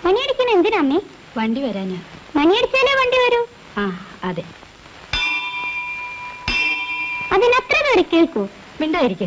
മണിയടിക്കണ എന്തിനാ അമ്മേ വണ്ടി വരാനാ മണിയടിച്ചാലേ വണ്ടി വരൂ ആ അതെ അതിനത്ര പേര് കേൾക്കൂ മിണ്ടായിരിക്കും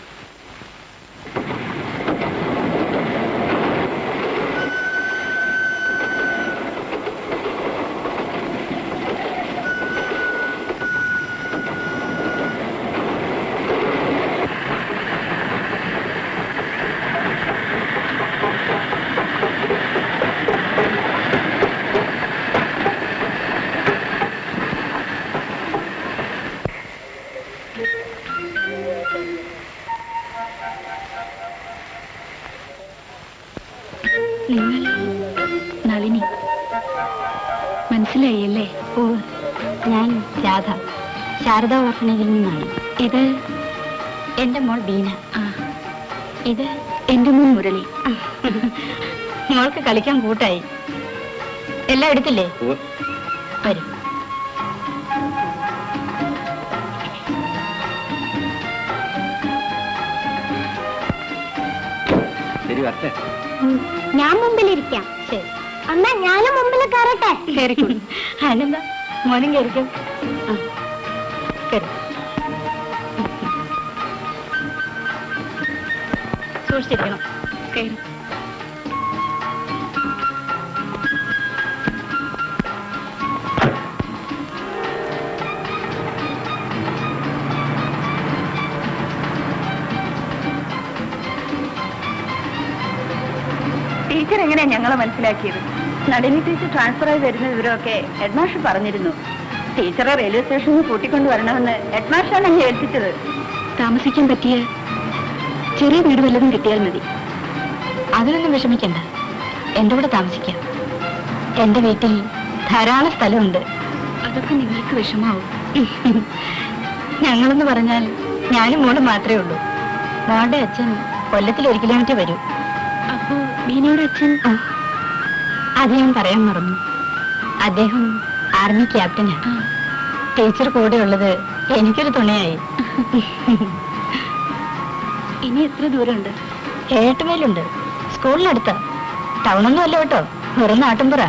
നിങ്ങൾ നളിനി മനസ്സിലായി അല്ലേ ഓ ഞാൻ രാധ ശാരദ ഓർഫനേജിൽ നിന്നാണ് ഇത് എന്റെ മോൾ ബീന ആ ഇത് എന്റെ മോൻ മുരളി മോൾക്ക് കളിക്കാൻ കൂട്ടായി എല്ലാം എടുത്തില്ലേ വരും ശരി വരട്ടെ ഉം, ഞാൻ മുമ്പിലിരിക്കാം ശരി അമ്മ ഞാനും മുമ്പിൽ കയറട്ടെ കയറിക്കോളൂ അതിനെന്താ മോനും കയറിക്കും ആ കയറി സൂക്ഷിച്ചിരിക്കണം കയറി ടീച്ചർ എങ്ങനെയാ ഞങ്ങളെ മനസ്സിലാക്കിയത് നളിനി ടീച്ചർ ട്രാൻസ്ഫർ ആയി വരുന്ന വിവരമൊക്കെ ഹെഡ്മാസ്റ്റർ പറഞ്ഞിരുന്നു ടീച്ചറെ റെയിൽവേ സ്റ്റേഷനിൽ കൂട്ടിക്കൊണ്ട് വരണമെന്ന് ഹെഡ്മാസ്റ്ററാണ് എന്നെ ഏൽപ്പിച്ചത് താമസിക്കാൻ പറ്റിയ ചെറിയ വീട് വല്ലതും കിട്ടിയാൽ മതി അതിനൊന്നും വിഷമിക്കണ്ട എൻ്റെ കൂടെ താമസിക്കാം എൻ്റെ വീട്ടിൽ ധാരാളം സ്ഥലമുണ്ട് അതൊക്കെ നിങ്ങൾക്ക് വിഷമാവും ഞങ്ങളെന്ന് പറഞ്ഞാൽ ഞാനും മോളും മാത്രമേ ഉള്ളൂ മോളുടെ അച്ഛൻ കൊല്ലത്തിൽ ഒരു കിലോമീറ്റർ വരൂ അപ്പോ മീനയുടെ അച്ഛൻ അത് ഞാൻ പറയാൻ മറന്നു അദ്ദേഹം ആർമി ക്യാപ്റ്റനാ ടീച്ചർ കൂടെ ഉള്ളത് എനിക്കൊരു തുണയായി ഇനി എത്ര ദൂരമുണ്ട് ഏട്ടുമേലുണ്ട് സ്കൂളിനടുത്ത് ടൗണൊന്നും അല്ല കേട്ടോ വെറും നാട്ടുംപുറ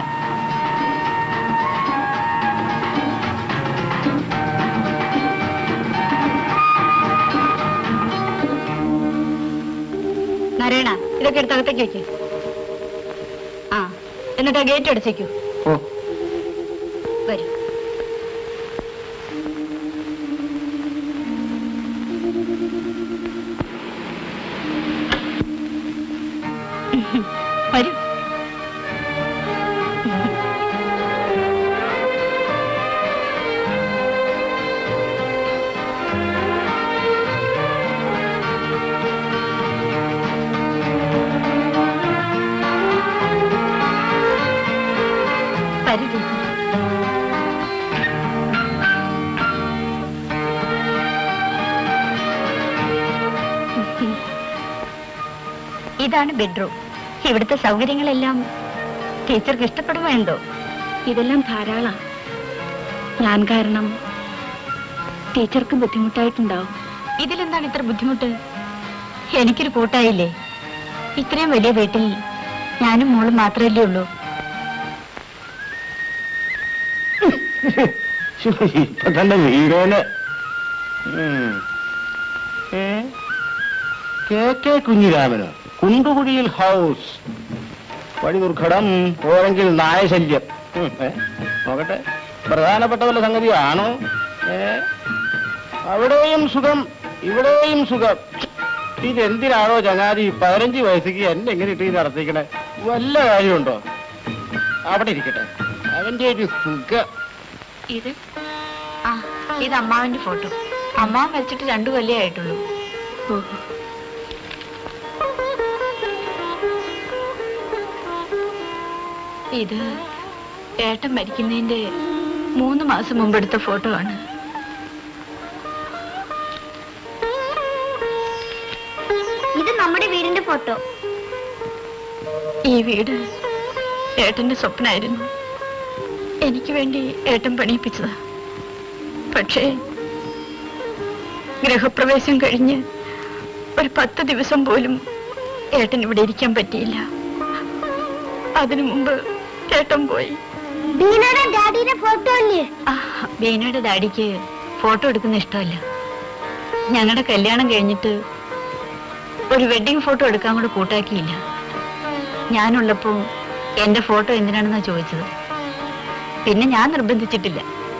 നാരായണ ഇതൊക്കെ എടുത്ത് അകത്തേക്ക് വെക്കൂ ആ എന്നിട്ട് ആ ഗേറ്റ് അടച്ചേക്കൂ ഓ വരൂ വരൂ വരൂ ടീച്ചർ ഇതാണ് ബെഡ്റൂം ഇവിടുത്തെ സൗകര്യങ്ങളെല്ലാം ടീച്ചർക്ക് ഇഷ്ടപ്പെടുമോ എന്തോ ഇതെല്ലാം ധാരാളം ഞാൻ കാരണം ടീച്ചർക്ക് ബുദ്ധിമുട്ടായിട്ടുണ്ടാവും ഇതിലെന്താണ് ഇത്ര ബുദ്ധിമുട്ട് എനിക്കൊരു കൂട്ടായില്ലേ ഇത്രയും വലിയ വീട്ടിൽ ഞാനും മോളും മാത്രമല്ലേ ഉള്ളൂ ഇപ്പൊ തന്നെ വീടേന് ഉം. ഏ? കെ കെ കുഞ്ഞിരാമനോ കുണ്ടുകുടിയിൽ ഹൗസ് വഴി ദുർഘടം പോരെങ്കിൽ നായശല്യം ഉം, ഏ? നോക്കട്ടെ പ്രധാനപ്പെട്ട വല്ല സംഗതിയാണോ ഏ അവിടെയും സുഖം ഇവിടെയും സുഖം ഇതെന്തിനാണോ ചങ്ങാതി പതിനഞ്ച് വയസ്സിക്ക് എന്നെ എങ്ങനെ ഇട്ട് നടത്തിക്കണേ വല്ല കാര്യമുണ്ടോ അവിടെ ഇരിക്കട്ടെ അവന്റെ ഒരു സുഖം ഇത് ആ ഇത് അമ്മാവിന്റെ ഫോട്ടോ അമ്മാവൻ മരിച്ചിട്ട് രണ്ടു കൊല്ലേ ആയിട്ടുള്ളൂ ഇത് ഏട്ടൻ മരിക്കുന്നതിന്റെ മൂന്ന് മാസം മുമ്പ് എടുത്ത ഫോട്ടോ ആണ് ഇത് നമ്മുടെ വീടിന്റെ ഫോട്ടോ ഈ വീട് ഏട്ടന്റെ സ്വപ്നമായിരുന്നു എനിക്ക് വേണ്ടി ഏട്ടൻ പണിയിപ്പിച്ചതാ പക്ഷേ ഗൃഹപ്രവേശം കഴിഞ്ഞ് ഒരു പത്ത് ദിവസം പോലും ഏട്ടൻ ഇവിടെ ഇരിക്കാൻ പറ്റിയില്ല അതിനു മുമ്പ് ചേട്ടൻ പോയി ബീനയുടെ ഡാഡിയുടെ ഫോട്ടോ അല്ലേ ആ, ബീനയുടെ ഡാഡിക്ക് ഫോട്ടോ എടുക്കുന്ന ഇഷ്ടമല്ല ഞങ്ങളുടെ കല്യാണം കഴിഞ്ഞിട്ട് ഒരു വെഡിങ് ഫോട്ടോ എടുക്കാൻ കൂടെ കൂട്ടാക്കിയില്ല ഞാനുള്ളപ്പോ എന്റെ ഫോട്ടോ എന്തിനാണെന്നാ ചോദിച്ചത് പിന്നെ ഞാൻ നിർബന്ധിച്ചിട്ടില്ല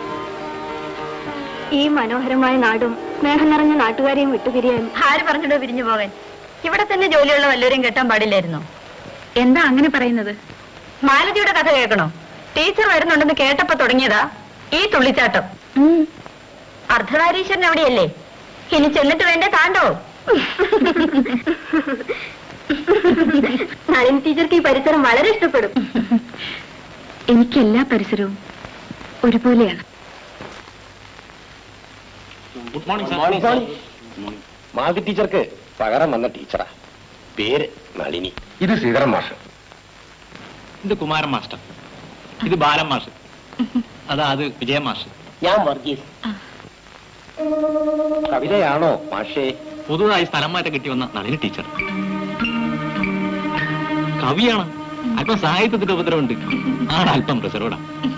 ഈ മനോഹരമായ നാടും സ്നേഹം നിറഞ്ഞ നാട്ടുകാരെയും വിട്ടുപിരിയാൻ ആര് പറഞ്ഞിട്ടോ പിരിഞ്ഞു പോകാൻ ഇവിടെ തന്നെ ജോലിയുള്ള വല്ലവരെയും കെട്ടാൻ പാടില്ലായിരുന്നോ എന്താ അങ്ങനെ പറയുന്നത് മാലതിയുടെ കഥ കേൾക്കണോ ടീച്ചർ വരുന്നുണ്ടെന്ന് കേട്ടപ്പോ തുടങ്ങിയതാ ഈ തുള്ളിച്ചാട്ടം അർദ്ധനാരീശ്വരൻ എവിടെയല്ലേ ഇനി ചെന്നിട്ട് വേണ്ടേ താണ്ടോ നളിനി ടീച്ചർക്ക് ഈ പരിസരം വളരെ ഇഷ്ടപ്പെടും എനിക്ക് എല്ലാ പരിസരവും ഒരുപോലെയാണ് ഗുഡ് മോർണിംഗ് മാധി ടീച്ചർക്ക് പകരം വന്ന ടീച്ചറാ പേര് നളിനി ഇത് ശ്രീധരൻ മാഷ് ഇത് കുമാരൻ മാസ്റ്റർ ഇത് ബാലൻ മാസ്റ്റർ അതാ അത് വിജയ മാസ്റ്റർ ഞാൻ വർഗീസ് കവിതയാണോ മാഷേ പുതുതായി സ്ഥലം മാറ്റം കിട്ടി വന്ന നളിനി ടീച്ചർ കവിയാണ് അല്പം സാഹിത്യത്തിന്റെ ഉപദ്രവമുണ്ട് ആണ് അല്പം റിസർവ്ഡാ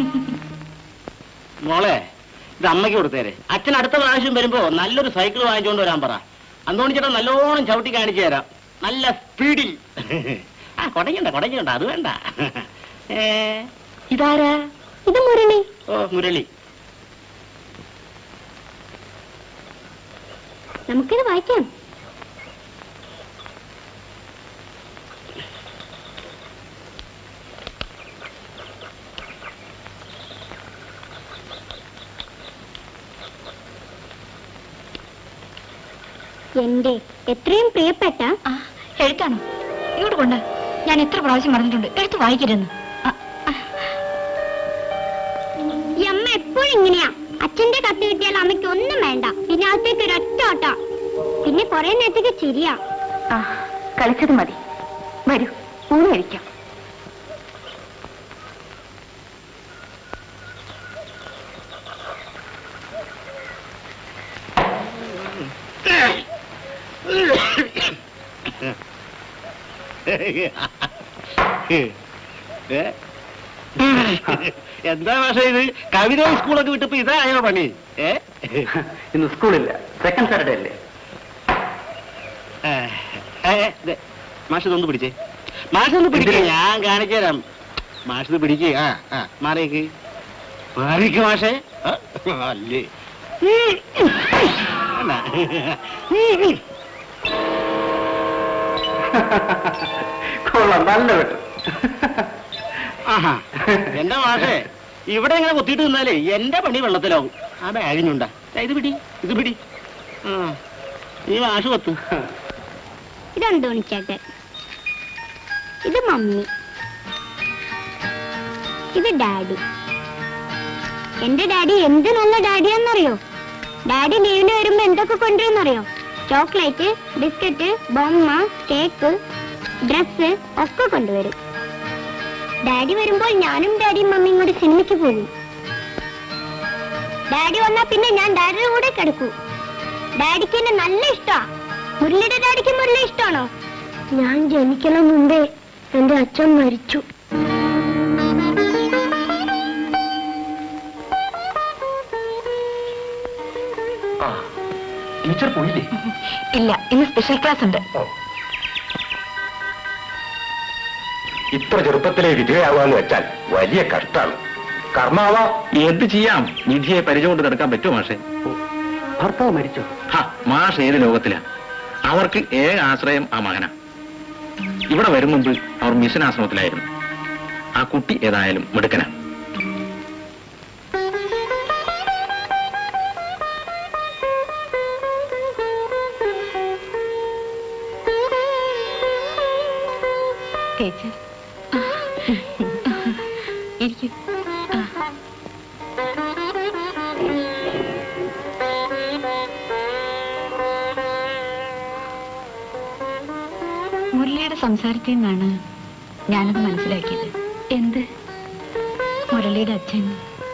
മോളെ ഇത് അമ്മയ്ക്ക് കൊടുത്തേരെ അച്ഛൻ അടുത്ത പ്രാവശ്യം വരുമ്പോ നല്ലൊരു സൈക്കിൾ വാങ്ങിച്ചുകൊണ്ട് വരാൻ പറ അന്തോണി ചേട്ടൻ നല്ലോണം ചവിട്ടി കാണിച്ചു തരാം നല്ല സ്പീഡിൽ ആ കൊടങ്ങണ്ട കൊടങ്ങണ്ട അത് വേണ്ട ഏ, ഇതാരാ ഇത് മുരളി ഓ മുരളി നമുക്കിത് വായിക്കാം എന്റെ എത്രയും പ്രിയപ്പെട്ട എഴുത്താണോ ഇങ്ങോട്ട് കൊണ്ട് ഞാൻ എത്ര പ്രാവശ്യം പറഞ്ഞിട്ടുണ്ട് എഴുത്ത് വായിക്കരുതെന്ന് ആ, ഈ അമ്മ എപ്പോഴും ഇങ്ങനെയാ അച്ഛന്റെ കത്ത് കിട്ടിയാൽ അമ്മയ്ക്ക് ഒന്നും വേണ്ട പിന്നെ അകത്തേക്ക് ഒരൊറ്റ ഓട്ട പിന്നെ കുറെ നേരത്തേക്ക് ചിരിയാ ആ കളിച്ചത് മതി വരൂ ഊണ് കഴിക്കാം ഏ? എന്താ പക്ഷേ ഇത് കവിത സ്കൂളൊക്കെ വിട്ടപ്പോ ഇതായോ പണി ഏ ഇന്ന് സ്കൂളില്ല സെക്കൻഡ് സാറ്റർഡേ അല്ലേ ഏ, ഏ, ദേ, മാഷ് ഇതൊന്ന് പിടിച്ചേ മാഷ് ഒന്ന് പിടിക്കേ ഞാൻ കാണിച്ചു തരാം മാഷ് ഇത് പിടിക്കേ ആ ആ മാറിയേക്ക് മാറിക്ക് മാഷേ ആ, അല്ലേ വേണ്ട. കൊള്ളാം നല്ല വെട്ടം ആഹാ എന്റെ മാഷേ ഇവിടെ ഇങ്ങനെ കുത്തിയിട്ട് നിന്നാലേ എന്റെ പണി വെള്ളത്തിലാവും ആ ബാഗിനുണ്ടാ ഇത് പിടി ഇത് പിടി ആ ഈ മാഷ് കൊത്തു ഇതെന്തോണിച്ചേട്ടൻ ഇത് മമ്മി ഇത് ഡാഡി എന്റെ ഡാഡി എന്ത് നല്ല ഡാഡിയാന്നറിയോ ഡാഡി ലീവിന് വരുമ്പോ എന്തൊക്കെ കൊണ്ടുവരുന്നറിയോ ചോക്ലേറ്റ് ബിസ്ക്കറ്റ് ബൊമ്മ കേക്ക് ഡ്രസ് ഒക്കെ കൊണ്ടുവരും ഡാഡി വരുമ്പോൾ ഞാനും ഡാഡിയും മമ്മിയും കൂടി സിനിമയ്ക്ക് പോകും ഡാഡി വന്നാ പിന്നെ ഞാൻ ഡാഡിയുടെ കൂടെ കിടക്കൂ ഡാഡിക്ക് എന്നെ നല്ല ഇഷ്ടാ മുരളിയുടെ ഡാഡിക്ക് മുരളി ഇഷ്ടമാണോ ഞാൻ ജനിക്കണ മുമ്പേ എന്റെ അച്ഛൻ മരിച്ചു ആ ടീച്ചർ പോയില്ലേ ഇല്ല ഇന്ന് സ്പെഷ്യൽ ക്ലാസ് ഉണ്ട് ഇത്ര ചെറുപ്പത്തിലെ വിധേയാവാന്ന് വെച്ചാൽ വലിയ കഷ്ടാണ് കർമാവ എന്ത് ചെയ്യാം നിധിയെ പരിചയം കൊണ്ട് നടക്കാൻ പറ്റുമോ മാഷെ ഭർത്താവ് മരിച്ചോ ഹാ മാഷ് ഏത് ലോകത്തിലാ അവർക്ക് ഏക ആശ്രയം ആ മകനാ ഇവിടെ വരും മുമ്പ് അവർ മിഷൻ ആശ്രമത്തിലായിരുന്നു ആ കുട്ടി ഏതായാലും മിടുക്കനാ ടീച്ചർ ഇരിക്കും മുരളിയുടെ സംസാരത്തിൽ നിന്നാണ് ഞാനത് മനസ്സിലാക്കിയത് എന്ത് മുരളിയുടെ അച്ഛൻ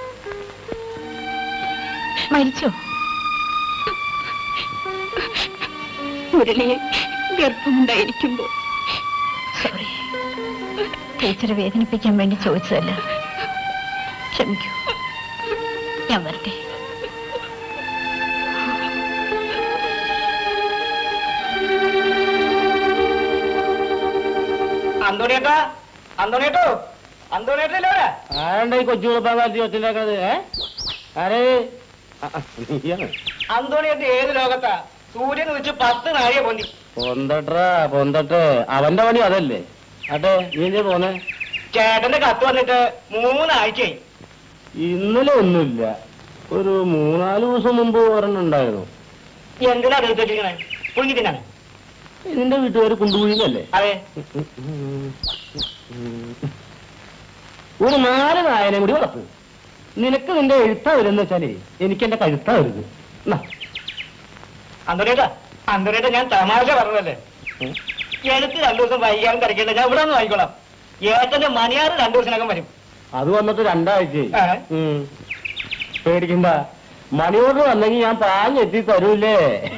മരിച്ചോ മുരളിയെ ഗർഭമുണ്ടായിരിക്കുമ്പോൾ സോറി ടീച്ചറെ വേദനിപ്പിക്കാൻ വേണ്ടി ചോദിച്ചതല്ല ക്ഷമിക്കൂ ഞാൻ വരട്ടെ അന്തോണിയേട്ടാ അന്തോണിയേട്ടോ അന്തോണിയേട്ടല്ലേ ആരണ്ട ഈ കൊച്ചു കുളപ്പാകാലത്ത് ഒച്ചിണ്ടാക്കുന്നത് ഏ ആരേ അന്തോണിയേട്ട് ഏത് ലോകത്താ സൂര്യൻ ഉദിച്ച് പത്ത് നാഴിക പൊന്തി പൊന്തട്ടാ പൊന്തട്ടെ അവന്റെ പണി അതല്ലേ അട്ടെ നീ എന്തേ പോന്നെ ചേട്ടന്റെ കത്ത് വന്നിട്ട് മൂന്നാഴ്ചയായി ഇന്നലെ ഒന്നുമില്ല ഒരു മൂന്നാല് ദിവസം മുമ്പ് ഒരെണ്ണം ഉണ്ടായിരുന്നു എന്തിനാ എടുത്ത് വെച്ചിരിക്കണേ പുഴുങ്ങി തിന്നാണ് നിന്റെ വീട്ടുകാർ കൊണ്ടുപോയിന്നല്ലേ അതെ ഒരു നാല് നായനെ കൂടി വളർത്ത് നിനക്ക് നിന്റെ എഴുത്താ വരുന്ന വെച്ചാലേ എനിക്ക് എന്റെ കഴുത്താ വരുന്നത് അന്തോനേട്ടാ അന്തോനേട്ടാ ഞാൻ തമാശ പറഞ്ഞതല്ലേ എഴുത്ത് രണ്ടു ദിവസം വൈകാനും തിരക്കേണ്ട ഞാൻ ഇവിടെ ഒന്ന് വായിക്കോളാം ഏട്ടന്റെ മണിയാറ് രണ്ടു ദിവസത്തിനകം വരും അത് വന്നിട്ട് രണ്ടാഴ്ച പേടിക്കണ്ട മണിയോട് വന്നെങ്കിൽ ഞാൻ പാഞ്ഞെത്തി തരൂല്ലേ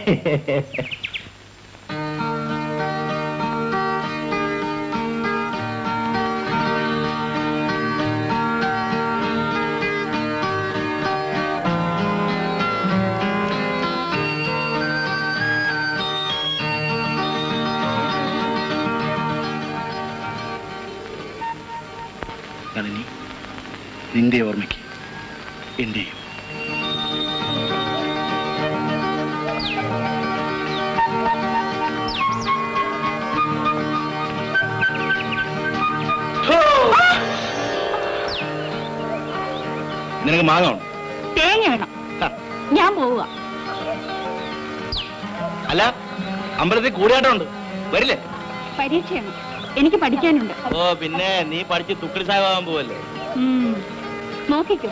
നളിനി നിന്റെ ഓർമ്മയ്ക്ക് എന്റെയും നിനക്ക് മാങ്ങ ഉണ്ടോ തേങ്ങ വേണം ഞാൻ പോവുക അല്ല അമ്പലത്തിൽ കൂടിയാട്ടമുണ്ട് വരില്ലേ പരീക്ഷയാണ് എനിക്ക് പഠിക്കാനുണ്ട് ഓ പിന്നെ നീ പഠിച്ച് തുക്കിടി സാഹിബാകാൻ പോവല്ലേ ഉം. നോക്കിക്കോ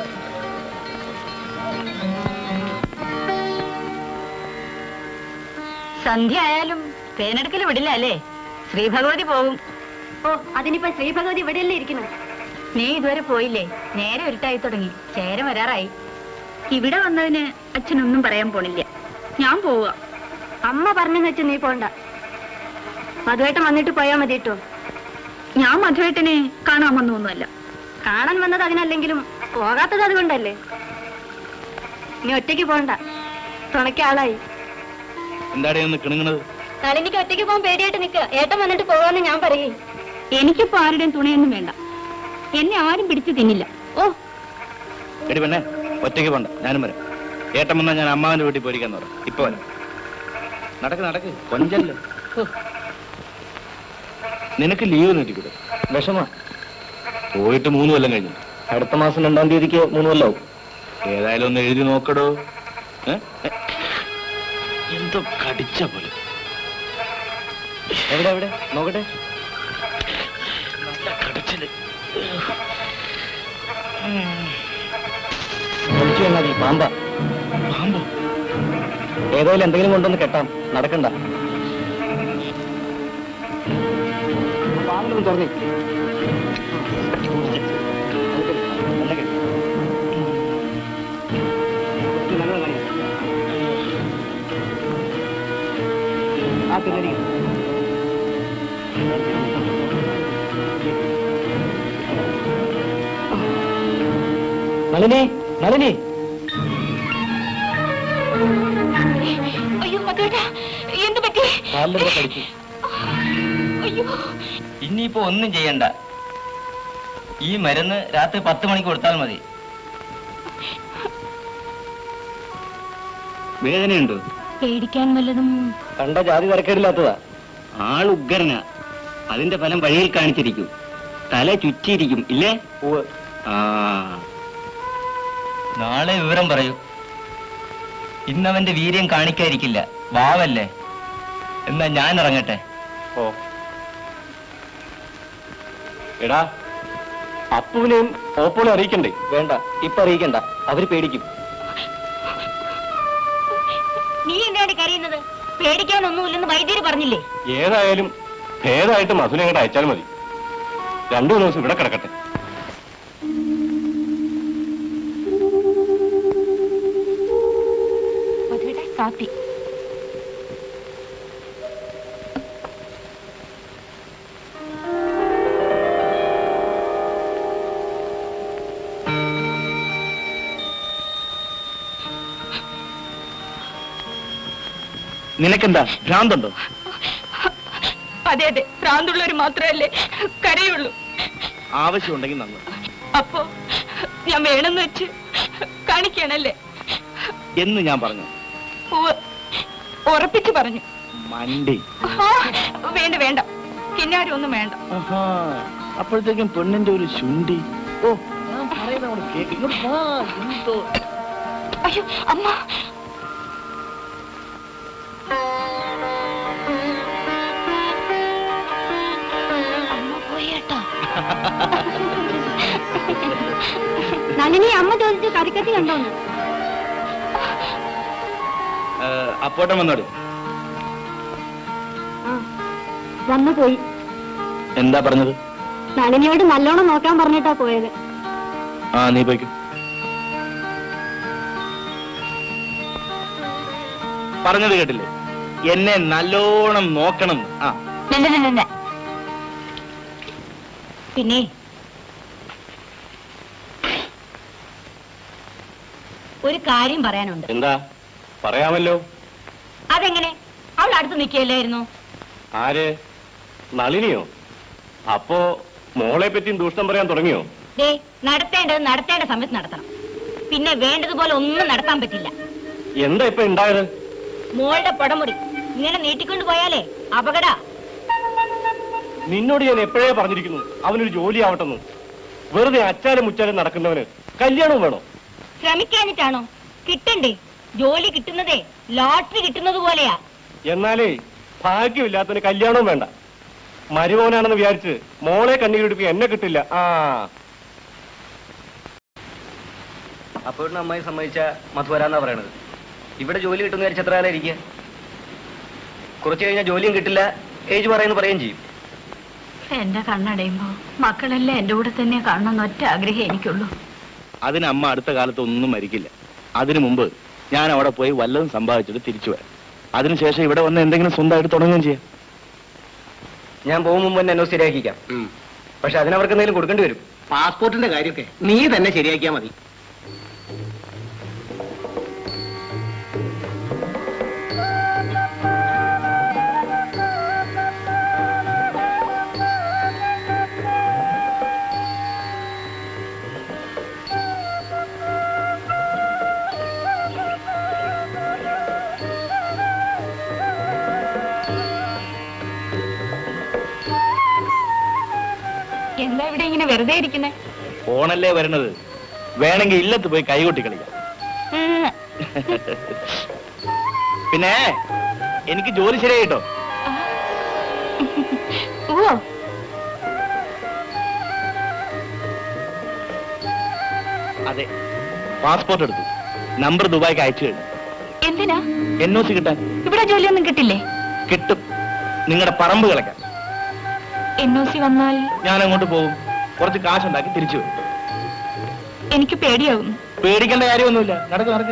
സന്ധ്യ ആയാലും തേനെടുക്കൽ വിടില്ല അല്ലേ ശ്രീഭഗവതി പോകും ഓ അതിനിപ്പോ ശ്രീഭഗവതി ഇവിടെയല്ലേ ഇരിക്കുന്നത് നീ ഇതുവരെ പോയില്ലേ നേരെ ഇരുട്ടായി തുടങ്ങി ചേരം വരാറായി ഇവിടെ വന്നതിന് അച്ഛനൊന്നും പറയാൻ പോണില്ല ഞാൻ പോവുക അമ്മ പറഞ്ഞെന്ന് വെച്ച് നീ പോണ്ട മധുവേട്ടൻ വന്നിട്ട് പോയാ മതി കേട്ടോ ഞാൻ മധുവേട്ടനെ കാണാൻ വന്നൊന്നുമല്ല കാണാൻ വന്നത് അതിനല്ലെങ്കിലും പോകാത്തത് അതുകൊണ്ടല്ലേ നീ ഒറ്റയ്ക്ക് പോണ്ട തുണയ്ക്ക് ആളായി എന്താടെ ഒന്ന് കിണുങ്ങണത് നളിനിക്ക് ഒറ്റയ്ക്ക് പോകാൻ പേടിയായിട്ട് നിൽക്കുക ഏട്ടൻ വന്നിട്ട് പോകാന്ന് ഞാൻ പറയേ എനിക്കിപ്പോ ആരുടെയും തുണയൊന്നും വേണ്ട എന്നെ ആരും പിടിച്ചു തിന്നില്ല ഓ എടി പെണ്ണെ ഒറ്റയ്ക്ക് പോണ്ട ഞാനും വരാം ഏട്ടൻ വന്നാൽ ഞാൻ അമ്മാവന്റെ വീട്ടിൽ പോയിരിക്കാന്ന് പറയാം ഇപ്പൊ വരാം നടക്ക് നടക്ക് കൊഞ്ചല്ലേ ഹോ. നിനക്ക് ലീവ് നീട്ടിക്കൂടെ വിഷമ പോയിട്ട് മൂന്ന് കൊല്ലം കഴിഞ്ഞു അടുത്ത മാസം രണ്ടാം തീയതിക്ക് മൂന്ന് കൊല്ലാവും ഏതായാലും ഒന്ന് എഴുതി നോക്കടോ ഏ? ഏ? എന്തോ കടിച്ച പോലെ എവിടെ എവിടെ നോക്കട്ടെ നല്ല കടിച്ചില് വിളിച്ചു വന്നാൽ മതി പാമ്പ പാമ്പോ ഏതായാലും എന്തെങ്കിലും കൊണ്ടൊന്ന് കെട്ടാം നടക്കണ്ട വാതിലൊന്ന് തുറന്നേ ആ തിരടി നളിനി നളിനി അയ്യോ മധുവേട്ടാ എന്ത് പറ്റി കാലിലെന്താ കടിച്ചു അയ്യോ ഇനിയിപ്പോ ഒന്നും ചെയ്യണ്ട ഈ മരുന്ന് രാത്രി പത്ത് മണിക്ക് കൊടുത്താൽ മതി വേദനയുണ്ടോ പേടിക്കാൻ വല്ലതും കണ്ട ജാതി തിരക്കേടില്ലാത്തതാ ആൾ ഉഗ്രന അതിന്റെ ഫലം വഴിയിൽ കാണിച്ചിരിക്കും തല ചുറ്റിയിരിക്കും ഇല്ലേ ആ നാളെ വിവരം പറയൂ ഇന്നവന്റെ വീര്യം കാണിക്കാതിരിക്കില്ല വാവല്ലേ എന്നാ ഞാൻ ഇറങ്ങട്ടെ ഓ എടാ അപ്പുവിനെയും ഓപ്പോളെ അറിയിക്കണ്ടേ വേണ്ട ഇപ്പൊ അറിയിക്കണ്ട അവര് പേടിക്കും നീ എന്താണ് കരയുന്നത് പേടിക്കാനൊന്നുമില്ലെന്ന് വൈദ്യര് പറഞ്ഞില്ലേ ഏതായാലും ഭേദമായിട്ട് മധുനെ അങ്ങോട്ട് അയച്ചാൽ മതി രണ്ടു ദിവസം ഇവിടെ കിടക്കട്ടെ മധുവേട്ടാ കാപ്പി നിനക്കെന്താ ഭ്രാന്തുണ്ടോ അതെ അതെ ഭ്രാന്തുള്ളവർ മാത്രമല്ലേ കരയുള്ളൂ ആവശ്യമുണ്ടെങ്കിൽ നന്ന് അപ്പോ ഞാൻ വേണമെന്ന് വെച്ച് കാണിക്കണല്ലേ എന്ന് ഞാൻ പറഞ്ഞു ഉവ്വ്. ഉറപ്പിച്ചു പറഞ്ഞു മണ്ടി ആ, വേണ്ട വേണ്ട കിന്നാരി ഒന്നും വേണ്ട ആഹാ, അപ്പോഴത്തേക്കും പെണ്ണിന്റെ ഒരു ശുണ്ടി ഓ ഞാൻ പറയുന്ന അവള് കേക്ക്. ഇങ്ങോട്ട് വാ, എന്തോ. അയ്യോ അമ്മ അമ്മ പോയി കേട്ടോ നളിനി അമ്മ ചോദിച്ചു കരിക്കത്തി കണ്ടോന്ന് ഏ, അപ്പോട്ടം വന്നോട് ആ വന്നു പോയി എന്താ പറഞ്ഞത് നളിനിയോട് നല്ലോണം നോക്കാൻ പറഞ്ഞിട്ടാ പോയത് ആ നീ പോയിക്കോ പറഞ്ഞത് കേട്ടില്ലേ എന്നെ നല്ലോണം നോക്കണം ആ പിന്നെ ഒരു കാര്യം പറയാനുണ്ട് എന്താ പറയാമല്ലോ അതെങ്ങനെ അവൾ അടുത്ത് നിൽക്കുകയല്ലായിരുന്നു ആര് നളിനിയോ അപ്പോ മോളെ പറ്റിയും ദൂഷണം പറയാൻ തുടങ്ങിയോ ദേ നടത്തേണ്ടത് നടത്തേണ്ട സമയത്ത് നടത്തണം പിന്നെ വേണ്ടതുപോലെ ഒന്നും നടത്താൻ പറ്റില്ല എന്താ ഇപ്പൊ ഉണ്ടായത് മോളുടെ പടമുറി ഇങ്ങനെ നീട്ടിക്കൊണ്ട് പോയാലേ അപകട നിന്നോട് ഞാൻ എപ്പോഴേ പറഞ്ഞിരിക്കുന്നു അവനൊരു ജോലി ആവട്ടെന്ന് വെറുതെ അച്ചാലും മുച്ചാലും നടക്കുന്നവന് കല്യാണവും വേണോ ശ്രമിക്കാനിട്ടാണോ കിട്ടണ്ടേ ജോലി കിട്ടുന്നതേ ലോട്ടറി കിട്ടുന്നത് പോലെയാ എന്നാലേ ഭാഗ്യമില്ലാത്തവന് കല്യാണവും വേണ്ട മരുമോനാണെന്ന് വിചാരിച്ച് മോളെ കണ്ണീരെടുപ്പി എന്നെ കിട്ടില്ല ആ അപ്പോഴും അമ്മായി സമ്മതിച്ച മധു വരാന്നാ പറയണത് ഇവിടെ ജോലി കിട്ടുന്ന വിചാരിച്ച എത്ര കാലം ഇരിക്കുക കുറച്ച് കഴിഞ്ഞാൽ ജോലിയും കിട്ടില്ല ഏജ് പറയുന്നു പറയുകയും ചെയ്യും എന്റെ കണ്ണടയുമ്പോ മക്കളെല്ലാം എന്റെ കൂടെ തന്നെ കാണണമെന്ന് ഒറ്റ ആഗ്രഹം എനിക്കുള്ളൂ അതിന് അമ്മ അടുത്ത കാലത്ത് ഒന്നും മരിക്കില്ല അതിനു മുമ്പ് ഞാൻ അവിടെ പോയി വല്ലതും സമ്പാദിച്ചിട്ട് തിരിച്ചു വരാം അതിനുശേഷം ഇവിടെ വന്ന് എന്തെങ്കിലും സ്വന്തമായിട്ട് തുടങ്ങുകയും ചെയ്യാം ഞാൻ പോകും മുമ്പ് തന്നെ എന്നോ ശരിയാക്കിക്കാം പക്ഷെ അതിനവർക്ക് എന്തെങ്കിലും കൊടുക്കേണ്ടി വരും പാസ്പോർട്ടിന്റെ കാര്യമൊക്കെ നീ തന്നെ ശരിയാക്കിയാ മതി എന്താ ഇവിടെ ഇങ്ങനെ വെറുതെ ഇരിക്കുന്നേ ഫോണല്ലേ വരണത് വേണമെങ്കിൽ ഇല്ലത്ത് പോയി കൈകൊട്ടി കളിക്കാം പിന്നെ എനിക്ക് ജോലി ശരിയായിട്ടോ ഓ അതെ പാസ്പോർട്ട് എടുത്തു നമ്പർ ദുബായിക്ക് അയച്ചു കഴിഞ്ഞു എന്തിനാ എൻ ഒ സി കിട്ടാൻ ഇവിടെ ജോലിയൊന്നും കിട്ടില്ലേ കിട്ടും നിങ്ങളുടെ പറമ്പ് കിളക്കാൻ എൻ ഒ സി വന്നാൽ ഞാൻ അങ്ങോട്ട് പോകും കുറച്ച് കാശുണ്ടാക്കി തിരിച്ചു വരും എനിക്ക് പേടിയാവുന്നു പേടിക്കേണ്ട കാര്യമൊന്നുമില്ല നടക്ക് നടക്ക്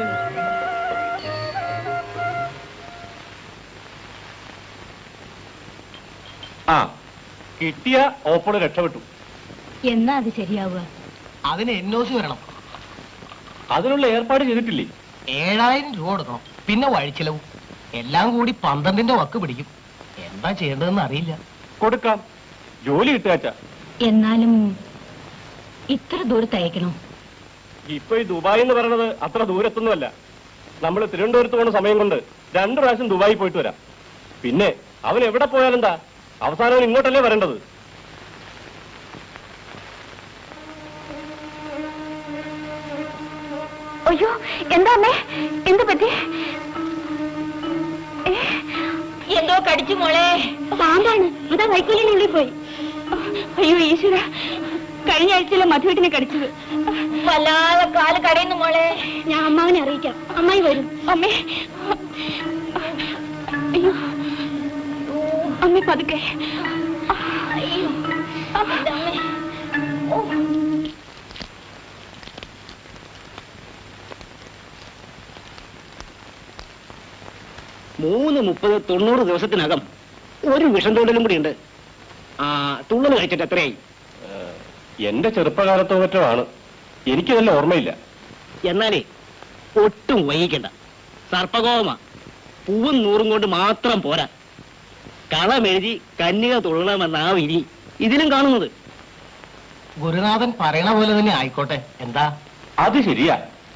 ആ കിട്ടിയ ഓപ്പോട് രക്ഷപ്പെട്ടു എന്നാ അത് ശരിയാവുക അതിന് എൻ ഒ സി വരണം അതിനുള്ള ഏർപ്പാട് ചെയ്തിട്ടില്ലേ ഏഴായിരം രൂപ കൊടുക്കണം പിന്നെ വഴിച്ചിലവും എല്ലാം കൂടി പന്ത്രണ്ടിന്റെ വക്ക് പിടിക്കും എന്താ ചെയ്യേണ്ടതെന്ന് അറിയില്ല കൊടുക്കാം ജോലി കിട്ടുകച്ച എന്നാലും ഇത്ര ദൂരത്ത് അയക്കണോ ഇപ്പൊ ഈ ദുബായ് എന്ന് പറയുന്നത് അത്ര ദൂരത്തൊന്നുമല്ല നമ്മൾ തിരുവനന്തപുരത്ത് പോണ സമയം കൊണ്ട് രണ്ടു പ്രാവശ്യം ദുബായി പോയിട്ട് വരാം പിന്നെ അവൻ എവിടെ പോയാലെന്താ അവസാനം അവൻ ഇങ്ങോട്ടല്ലേ വരേണ്ടത് അയ്യോ എന്താ അമ്മേ എന്ത് പറ്റി എന്തോ കടിച്ചു മോളെ പാമ്പാണ് അതാ വൈക്കോലിനുള്ളിൽ പോയി അയ്യോ ഈശ്വര കഴിഞ്ഞ ആഴ്ചയിലെ മധുവീട്ടിനെ കടിച്ചത് വല്ലാതെ കാല് കടയുന്നു മോളെ ഞാൻ അമ്മാവനെ അറിയിക്കാം അമ്മായി വരും അമ്മേ അയ്യോ അമ്മേ പതുക്കെ അയ്യോ എന്റെ അമ്മേ. ഓ. മൂന്ന് മുപ്പത് തൊണ്ണൂറ് ദിവസത്തിനകം ഒരു വിഷം തൊഴിലും കൂടി ഉണ്ട് ആ തുള്ളൽ കഴിച്ചിട്ട് എത്രയായി എന്റെ ചെറുപ്പകാലത്തോ മറ്റോ ആണ് എനിക്കിതല്ല ഓർമ്മയില്ല എന്നാലേ ഒട്ടും വൈകിക്കണ്ട സർപ്പകോപമാ പൂവും നൂറും കൊണ്ട് മാത്രം പോരാ കളമെഴുതി കന്യക തൊഴണമെന്നാ വിധി ഇതിലും കാണുന്നത് ഗുരുനാഥൻ പറയണ പോലെ തന്നെ ആയിക്കോട്ടെ എന്താ അത് ശരിയാ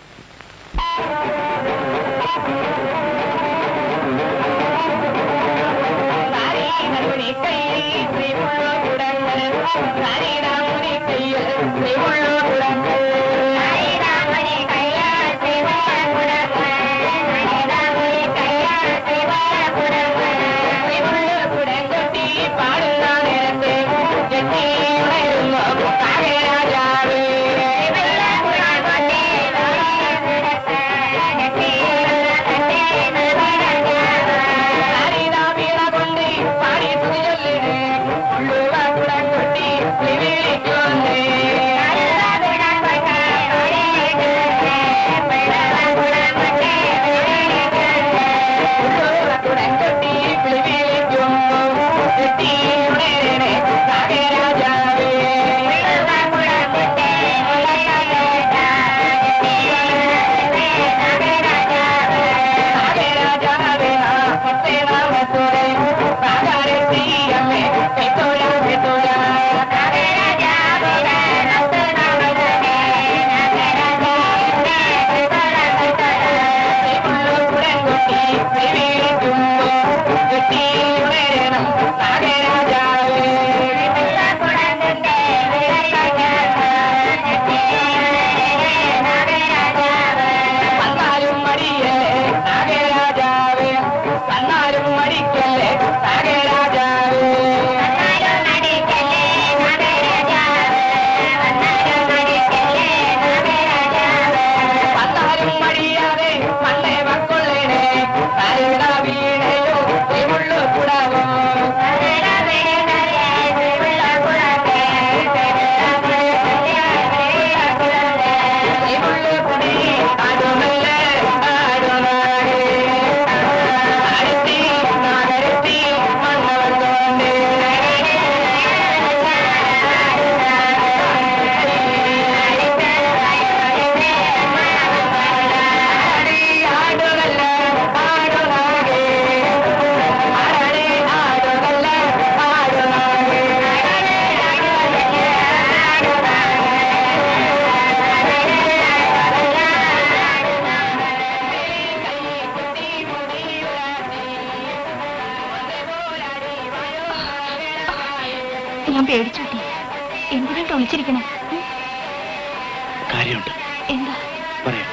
ഞാൻ പേടിച്ചോട്ടി എന്തിനാ ഒളിച്ചിരിക്കണേ കാര്യമുണ്ട് എന്താ പറയാം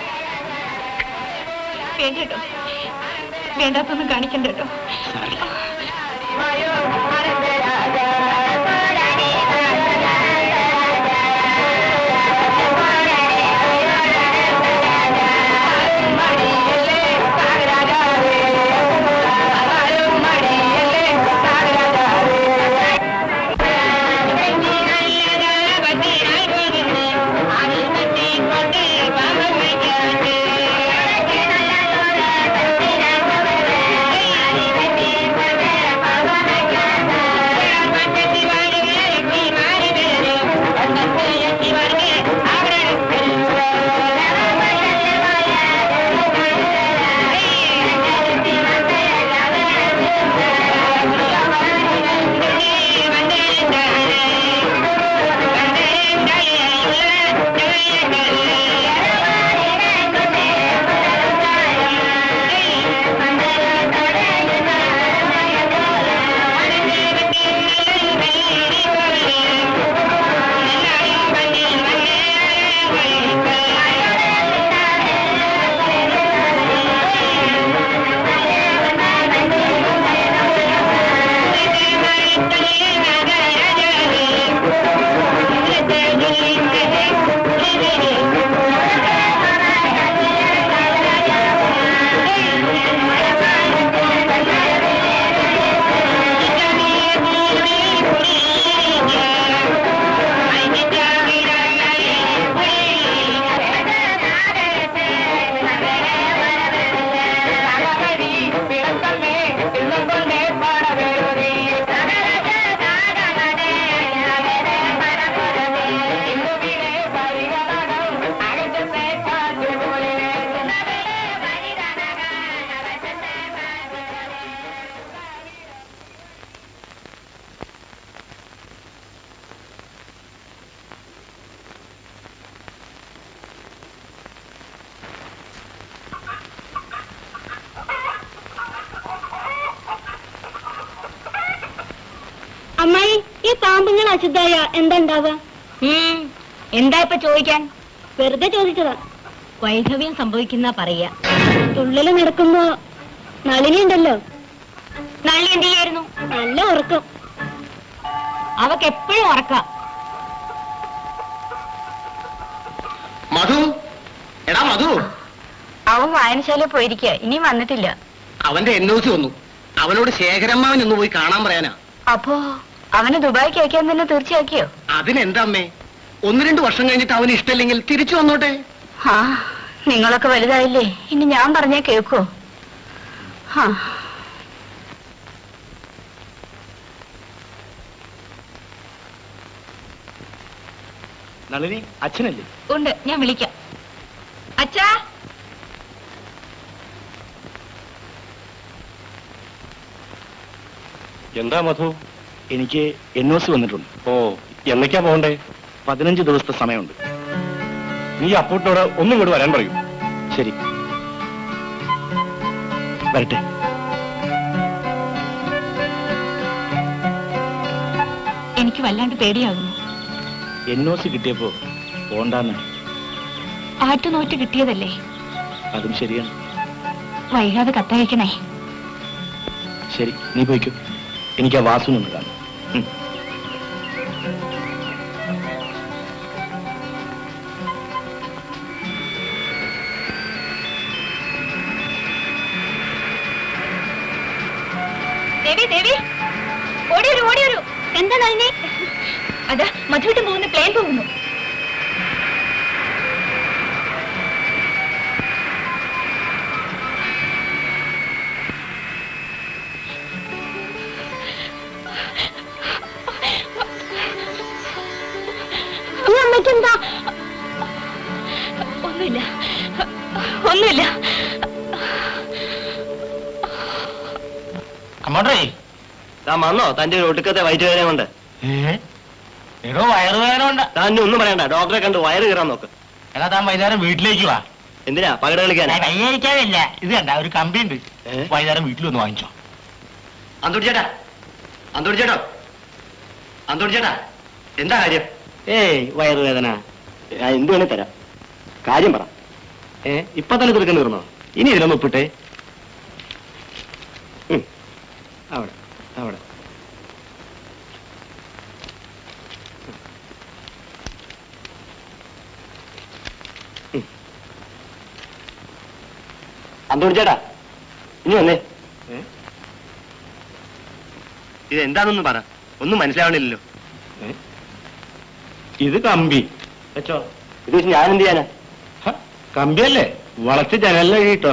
വേണ്ട കേട്ടോ വേണ്ടാത്തൊന്നും കാണിക്കണ്ട കേട്ടോ ും ഈ പാമ്പുങ്ങൾ അശുദ്ധായ എന്താ ഉണ്ടാവുക എന്താ ഇപ്പൊ ചോദിക്കാൻ വെറുതെ ചോദിച്ചതാ വൈധവ്യം സംഭവിക്കുന്ന പറയാ തുള്ളില് നടക്കുമ്പോ നളിനി ഉണ്ടല്ലോ നള്ളി എന്ത് ചെയ്യായിരുന്നു നല്ല ഉറക്കം അവക്ക് എപ്പോഴും ഉറക്കാം മധു എടാ മധു അവൻ വായനശാലയിൽ പോയിരിക്കുക ഇനിയും വന്നിട്ടില്ല അവന്റെ എൻ ഒ സി വന്നു അവനോട് ശേഖരമ്മാവൻ ഒന്ന് പോയി കാണാൻ പറയാനാ അപ്പോ അവന് ദുബായിക്ക് അയക്കാൻ തന്നെ തീർച്ചയാക്കിയോ അതിനെന്താ അമ്മേ ഒന്ന് രണ്ട് വർഷം കഴിഞ്ഞിട്ട് അവന് ഇഷ്ടമില്ലെങ്കിൽ തിരിച്ചു വന്നോട്ടെ ആ നിങ്ങളൊക്കെ വലുതായില്ലേ ഇനി ഞാൻ പറഞ്ഞാ കേക്കോ ആ നളിനി അച്ഛനല്ലേ ഉണ്ട് ഞാൻ വിളിക്കാം അച്ഛാ എന്താ മധു എനിക്ക് എൻ ഒ സി വന്നിട്ടുണ്ട് ഓ എന്നൊക്കെയാ പോകണ്ടേ പതിനഞ്ച് ദിവസത്തെ സമയമുണ്ട് നീ അപ്പൂട്ടിനോട് ഒന്നും ഇങ്ങോട്ട് വരാൻ പറയൂ ശരി വരട്ടെ എനിക്ക് വല്ലാണ്ട് പേടിയാകുന്നു എൻ ഒ സി കിട്ടിയപ്പോ പോണ്ടാന്ന് ആറ്റുനോറ്റ് കിട്ടിയതല്ലേ അതും ശരിയാണ് വൈകാതെ കത്തയക്കണേ ശരി നീ പോയിക്കോ എനിക്ക് ആ വാസുനൊന്ന് കാണാം ഉം. ദേവി ദേവി ഓടി വരൂ ഓടി വരൂ എന്താ നളിനി അതാ മധുവിട്ട് പോകുന്ന പ്ലെയിൻ പോകുന്നു ഈ അമ്മയ്ക്ക് എന്താ ഒന്നുമില്ല ഒന്നുമില്ല കമ്മോട്ടേ താൻ വന്നോ തന്റെ ഒരു ഒടുക്കത്തെ വയറ്റുവേദന കൊണ്ട് എടോ വയറുവേദന ഉണ്ട് താൻ ഒന്നും പറയണ്ട ഡോക്ടറെ കണ്ട് വയറ് കയറാൻ നോക്ക് എന്നാ താൻ വൈകുന്നേരം വീട്ടിലേക്ക് വാ എന്തിനാ പകട കളിക്കാനാ കയ്യടിക്കാനില്ല ഇത് കണ്ട ഒരു കമ്പി ഉണ്ട് ഏ? വൈകുന്നേരം വീട്ടിൽ വന്ന് വാങ്ങിച്ചോ അന്തോടി ചേട്ടാ അന്തോടി ചേട്ടോ അന്തോടി ചേട്ടാ എന്താ കാര്യം ഏയ് വയറുവേദന ഞാൻ എന്ത് വേണേ തരാം കാര്യം പറ ഏ ഇപ്പൊ തന്നെ തീർക്കാൻ തീർന്നോ ഇനി ഇതിലൊന്ന് ഒപ്പിട്ടെ ഉം. അവിടെ അവിടെ ഉം. അന്തോണി ചേട്ടാ ഇനി വന്നേ ഇത് എന്താണെന്ന് പറ ഒന്നും മനസ്സിലാവണില്ലല്ലോ ഇത് കമ്പി വെച്ചോ ഇത് വെച്ച് ഞാൻ എന്ത് ചെയ്യാനാ ഹ, കമ്പിയല്ലേ വളച്ച് ജനലിൽ കേട്ടോ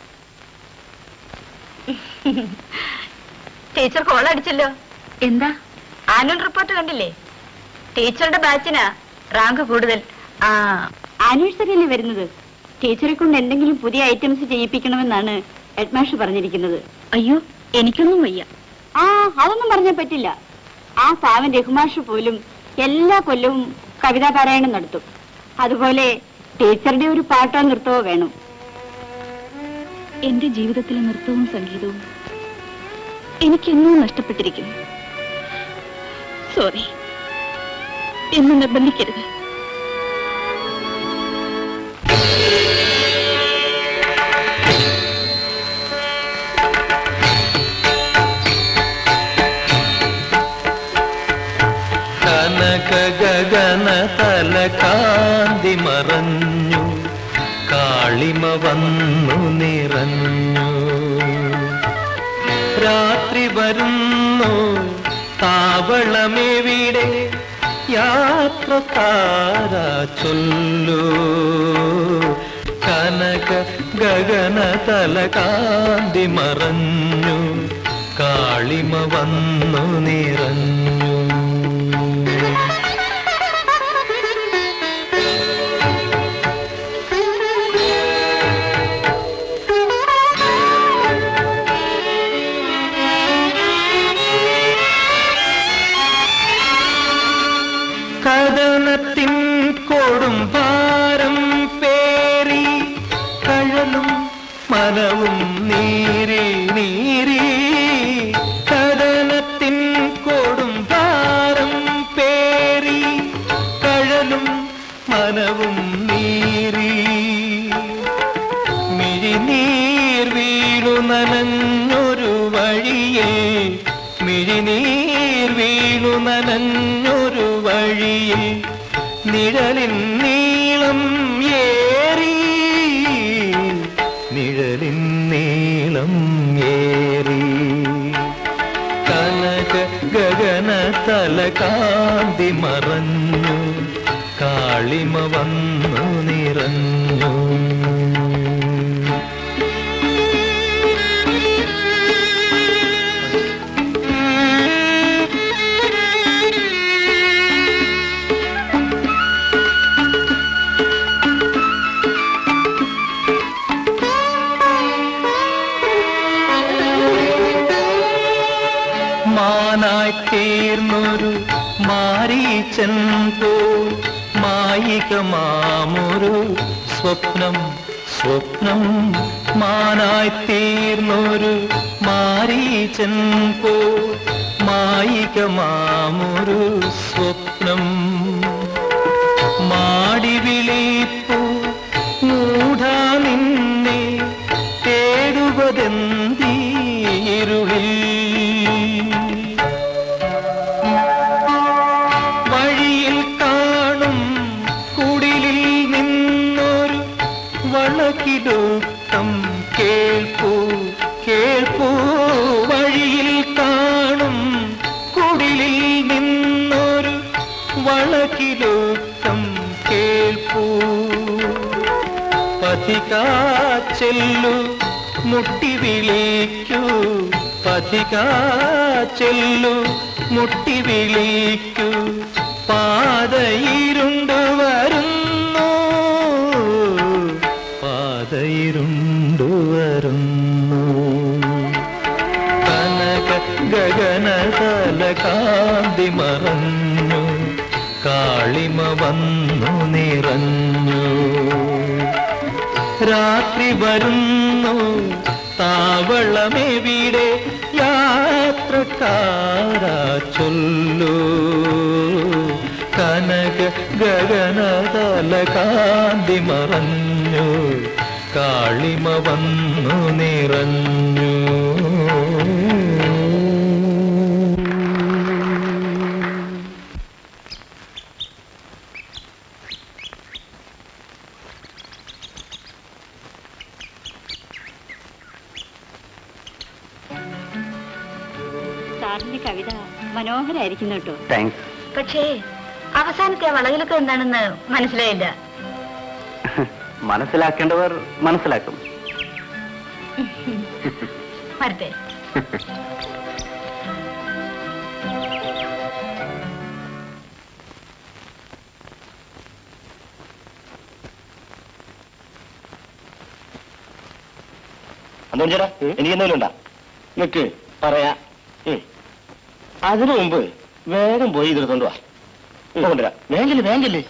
ടീച്ചർ കോൾ അടിച്ചല്ലോ എന്താ ആനുവൽ റിപ്പോർട്ട് കണ്ടില്ലേ ടീച്ചറുടെ ബാച്ചിനാ റാങ്ക് കൂടുതൽ ആ ആനിവേഴ്സറി അല്ലേ വരുന്നത് ടീച്ചറെ കൊണ്ട് എന്തെങ്കിലും പുതിയ ഐറ്റംസ് ചെയ്യിപ്പിക്കണമെന്നാണ് ഹെഡ്മാഷ് പറഞ്ഞിരിക്കുന്നത് അയ്യോ എനിക്കൊന്നും വയ്യ ആ അതൊന്നും പറഞ്ഞാൽ പറ്റില്ല ആ പാവൻ രഘുമാഷ് പോലും എല്ലാ കൊല്ലവും കവിതാ പാരായണം നടത്തും അതുപോലെ ടീച്ചറുടെ ഒരു പാട്ടോ നൃത്തമോ വേണം എന്റെ ജീവിതത്തിലെ നൃത്തവും സംഗീതവും എനിക്കെന്നും നഷ്ടപ്പെട്ടിരിക്കുന്നു സോറി എന്നെ നിർബന്ധിക്കരുത് കനക ഗഗന തല കാന്തി മറഞ്ഞു കാളിമ വന്നു നിറഞ്ഞു രാത്രി വരുന്നു താവളമെവിടെ യാത്ര താര ചൊല്ലു കനക ഗഗന തല കാന്തി മറഞ്ഞു കാളിമ വന്നു നിറഞ്ഞു കഥനത്തിൻ കൊടും ഭാരം പേറി കഴലും മനവും നീരി നീരി കഥനത്തിൻ കൊടും ഭാരം മിഴിനീർ വീണു നനഞ്ഞൊരു വഴിയിൽ മിഴിനീർ വീണു നനഞ്ഞൊരു വഴിയിൽ നിഴലിൻ നീളം ഏറി നിഴലിൻ നീളം ഏറി കനക ഗഗന തല കാന്തി മറഞ്ഞു കാളിമ വന്നു നിറഞ്ഞു മാനായി തീർന്നൊരു മാരീച്ചൻ പോ മായിക മാമൊരു സ്വപ്നം സ്വപ്നം മാനായി തീർന്നൊരു മാരീച്ചൻ പോ മായിക മാമൊരു സ്വപ്നം മാടി വിളിപ്പു മൂഢാ നിന്നെ തേടുവതെന്തീരുളിൽ വഴിയിൽ കാണും കുടിലിൽ നിന്നൊരു വളക്കിടുക്കം കേൾപ്പൂ കേൾപ്പൂ വഴിയിൽ കാണും കുടിലിൽ നിന്നൊരു വളക്കിടുക്കം കേൾപ്പൂ പഥികാച്ചെല്ലു മുട്ടി വിളിക്കൂ പഥികാച്ചെല്ലു മുട്ടി വിളിക്കൂ പാതയിരുണ്ടു വരുന്നു പാതയിരുണ്ടു വരുന്നു കനക ഗഗനതല കാന്തി മറഞ്ഞു കാളിമ വന്നു നിറഞ്ഞു രാത്രി വരുന്നു താവളമെവിടെ യാത്രക്കാരാ ചൊല്ലു കനക ഗഗനതല കാന്തി മറഞ്ഞു കാളിമ വന്നു നിറഞ്ഞു സാറിന്റെ കവിത മനോഹരായിരിക്കുന്നു കേട്ടോ താങ്ക്സ് പക്ഷേ അവസാനത്തെ ആ വളവിലൊക്കെ എന്താണെന്ന് മനസ്സിലായില്ല മനസ്സിലാക്കേണ്ടവർ മനസ്സിലാക്കും വരട്ടെ അന്തോണി ചേട്ടാ എനിക്ക് എന്തെങ്കിലും ഉണ്ടാ നിക്ക് പറയാ ഉം. അതിനു മുമ്പ് വേഗം പോയി ഇതെടുത്തോണ്ട് വാ ഉം, കൊണ്ടുവരാം വേഗല്ലേ വേഗല്ലേ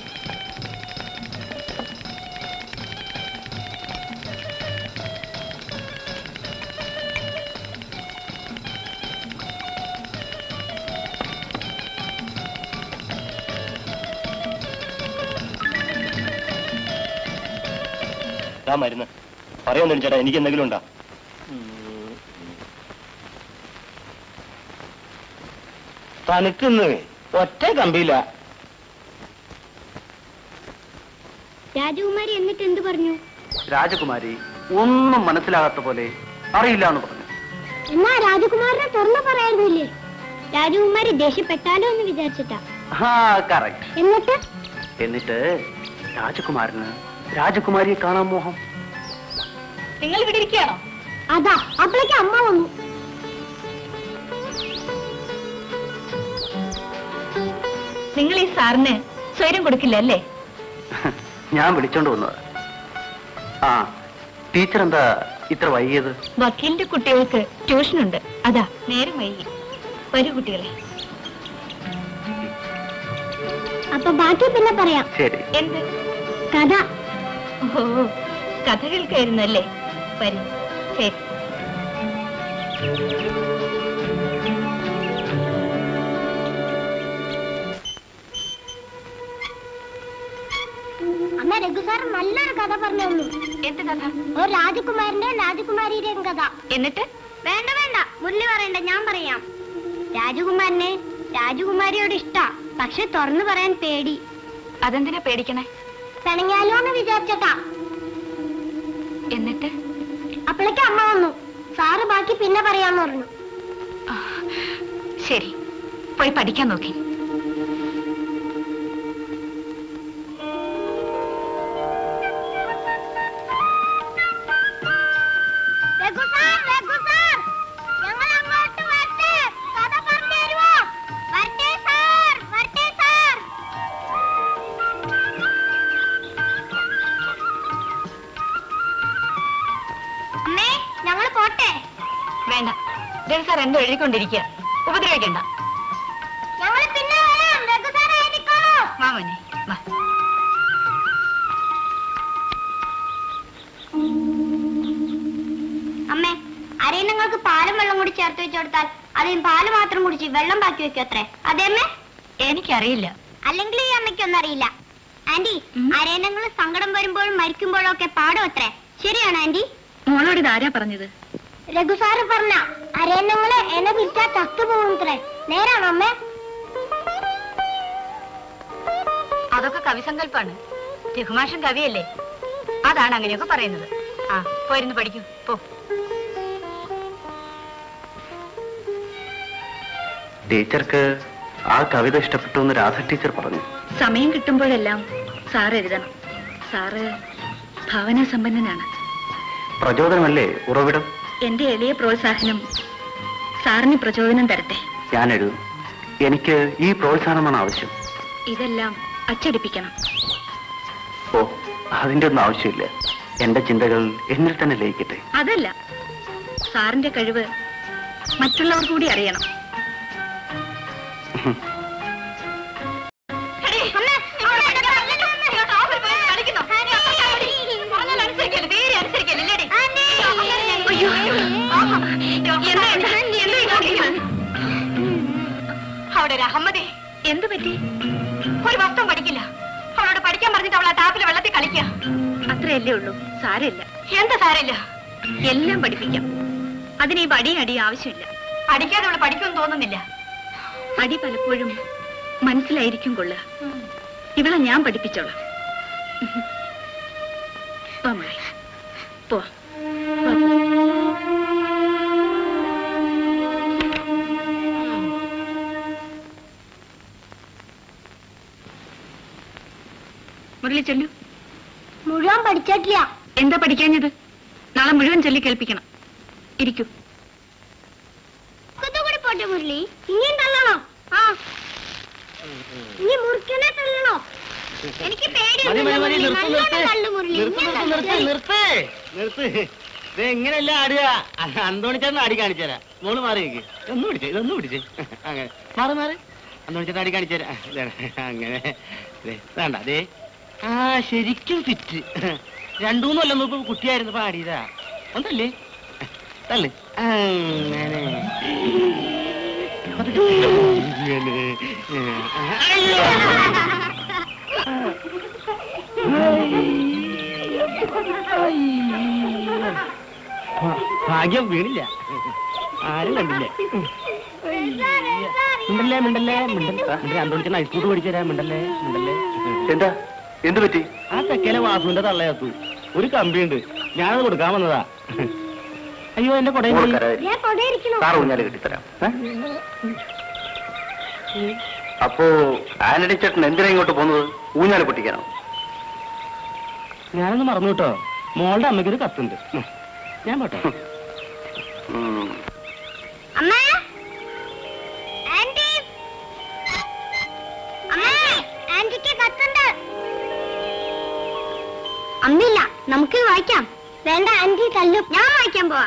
ആ മരുന്ന് പറയാൻ ചേട്ടാ എനിക്ക് എന്തെങ്കിലും ഉണ്ടാ തനിക്കിന്ന് ഒറ്റ കമ്പിയില്ല രാജകുമാരി എന്നിട്ട് എന്ത് പറഞ്ഞു രാജകുമാരി ഒന്നും മനസ്സിലാകാത്ത പോലെ അറിയില്ല എന്ന് പറഞ്ഞു എന്നാ രാജകുമാരനെ തുറന്നു പറയായിരുന്നില്ലേ രാജകുമാരി ദേഷ്യപ്പെട്ടാലോ എന്ന് വിചാരിച്ചിട്ടാ ആ കറക്റ്റ് എന്നിട്ട് എന്നിട്ട് രാജകുമാരന് രാജകുമാരിയെ കാണാൻ മോഹം നിങ്ങൾ ഇവിടെ ഇരിക്കുകയാണോ അതാ അപ്പോഴേക്ക് അമ്മ വന്നു നിങ്ങൾ ഈ സാറിന് സ്വൈരം കൊടുക്കില്ല അല്ലേ ഞാൻ വിളിച്ചോണ്ട് വന്നത് ആ ടീച്ചർ എന്താ ഇത്ര വൈകിയത് വക്കീലിന്റെ കുട്ടികൾക്ക് ട്യൂഷനുണ്ട് അതാ നേരം വൈകി വരൂ കുട്ടികളെ അപ്പൊ ബാക്കി പിന്നെ പറയാം ശരി എന്ത് കഥ ഓ കഥ കേൾക്കായിരുന്നു അല്ലേ വരൂ ശരി അമ്മ രഘുസാർ നല്ലൊരു കഥ പറഞ്ഞു തന്നു എന്ത് കഥ ഒരു രാജകുമാരന്റെ രാജകുമാരിയുടെയും കഥ എന്നിട്ട് വേണ്ട വേണ്ട മുരളി പറയണ്ട ഞാൻ പറയാം രാജകുമാരന് രാജകുമാരിയോട് ഇഷ്ടാ പക്ഷെ തുറന്നു പറയാൻ പേടി അതെന്തിനാ പേടിക്കണേ പിണങ്ങിയാലോ എന്ന് വിചാരിച്ചട്ടാ എന്നിട്ട് അപ്പോഴേക്ക് അമ്മ വന്നു സാറ് ബാക്കി പിന്നെ പറയാന്ന് പറഞ്ഞു ആ, ശരി പോയി പഠിക്കാൻ നോക്കി രഘു സാർ, രഘു സാർ, ഞങ്ങൾ അങ്ങോട്ട് വരട്ടെ? കഥ പറഞ്ഞു തരുവോ? വരട്ടെ സാർ, വരട്ടെ സാർ. അമ്മേ ഞങ്ങൾ പോട്ടെ വേണ്ട രവി സാർ എന്തോ എഴുതിക്കൊണ്ടിരിക്കുക ഉപദ്രവിക്കണ്ട ഞങ്ങൾ പിന്നെ വരാം രഘു സാർ എഴുതിക്കോളൂ വാ മോനെ വാ അമ്മേ അരയും നിങ്ങൾക്ക് പാലും വെള്ളം കൂടി ചേർത്ത് വെച്ച് കൊടുത്താൽ അതിൽ പാല് മാത്രം കുടിച്ച് വെള്ളം ബാക്കി വെക്കും അത്രേ അതേ അമ്മേ എനിക്കറിയില്ല അല്ലെങ്കിൽ ഈ അമ്മയ്ക്കൊന്നും അറിയില്ല ആന്റി ഉം. അരയണങ്ങൾ സങ്കടം വരുമ്പോഴും മരിക്കുമ്പോഴും ഒക്കെ പാടും അത്രേ ശരിയാണ് ആന്റി മോളോട് ഇതാരാ പറഞ്ഞത് രഘുസാറ് പറഞ്ഞ അരയണങ്ങള് എന്നെ പിടിച്ചാൽ ചത്തുപോകും അത്രേ നേരാണോ അമ്മേ അതൊക്കെ കവിസങ്കല്പാണ് രഘുമാഷൻ കവിയല്ലേ അതാണ് അങ്ങനെയൊക്കെ പറയുന്നത് ആ പോയിരുന്നു പഠിക്കൂ പോ ടീച്ചർക്ക് ആ കവിത ഇഷ്ടപ്പെട്ടു എന്ന് രാധ ടീച്ചർ പറഞ്ഞു സമയം കിട്ടുമ്പോഴെല്ലാം സാർ എഴുതണം സാറ് ഭാവനാ സമ്പന്നനാണ് പ്രചോദനമല്ലേ ഉറവിടം എന്റെ എളിയ പ്രോത്സാഹനം സാറിന് പ്രചോദനം തരട്ടെ ഞാൻ എഴുതും എനിക്ക് ഈ പ്രോത്സാഹനമാണ് ആവശ്യം ഇതെല്ലാം അച്ചടിപ്പിക്കണം ഓ അതിന്റെ ഒന്നും ആവശ്യമില്ല എന്റെ ചിന്തകൾ എന്നിൽ തന്നെ ലയിക്കട്ടെ അതല്ല സാറിന്റെ കഴിവ് മറ്റുള്ളവർ കൂടി അറിയണം അവിടെ ഒരു അഹമ്മദേ എന്ത് പറ്റി ഒരു വസ്തുവും പഠിക്കില്ല അവളോട് പഠിക്കാൻ പറഞ്ഞിട്ട് അവൾ ആ ടാപ്പിലെ വെള്ളത്തിൽ കളിക്കുക അത്രയല്ലേ ഉള്ളൂ സാരമില്ല എന്താ സാരമില്ല എല്ലാം പഠിപ്പിക്കാം അതിന് ഈ വടിയും അടിയും ആവശ്യമില്ല അടിക്കാതെ അവൾ പഠിക്കുമെന്ന് തോന്നുന്നില്ല അടി പലപ്പോഴും മനസ്സിലായിരിക്കും കൊള്ളുക ഇവളെ ഞാൻ പഠിപ്പിച്ചോളാം വാ മോളെ. പോവാം. വാ, പോ. മുരളി ചെല്ലു മുഴുവൻ പഠിച്ചിട്ടില്ല എന്താ പഠിക്കാഞ്ഞത് നാളെ മുഴുവൻ ചൊല്ലി കേൾപ്പിക്കണം ഇരിക്കൂ കൂടി പോട്ടെ മുരളി ഇനിയും തള്ളണോ ആ ഇനി മുറിക്കനെ തള്ളണോ എനിക്ക് പേടിയൊന്നുമില്ല മതി, മതി, മുരളി. നിർത്ത്, നല്ലോണം നിർത്ത്. തള്ളു മുരളി നിർത്ത്, ഇങ്ങനെ നിർത്ത്, തള്ളു. നിർത്ത്, നിർത്ത് ഇത് എങ്ങനെയല്ല ആടുക അന്തോണിച്ചേട്ടൻ അടി കാണിച്ചു തരാം മോള് മാറി നിൽക്ക് ഒന്ന് പിടിച്ചേ ഇതൊന്ന് പിടിച്ചേ അങ്ങനെ മാറി മാറി അന്തോണിച്ചേട്ടൻ അടി കാണിച്ചു തരാം ഇതാണ്. അങ്ങനെ ദേ, വേണ്ട അതെ ആ ശരിക്കും ഫിറ്റ് രണ്ടു മൂന്ന് കൊല്ലം മുമ്പ് കുട്ടിയായിരുന്നു പാടിയതാ ഒന്നല്ലേ തള്ളു അങ്ങനെ ഇങ്ങനെ. അയ്യോ. ഭാ- ഭാഗ്യം വീണില്ല ആരും കണ്ടില്ല മിണ്ടല്ലേ മിണ്ടല്ലേ മിണ്ടല്ലേ അന്തോണിച്ചൻ ഐസ്കൂട്ട് പഠിച്ചു തരാം മിണ്ടല്ലേ മിണ്ടല്ലേ എന്താ എന്ത് പറ്റി ആ തെക്കേലെ വാസുവിന്റെ തള്ളയത്തു ഒരു കമ്പിയുണ്ട് ഞാനത് കൊടുക്കാൻ വന്നതാ അയ്യോ എന്റെ കൊടയും പോയി. മോൾക്കരായി. ഞാൻ കൊടയിരിക്കണോ സാറ് ഊഞ്ഞാല് കെട്ടിത്തരാം ഏ? അപ്പോ ആന്റണി ചേട്ടൻ എന്തിനാ ഇങ്ങോട്ട് പോകുന്നത് ഊഞ്ഞാല് പൊട്ടിക്കാനോ ഞാനൊന്ന് മറന്നു കേട്ടോ മോളുടെ അമ്മയ്ക്കൊരു കത്തുണ്ട് ഉം. ഞാൻ പോട്ടെ ഉം. അമ്മ ആന്റി അമ്മ ആന്റിക്ക് കത്തുണ്ട് അമ്മില്ല നമുക്ക് വായിക്കാം വേണ്ട ആന്റി തല്ലും ഞാൻ വായിക്കാൻ പോവാ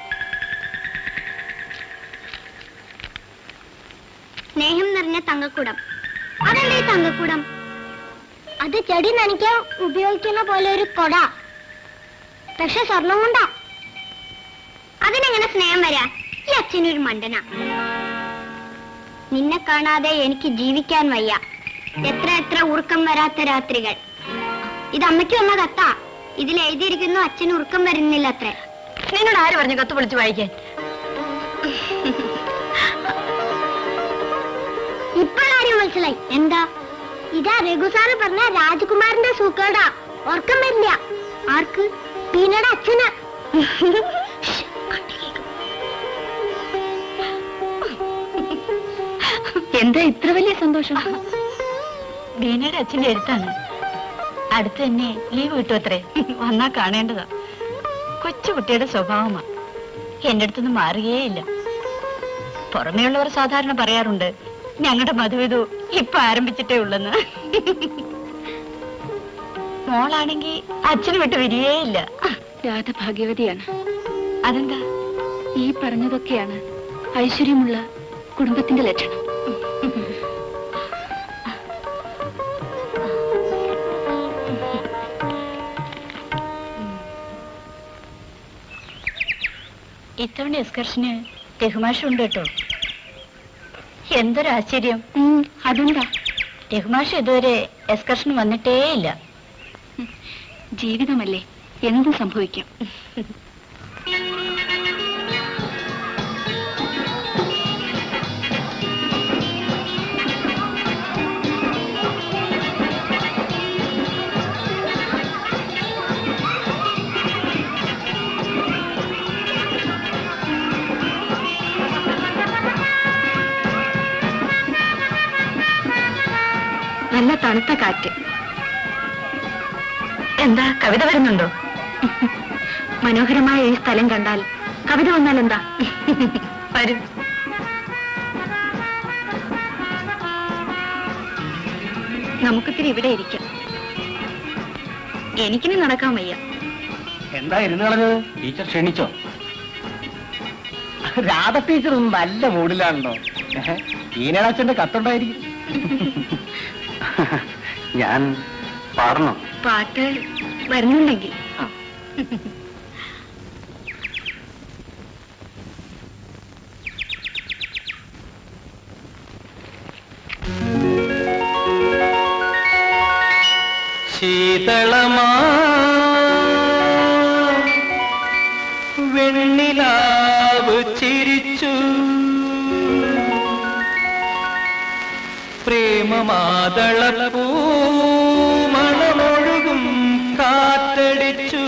സ്നേഹം നിറഞ്ഞ തങ്കക്കുടം അതല്ലേ ഈ തങ്കക്കുടം അത് ചെടി നനയ്ക്കാൻ ഉപയോഗിക്കുന്ന പോലെ ഒരു കൊട പക്ഷെ സ്വർണം കൊണ്ടാ അതിനെങ്ങനെ സ്നേഹം വരാ ഈ അച്ഛനൊരു മണ്ടന നിന്നെ കാണാതെ എനിക്ക് ജീവിക്കാൻ വയ്യ എത്ര എത്ര ഉറക്കം വരാത്ത രാത്രികൾ ഇത് അമ്മയ്ക്ക് വന്ന കത്താ ഇതിൽ എഴുതിയിരിക്കുന്നു അച്ഛൻ ഉറക്കം വരുന്നില്ല അത്രേ നിന്നോട് ആര് പറഞ്ഞു കത്ത് വിളിച്ച് വായിക്കാൻ ഇപ്പോൾ കാര്യം മനസ്സിലായി എന്താ ഇതാ രഘുസാറ് പറഞ്ഞ രാജകുമാരന്റെ സൂക്കേടാ ഉറക്കം വരില്ല ആർക്ക് പീനയുടെ അച്ഛന് എന്താ ഇത്ര വലിയ സന്തോഷം ബീനയുടെ അച്ഛന്റെ എഴുത്താണ് അടുത്ത് തന്നെ ലീവ് കിട്ടും അത്രേ വന്നാ കാണേണ്ടതാ കൊച്ചു കുട്ടിയുടെ സ്വഭാവമാ എന്റെ അടുത്തൊന്നും മാറുകയേയില്ല പുറമേയുള്ളവർ സാധാരണ പറയാറുണ്ട് ഞങ്ങളുടെ മധുവിധു ഇപ്പൊ ആരംഭിച്ചിട്ടേ ഉള്ളെന്ന് മോളാണെങ്കി അച്ഛന് വിട്ട് വരികയേയില്ല രാധ ഭാഗ്യവതിയാണ് അതെന്താ ഈ പറഞ്ഞതൊക്കെയാണ് ഐശ്വര്യമുള്ള കുടുംബത്തിന്റെ ലക്ഷണം ഇത്തവണ എക്സ്കർഷന് രഘുമാഷുണ്ട് കേട്ടോ എന്തൊരു ആശ്ചര്യം അതെന്താ രഘുമാഷ് ഇതുവരെ എക്സ്കർഷന് വന്നിട്ടേ ഇല്ല ജീവിതമല്ലേ എന്തും സംഭവിക്കാം നല്ല തണുത്ത കാറ്റ് എന്താ കവിത വരുന്നുണ്ടോ മനോഹരമായ ഈ സ്ഥലം കണ്ടാൽ കവിത വന്നാൽ എന്താ വരും നമുക്കിത്തിരി ഇവിടെ ഇരിക്കാം എനിക്കിനി നടക്കാൻ വയ്യ എന്താ ഇരുന്ന് കളഞ്ഞത് ടീച്ചർ ക്ഷണിച്ചോ രാധ ടീച്ചർ നല്ല മൂഡിലാണല്ലോ ഈനടച്ചന്റെ കത്തുണ്ടായിരിക്കും ഞാൻ പാടണം പാട്ട് വരുന്നുണ്ടെങ്കിൽ ശീതളമാ വെണ്ണിലാവ് ചിരിച്ചു പ്രേമമാതളപ്പൂ മണമൊഴുകും കാറ്റടിച്ചു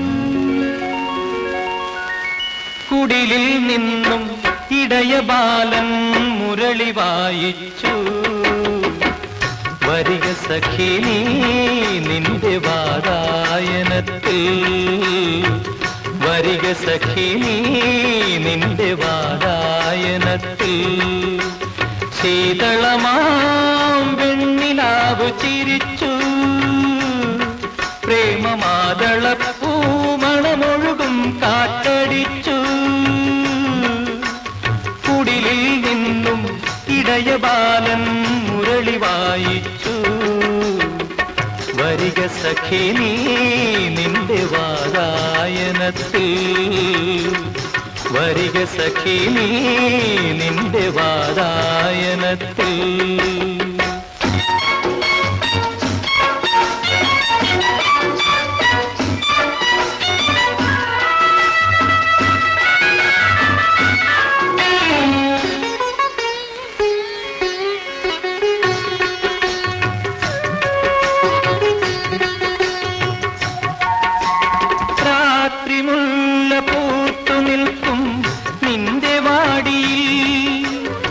കുടിലിൽ നിന്നും ഇടയബാലൻ മുരളി വായിച്ചു വരിക സഖി നീ നിന്റെ വാരായനത്തിൽ വരിക സഖി നീ നിന്റെ വാരായനത്തിൽ ശീതളമാം വെണ്ണിലാവ് ചിരിച്ചു പ്രേമമാതളപ്പൂമണമൊഴുകും കാറ്റടിച്ചു കുടിലിൽ നിന്നും ഇടയബാലൻ മുരളി വായിച്ചു വരിക സഖി നീ നിന്റെ വാരായനത്തിൽ വരിക സഖി നീ നിന്റെ വാരായനത്തിൽ രാത്രി മുല്ല പൂത്തു നിൽക്കും നിന്റെ വാടിയിൽ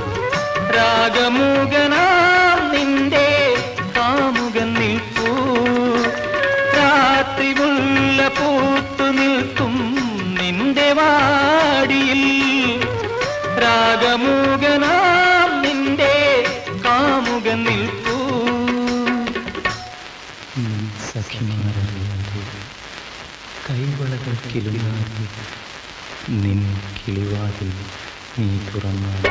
രാഗമൂകനാം നിന്റെ കാമുകൻ നിൽപ്പൂ രാത്രി മുല്ല പൂത്തു നിൽക്കും നിന്റെ വാടിയിൽ രാഗമൂകനാം നിന്റെ കാമുകൻ നിൽപ്പൂ സഖിമാരറിയാതെ കൈവളകൾ കിലുങ്ങാതെ നിൻ കിളിവാതിൽ നീ തുറന്നാൽ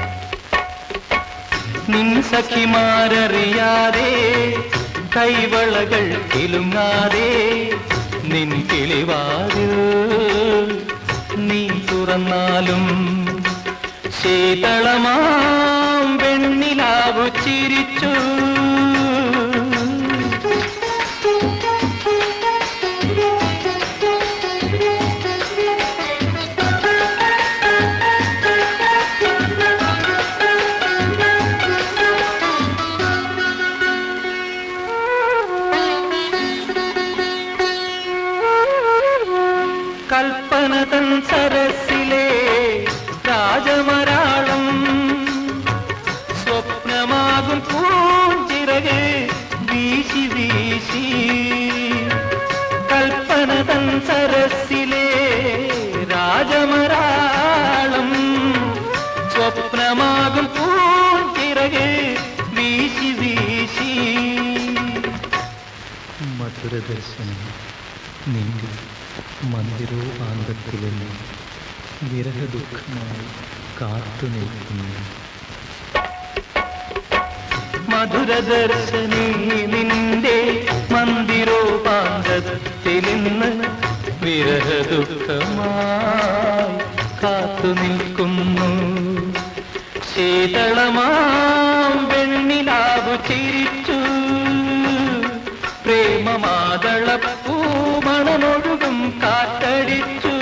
നിൻ സഖിമാരറിയാതെ കൈവളകൾ കിലുങ്ങാതെ നിൻ കിളിവാതിൽ നീ തുറന്നാലും ശീതളമാം വെണ്ണിലാവു ചിരിച്ചു കൽപ്പനതൻ സരസിലെ രാജമരാളം സ്വപ്നമാകും പൂഞ്ചിറക് വീശി വീശി കൽപ്പനതൻ സരസിലെ രാജമരാളം സ്വപ്നമാകും പൂഞ്ചിറക് വീശി വീശി മധുരദർശനം നിന്റെ മന്ദിരോപാന്തത്തിലെന്ന് വിരഹദുഃഖമായി കാത്തു നിൽക്കുന്നു മധുരദർശനീ നിന്റെ മന്ദിരോപാന്തത്തിലിന്ന് വിരഹദുഃഖമായി കാത്തു നിൽക്കുന്നു ശീതളമാം വെണ്ണിലാവു ചിരിച്ചു പ്രേമമാതളപ്പൂമണമൊഴുകും കാറ്റടിച്ചു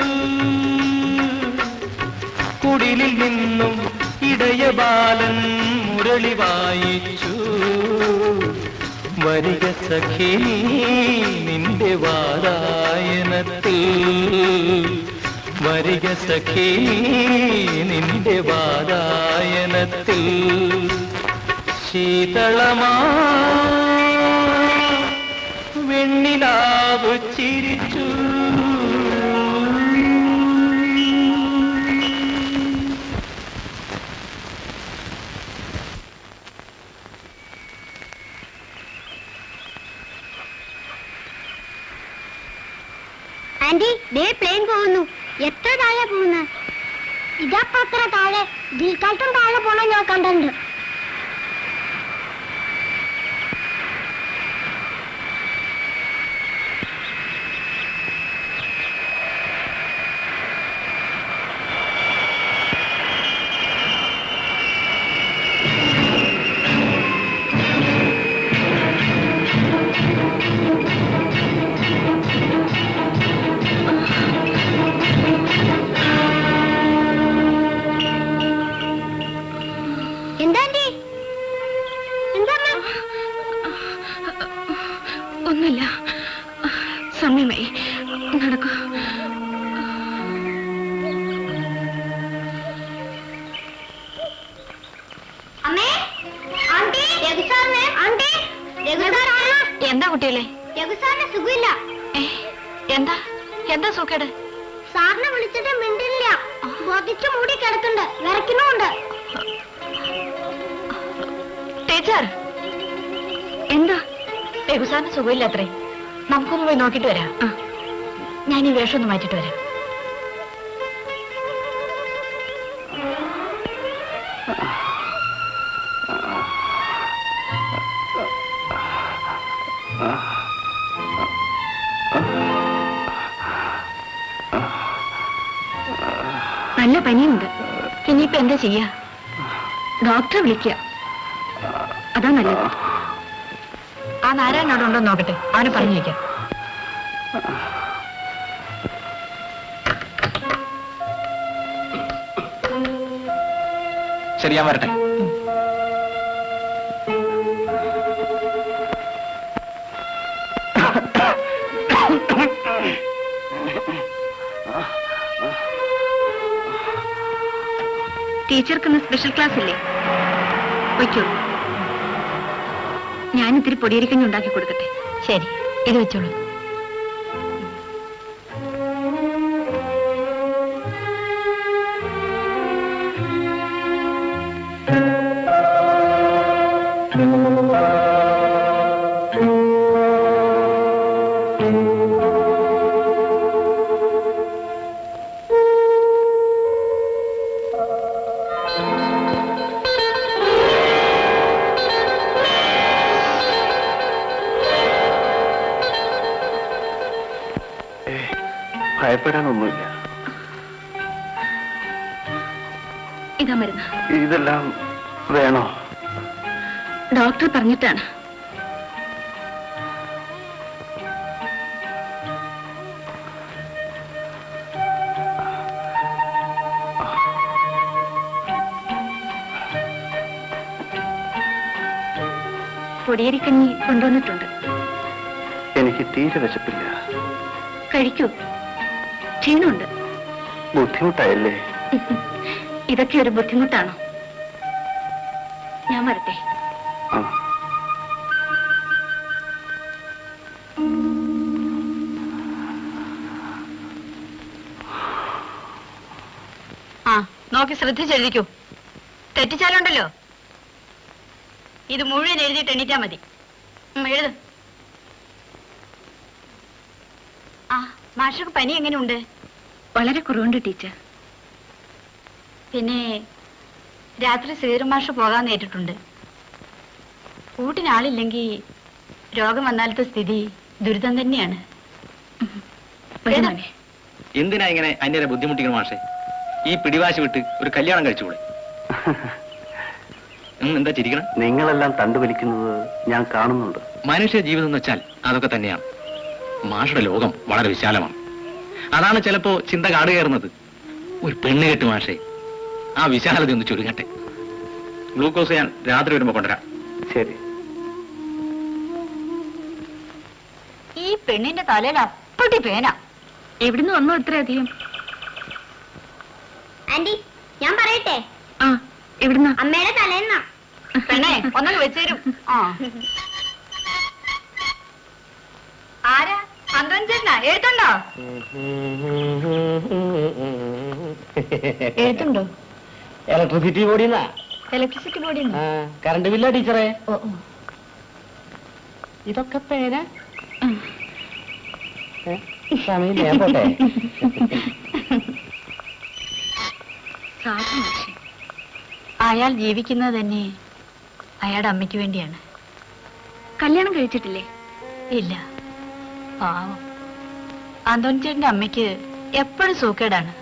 കുടിലിൽ നിന്നും ഇടയബാലൻ മുരളി വായിച്ചു വരിക സഖി നീ നിന്റെ വാരായണത്തിൽ വരിക സഖി നീ നിന്റെ വാരായണത്തിൽ ശീതളമാ വെണ്ണിലാവ് ചിരിച്ചു ആന്റി ദേ പ്ലെയിൻ പോകുന്നു എത്ര താഴെ പോകുന്നു ഇതപ്പോ എത്ര താഴെ ഇതിൽക്കാലത്തും താഴെ പോണ ഞാൻ കണ്ടിട്ടുണ്ട് എന്താ ആന്റി എന്താ അമ്മ? ഒന്നുമില്ല സമയമായി നടക്കൂ അമ്മേ ആന്റി രഘുസാറിന് ആന്റി രഘുസാറാണ് എന്താ കുട്ടികളെ രഘുസാറിന് സുഖമില്ല ഏ, എന്താ എന്താ സൂക്കേട് സാറിനെ വിളിച്ചിട്ട് മിണ്ടില്ല ബോധിച്ചു മൂടി കിടക്കുന്നുണ്ട് വിറയ്ക്കുന്നുണ്ട് ടീച്ചർ എന്താ രഘുസാറിന് സുഖമില്ലാത്രേ നമുക്കൊന്ന് പോയി നോക്കിട്ട് വരാം ആ ഞാൻ ഈ വേഷം ഒന്ന് മാറ്റിട്ട് വരാം നല്ല പനിയുണ്ട് ഇനിയിപ്പോ എന്താ ചെയ്യാ ഡോക്ടറെ വിളിക്കുക അതാ നല്ലത് ആ നാരായണോട് ഉണ്ടോ നോക്കട്ടെ അവനെ പറഞ്ഞു വയ്ക്കാം ശരി ഞാൻ വരട്ടെ ടീച്ചർക്ക് ഇന്ന് സ്പെഷ്യൽ ക്ലാസ് ഇല്ലേ വയ്ക്കോ ഞാൻ ഇത്തിരി പൊടിയരിക്കഞ്ഞി ഉണ്ടാക്കി കൊടുക്കട്ടെ ശരി ഇത് വെച്ചോളൂ ഭയപ്പെടാനൊന്നുമില്ല ഇതാ മരുന്ന് ഇതെല്ലാം വേണോ ഡോക്ടർ പറഞ്ഞിട്ടാണ് പൊടിയരിക്കഞ്ഞി കൊണ്ടുവന്നിട്ടുണ്ട് എനിക്ക് തീരെ വിശപ്പില്ല കഴിക്കൂ ക്ഷീണമുണ്ട് ബുദ്ധിമുട്ടായല്ലേ ഇതൊക്കെ ഒരു ബുദ്ധിമുട്ടാണോ ഞാൻ വരട്ടെ ആ ആ നോക്കി ശ്രദ്ധിച്ചെഴുതിക്കൂ തെറ്റിച്ചാലുണ്ടല്ലോ ഇത് മുഴുവൻ എഴുതിയിട്ട് എണീറ്റാ മതി ഉം, എഴുത് ആ മാഷക്ക് പനി എങ്ങനെയുണ്ട് വളരെ കുറവുണ്ട് ടീച്ചർ പിന്നെ രാത്രി ശ്രീധരമാഷ് പോകാൻ നേരിട്ടുണ്ട് കൂട്ടിനാളില്ലെങ്കിൽ രോഗം വന്നാലത്തെ സ്ഥിതി ദുരിതം തന്നെയാണ് വരൂ മോനെ. എന്തിനാ ഇങ്ങനെ അന്യരെ ബുദ്ധിമുട്ടിക്കണം മാഷെ ഈ പിടിവാശി വിട്ട് ഒരു കല്യാണം കഴിച്ചുകൂടെ ഉം, എന്താ ചിരിക്കണം നിങ്ങളെല്ലാം തണ്ടുവലിക്കുന്നത് ഞാൻ കാണുന്നുണ്ട് മനുഷ്യ ജീവിതം എന്ന് വെച്ചാൽ അതൊക്കെ തന്നെയാണ് മാഷയുടെ ലോകം വളരെ വിശാലമാണ് അതാണ് ചിലപ്പോ ചിന്ത കാട് കയറുന്നത് ഒരു പെണ്ണ് കെട്ട് മാഷെ ആ വിശാലത ഒന്ന് ചുരുങ്ങട്ടെ ഗ്ലൂക്കോസ് ഞാൻ രാത്രി വരുമ്പോ കൊണ്ടുവരാം ശരി ഈ പെണ്ണിന്റെ തലയിൽ അപ്പട്ടി പേന എവിടുന്ന് വന്നു ഇത്രയധികം ആന്റി ഞാൻ പറയട്ടെ ആ എവിടുന്നാ അമ്മയുടെ തലേന്നാ പെണ്ണേ ഒന്നങ്ങ് വെച്ചേരും ആ ആരാ അന്തഞ്ചേട്ടനാ എഴുത്തുണ്ടോ എഴുത്തുണ്ടോ ഇലക്ട്രിസിറ്റി ബോർഡിന്നാ ഇലക്ട്രിസിറ്റി ബോർഡിൽ കറണ്ട് ബില്ല ടീച്ചറെ ഓ ഓ. ഇതൊക്കെ പേന സമയം ഞാൻ പോട്ടെ സാധു മനുഷ്യൻ. അയാൾ ജീവിക്കുന്നത് തന്നെ അയാളുടെ അമ്മയ്ക്ക് വേണ്ടിയാണ് കല്യാണം കഴിച്ചിട്ടില്ലേ ഇല്ല പാവം അന്തോണിച്ചേട്ടന്റെ അമ്മയ്ക്ക് എപ്പോഴും സൂക്കേടാണ്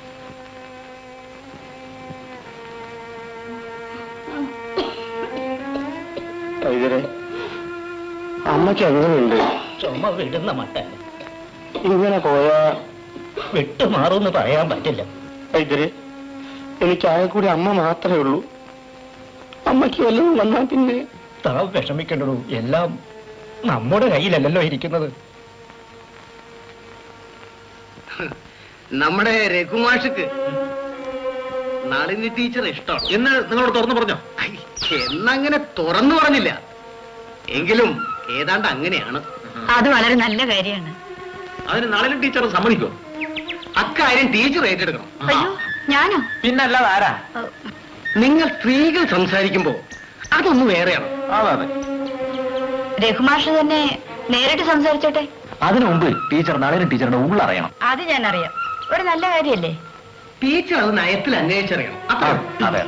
ഇതിരെ അമ്മയ്ക്ക് അങ്ങനെയുണ്ട് ചുമ വിടുന്ന മട്ടല്ല ഇങ്ങനെ പോയാ വിട്ടുമാറുമെന്ന് പറയാൻ പറ്റില്ല ഇതിരെ എനിക്ക് ആകെ കൂടി അമ്മ മാത്രമേ ഉള്ളൂ അമ്മയ്ക്ക് വല്ലതും വന്നാൽ പിന്നെ താൻ വിഷമിക്കണ്ടു എല്ലാം നമ്മുടെ കയ്യിലല്ലല്ലോ ഇരിക്കുന്നത് നമ്മുടെ രഘുമാഷക്ക് നളിനി ടീച്ചർ ഇഷ്ടമാണ് എന്ന് നിങ്ങളോട് തുറന്നു പറഞ്ഞോ ഐ, എന്നങ്ങനെ തുറന്നു പറഞ്ഞില്ല എങ്കിലും ഏതാണ്ട് അങ്ങനെയാണ് അത് വളരെ നല്ല കാര്യമാണ് അതിന് നാളെ ടീച്ചർ സമ്മതിക്കോ അക്കാര്യം ടീച്ചർ ഏറ്റെടുക്കണം അയ്യോ ഞാനോ പിന്നല്ലാതെ ആരാ നിങ്ങൾ സ്ത്രീകൾ സംസാരിക്കുമ്പോ അതൊന്ന് വേറെയാണ് അതെ അതെ രഘുമാഷ് തന്നെ നേരിട്ട് സംസാരിച്ചോട്ടെ അതിനു മുമ്പ് ടീച്ചർ നാളെ ടീച്ചറുടെ ഉള്ളറിയണം അത് ഞാൻ അറിയാം ഒരു നല്ല കാര്യല്ലേ ടീച്ചർ അത് നയത്തിൽ അന്വേഷിച്ചറിയണം അത്രേ ഉള്ളൂ. അതെ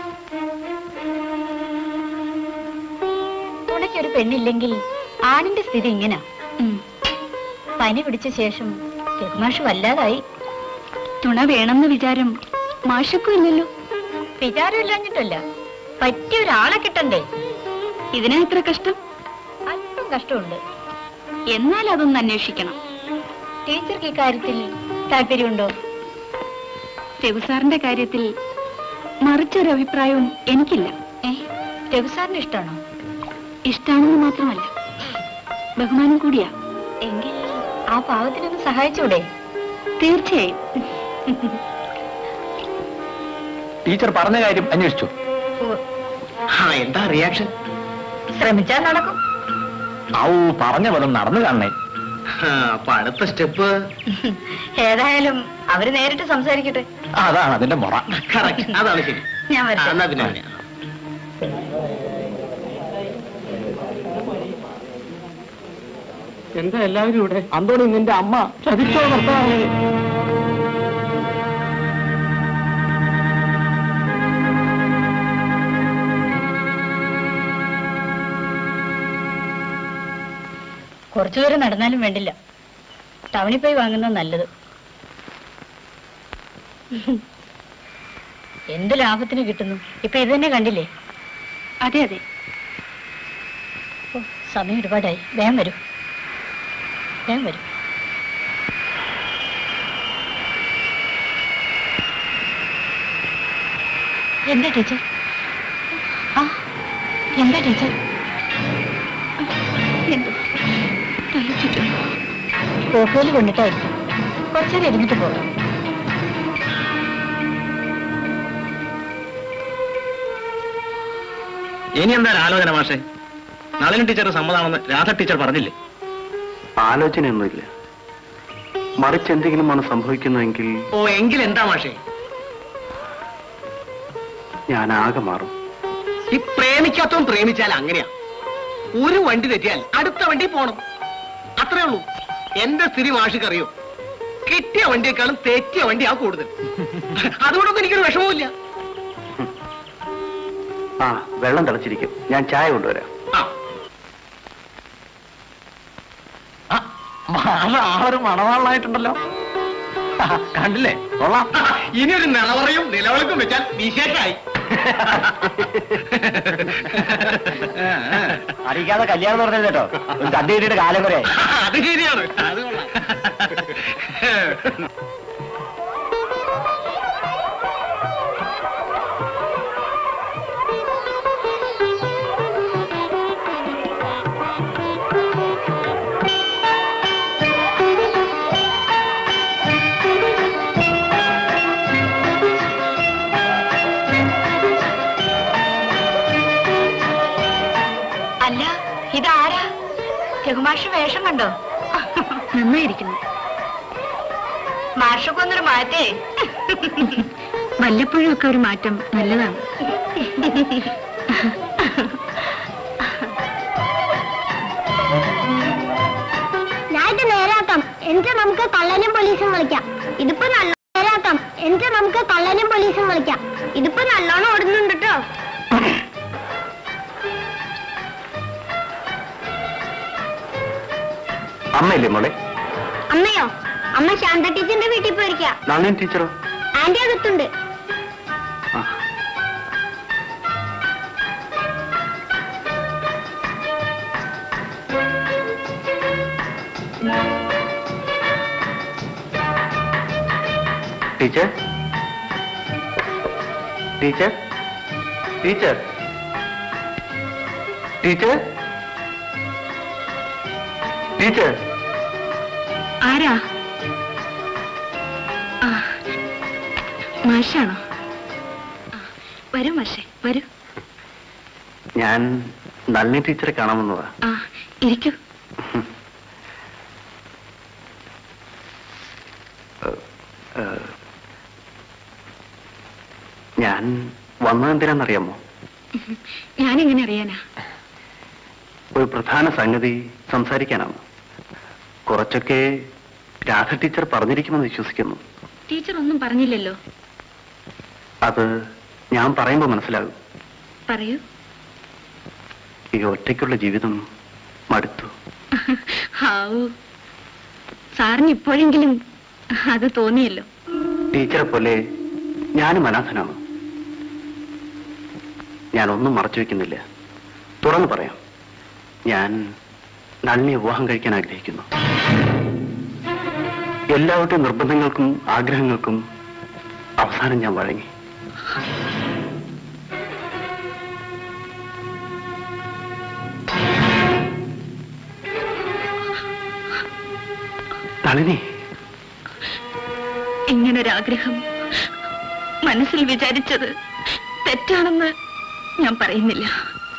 തുണയ്ക്കൊരു പെണ്ണില്ലെങ്കിൽ ആണിന്റെ സ്ഥിതി ഇങ്ങനെ പനി പിടിച്ച ശേഷം രഘുമാഷ് വല്ലാതായി തുണ വേണമെന്ന് വിചാരം മാഷക്കും ഇല്ലല്ലോ വിചാരമില്ലാഞ്ഞിട്ടല്ല പറ്റിയ ഒരാളെ കിട്ടണ്ടേ ഇതിനാ ഇത്ര കഷ്ടം അല്പം കഷ്ടമുണ്ട് എന്നാൽ അതൊന്ന് അന്വേഷിക്കണം ടീച്ചർക്ക് ഇക്കാര്യത്തിൽ താല്പര്യമുണ്ടോ രഘുസാറിന്റെ കാര്യത്തിൽ മറിച്ചൊരു അഭിപ്രായവും എനിക്കില്ല ഏ രഘുസാറിന് ഇഷ്ടമാണോ ഇഷ്ടാണെന്ന് മാത്രമല്ല ബഹുമാനം കൂടിയാ എങ്കിൽ ആ പാവത്തിനൊന്ന് സഹായിച്ചൂടെ തീർച്ചയായും ടീച്ചർ പറഞ്ഞ കാര്യം അന്വേഷിച്ചു ഓ, ആ എന്താ റിയാക്ഷൻ ശ്രമിച്ചാൽ നടക്കും ഔ പറഞ്ഞ പദം നടന്നു കാണണേ അപ്പൊ അടുത്ത സ്റ്റെപ്പ് ഏതായാലും അവര് നേരിട്ട് സംസാരിക്കട്ടെ അതാണ് അതിന്റെ മുറ കറക്റ്റ് അതാണ് ശരി ഞാൻ ആ, വരട്ടെ എന്നാ പിന്നെ അങ്ങനെ. എന്താ എല്ലാവരും ഇവിടെ അന്തോണി നിന്റെ അമ്മ ചതിച്ചോ ഭർത്താവേ കുറച്ചു ദൂരം നടന്നാലും വേണ്ടില്ല ടൗണിൽ പോയി വാങ്ങുന്നത് നല്ലത് എന്ത് ലാഭത്തിന് കിട്ടുന്നു ഇപ്പൊ ഇത് തന്നെ കണ്ടില്ലേ അതെ അതെ ഓ, സമയം ഒരുപാടായി വേഗം വരൂ വേഗം വരൂ എന്താ ടീച്ചർ ആ എന്താ ടീച്ചർ എന്തോ തലചുറ്റും കോഫിയിൽ കൊണ്ടിട്ടായിരിക്കും കുറച്ചേരം ഇരുന്നിട്ട് പോകാം ഇനി എന്താ ഒരു ആലോചന മാഷെ നളിനി ടീച്ചർ സമ്മതാണെന്ന് രാധ ടീച്ചർ പറഞ്ഞില്ലേ ആലോചനയൊന്നുമില്ല മറിച്ച് എന്തെങ്കിലുമാണ് സംഭവിക്കുന്നതെങ്കിൽ ഓ എങ്കിൽ എന്താ മാഷേ ഞാൻ ആകെ മാറും ഈ പ്രേമിക്കാത്തവൻ പ്രേമിച്ചാൽ അങ്ങനെയാ ഒരു വണ്ടി തെറ്റിയാൽ അടുത്ത വണ്ടി പോണം അത്രേ ഉള്ളൂ എന്റെ സ്ഥിതി മാഷിക്കറിയോ കിട്ടിയ വണ്ടിയേക്കാളും തെറ്റിയ വണ്ടിയാ കൂടുതൽ അതുകൊണ്ടൊന്നും എനിക്കൊരു വിഷമവുമില്ല ആ വെള്ളം തിളച്ചിരിക്കും ഞാൻ ചായ കൊണ്ടുവരാം ആ ആ, മാഷ ആ ഒരു മണവാളായിട്ടുണ്ടല്ലോ കണ്ടില്ലേ കൊള്ളാം ഇനി ഒരു നിലവറയും നിലവിളക്കും വെച്ചാൽ വിശേഷമായി അറിയിക്കാതെ കല്യാണം നടന്നത് കേട്ടോ ഒരു തന്റെ കിട്ടിയിട്ട് കാലം വരെ അത് ശരിയാണ് അത് കൊള്ളാം അല്ല ഇതാരാ രഘുമാഷ് വേഷം കണ്ടോ നന്നായിരിക്കുന്നു മാഷൊക്കെ ഒന്നൊരു മാറ്റേ വല്ലപ്പോഴും ഒക്കെ ഒരു മാറ്റം നല്ലതാണ് ഞാൻ ഇത് നേരാക്കാം എന്നിട്ട് നമുക്ക് കള്ളനും പോലീസും കളിക്കാം ഇതിപ്പോ നല്ല നേരാക്കാം എന്നിട്ട് നമുക്ക് കള്ളനും പോലീസും കളിക്കാം ഇതിപ്പോ നല്ലോണം ഓടുന്നുണ്ട് കേട്ടോ അമ്മയില്ലേ മോളെ അമ്മയോ അമ്മ ശാന്ത ടീച്ചറിന്റെ വീട്ടിൽ പോയിരിക്കുക നളിനി ടീച്ചറോ ആന്റി അകത്തുണ്ട് ആ teacher teacher teacher teacher teacher ആരാ ആ, മാഷാണോ ആ, വരൂ മാഷേ വരൂ ഞാൻ നളിനി ടീച്ചറെ കാണാമെന്നതാ ആ ഇരിക്കൂ ഏഹ്, ഞാൻ വന്നതെന്തിനാണെന്നറിയാമോ ഞാനെങ്ങനെ അറിയാനാ ഒരു പ്രധാന സംഗതി സംസാരിക്കാനാണ് കുറച്ചൊക്കെ രാധ ടീച്ചർ പറഞ്ഞിരിക്കുമെന്ന് വിശ്വസിക്കുന്നു ടീച്ചർ ഒന്നും പറഞ്ഞില്ലല്ലോ അത് ഞാൻ പറയുമ്പോൾ മനസ്സിലാകും പറയൂ ഈ ഒറ്റയ്ക്കുള്ള ജീവിതം മടുത്തു ഹാവൂ സാറിന് ഇപ്പോഴെങ്കിലും അത് തോന്നിയല്ലോ ടീച്ചറെ പോലെ ഞാനും അനാഥനാണ് ഞാൻ ഒന്നും മറച്ചു വെക്കുന്നില്ല തുറന്നു പറയാം ഞാൻ നളിനിയെ വിവാഹം കഴിക്കാൻ ആഗ്രഹിക്കുന്നു എല്ലാവരുടെയും നിർബന്ധങ്ങൾക്കും ആഗ്രഹങ്ങൾക്കും അവസാനം ഞാൻ വഴങ്ങി നളിനി ഇങ്ങനൊരാഗ്രഹം മനസ്സിൽ വിചാരിച്ചത് തെറ്റാണെന്ന് ഞാൻ പറയുന്നില്ല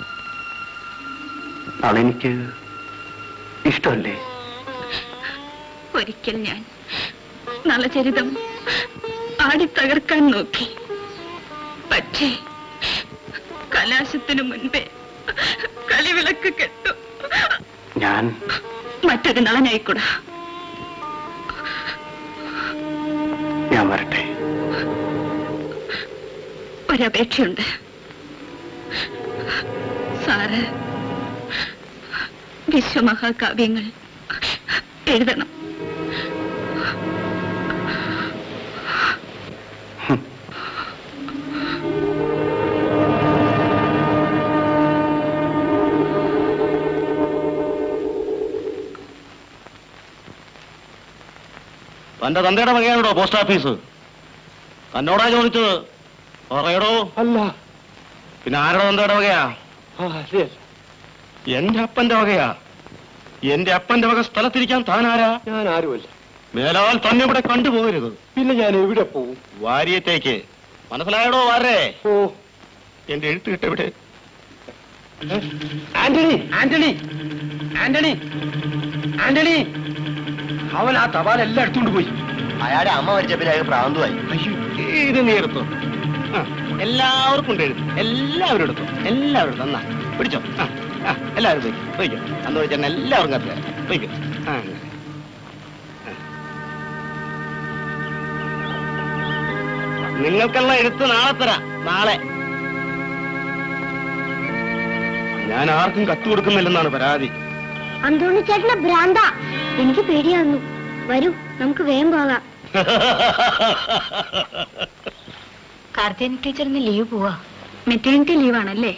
നളിനിക്ക് ഇഷ്ടമല്ലേ ഒരിക്കൽ ഞാൻ നളചരിതം ആടിത്തകർക്കാൻ നോക്കി പക്ഷേ കലാശത്തിനു മുൻപേ കളിവിളക്ക് കെട്ടു ഞാൻ മറ്റൊരു നളനായിക്കൂടാ ഞാൻ വരട്ടെ ഒരപേക്ഷയുണ്ട് സാറ് വിശ്വമഹാകാവ്യങ്ങൾ എഴുതണം തന്റെ തന്തയുടെ വകയാണോ പോസ്റ്റ് ഓഫീസ് തന്നോടാ ചോദിച്ചത് പറയടോ അല്ല പിന്നെ ആരുടെ തന്തയുടെ വകയാ എന്റെ അപ്പന്റെ വകയാ എന്റെ അപ്പന്റെ വക സ്ഥലത്തിരിക്കാൻ താനാരാ ഞാൻ ആരുമല്ല മേലാൽ തന്നെ ഇവിടെ കണ്ടുപോകരുത് പിന്നെ ഞാൻ എവിടെ പോവും വാര്യത്തേക്ക് മനസ്സിലായടോ വാരേ ഓ എന്റെ എഴുത്ത് കിട്ടെവിടെ ആന്റണി ആന്റണി ആന്റണി ആന്റണി അവൻ ആ തപാൽ എല്ലാം എടുത്തുകൊണ്ട് പോയി അയാളുടെ അമ്മ മരിച്ച പിന്നെ അയാൾക്ക് പ്രാന്തുമായി അയ്യോ ഇത് നീ എടുത്തോ ആ, എല്ലാവർക്കും ഉണ്ട് എഴുത്ത് എല്ലാവരും എടുത്തു എല്ലാവരും എടുത്തു എന്നാ പിടിച്ചോ ആ, ആ, എല്ലാവരും പോയി പോയിക്കോ അന്ന് വിളിച്ചെണ്ണ എല്ലാവരും കത്ത് തരാം പോയിക്കോ ആ അങ്ങനെ. ആ. നിങ്ങൾക്കുള്ള എഴുത്ത് നാളെ തരാം നാളെ ഞാൻ ആർക്കും കത്ത് കൊടുക്കുന്നില്ലെന്നാണ് പരാതി അന്തോണി ചേട്ടനെ ഭ്രാന്ത എനിക്ക് പേടിയാവുന്നു വരൂ നമുക്ക് വേഗം പോകാം കാർത്തികൻ ടീച്ചറിന് ലീവ് പോവാ മെറ്റേണിറ്റി ലീവാണല്ലേ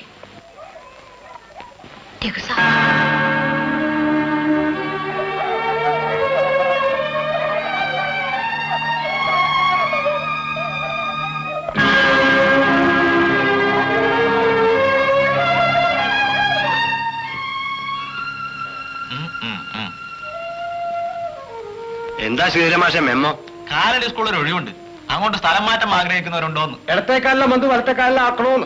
എന്താ ശ്രീധരമാഷ മെമ്മോ കാലടി സ്കൂളിൽ ഒരു ഒഴിവുണ്ട് അങ്ങോട്ട് സ്ഥലം മാറ്റം ആഗ്രഹിക്കുന്നവരുണ്ടോന്ന് ഇടത്തേക്കാലിലെ മന്ത് വലത്തേക്കാലിലെ ആക്കണോന്ന്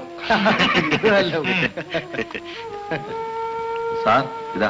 സാർ ഇതാ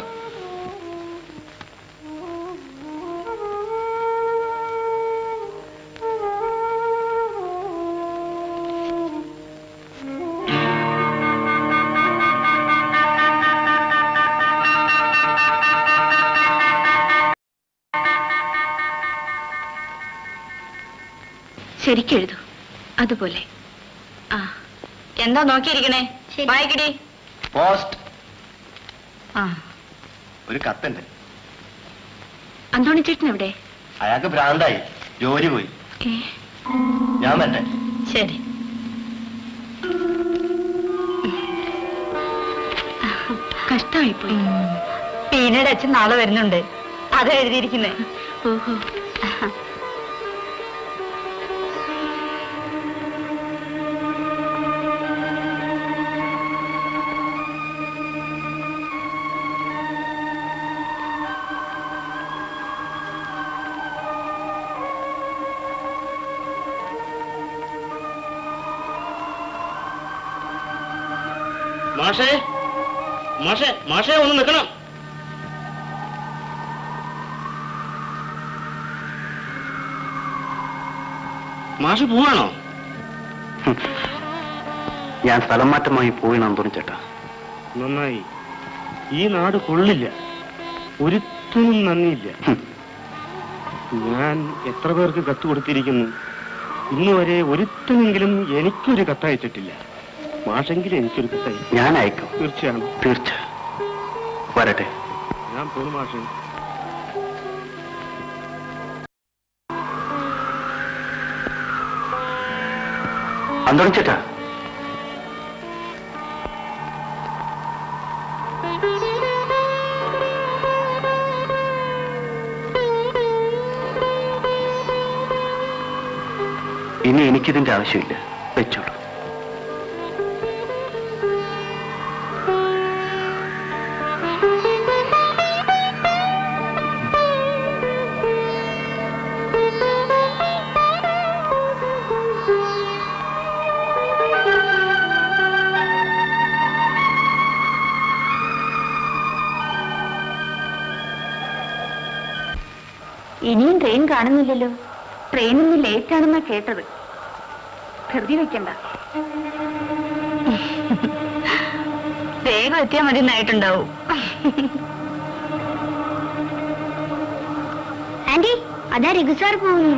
ശരിക്കെഴുതൂ അതുപോലെ ആ എന്താ നോക്കിയിരിക്കണേ വായിക്കടി പോസ്റ്റ് ആ ഒരു കത്തുണ്ട് അന്തോണി ചേട്ടൻ എവിടെ അയാൾക്ക് ഭ്രാന്തായി ജോലി പോയി ഏ ഞാൻ തന്നെ ശരി കഷ്ടമായി പോയി പീനയുടെ അച്ഛൻ നാളെ വരുന്നുണ്ട് അതാ എഴുതിയിരിക്കുന്നേ ഓഹോ മാഷേ മാഷേ മാഷേ ഒന്ന് നിൽക്കണം മാഷ് പോവാണോ ഞാൻ സ്ഥലം മാറ്റമായി പോയി നന്ദോണി ചേട്ടാ നന്നായി ഈ നാട് കൊള്ളില്ല ഒരുത്തിനും നന്ദിയില്ല ഞാൻ എത്ര പേർക്ക് കത്ത് കൊടുത്തിരിക്കുന്നു ഇന്ന് വരെ ഒരുത്തനെങ്കിലും എനിക്കൊരു കത്തയച്ചിട്ടില്ല മാഷെങ്കിലും എനിക്കൊരു കത്തയച്ചു ഞാൻ അയക്കും തീർച്ചയാണ് തീർച്ച വരട്ടെ ഞാൻ പോണു മാഷേ അന്തോണി ചേട്ടാ ഇനി എനിക്കിതിന്റെ ആവശ്യമില്ല വെച്ചോളൂ ഇനിയും ട്രെയിൻ കാണുന്നില്ലല്ലോ ട്രെയിൻ ഇന്ന് ലേറ്റ് ആണെന്നാ കേട്ടത് ധൃതി വെക്കണ്ട വേഗം എത്തിയാൽ മതി എന്നായിട്ടുണ്ടാവും ആന്റി അതാ രഘു സാർ പോകുന്നു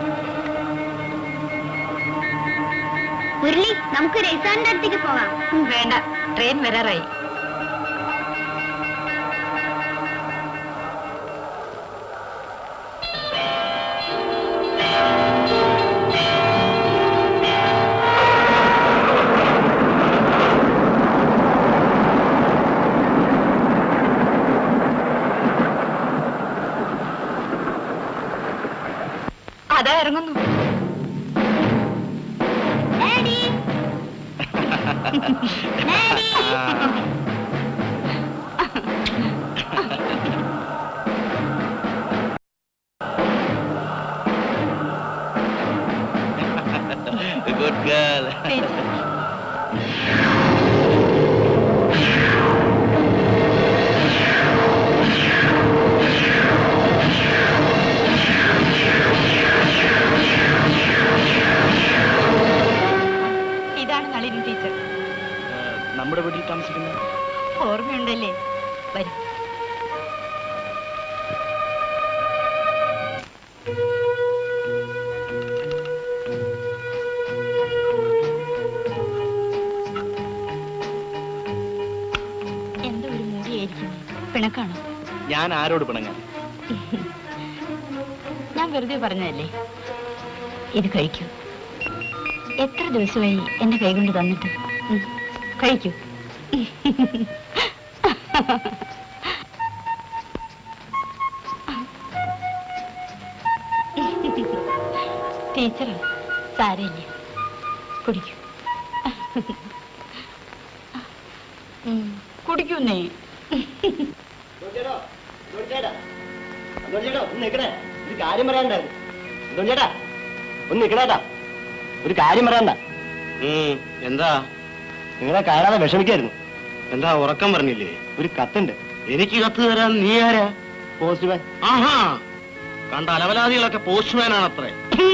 മുരളി നമുക്ക് രസാറിന്റെ അടുത്തേക്ക് പോകാം ഉം, വേണ്ട ട്രെയിൻ വരാറായി അതാ ഇറങ്ങുന്നു ഡാഡി ഡാഡി ഗുഡ് ഗേൾ ഞാൻ ആരോട് പിണങ്ങാൻ ഞാൻ വെറുതെ പറഞ്ഞതല്ലേ ഇത് കഴിക്കൂ എത്ര ദിവസമായി എന്റെ കൈകൊണ്ട് തന്നിട്ട് ഉം, കഴിക്കൂ ടീച്ചർ സാരയില്ല കുടിക്കൂ ഉം, കുടിക്കൂന്നേ ഒന്ന് നിക്കണേ ഒരു കാര്യം പറയാനുണ്ടായിരുന്നു എന്തോ ചേട്ടാ ഒന്ന് നിക്കണേട്ടാ ഒരു കാര്യം പറയാണ്ട എന്താ നിങ്ങളെ കാണാതെ വിഷമിക്കായിരുന്നു എന്താ ഉറക്കം പറഞ്ഞില്ലേ ഒരു കത്തുണ്ട് എനിക്ക് കത്ത് തരാൻ നീ ആരാ പോസ്റ്റ്മാൻ ആഹാ കണ്ട അലവലാദികളൊക്കെ പോസ്റ്റ്മാൻ ആണ് അത്രേ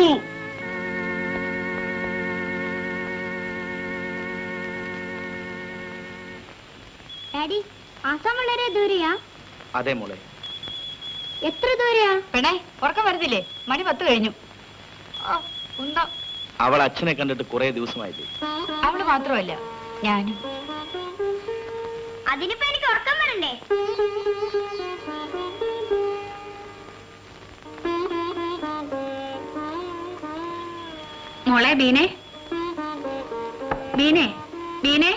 ഡാഡി ആസാം വളരെ ദൂരെയാ അതെ മോളെ എത്ര ദൂരെയാ പെണേ ഉറക്കം വരുന്നില്ലേ മണി പത്ത് കഴിഞ്ഞു ആ, ഉന്താ അവൾ അച്ഛനെ കണ്ടിട്ട് കുറെ ദിവസമായില്ലേ അവള് മാത്രമല്ല ഞാനും അതിനിപ്പോ എനിക്ക് ഉറക്കം വരണ്ടേ മോളെ ബീനെ ബീനെ ബീനെ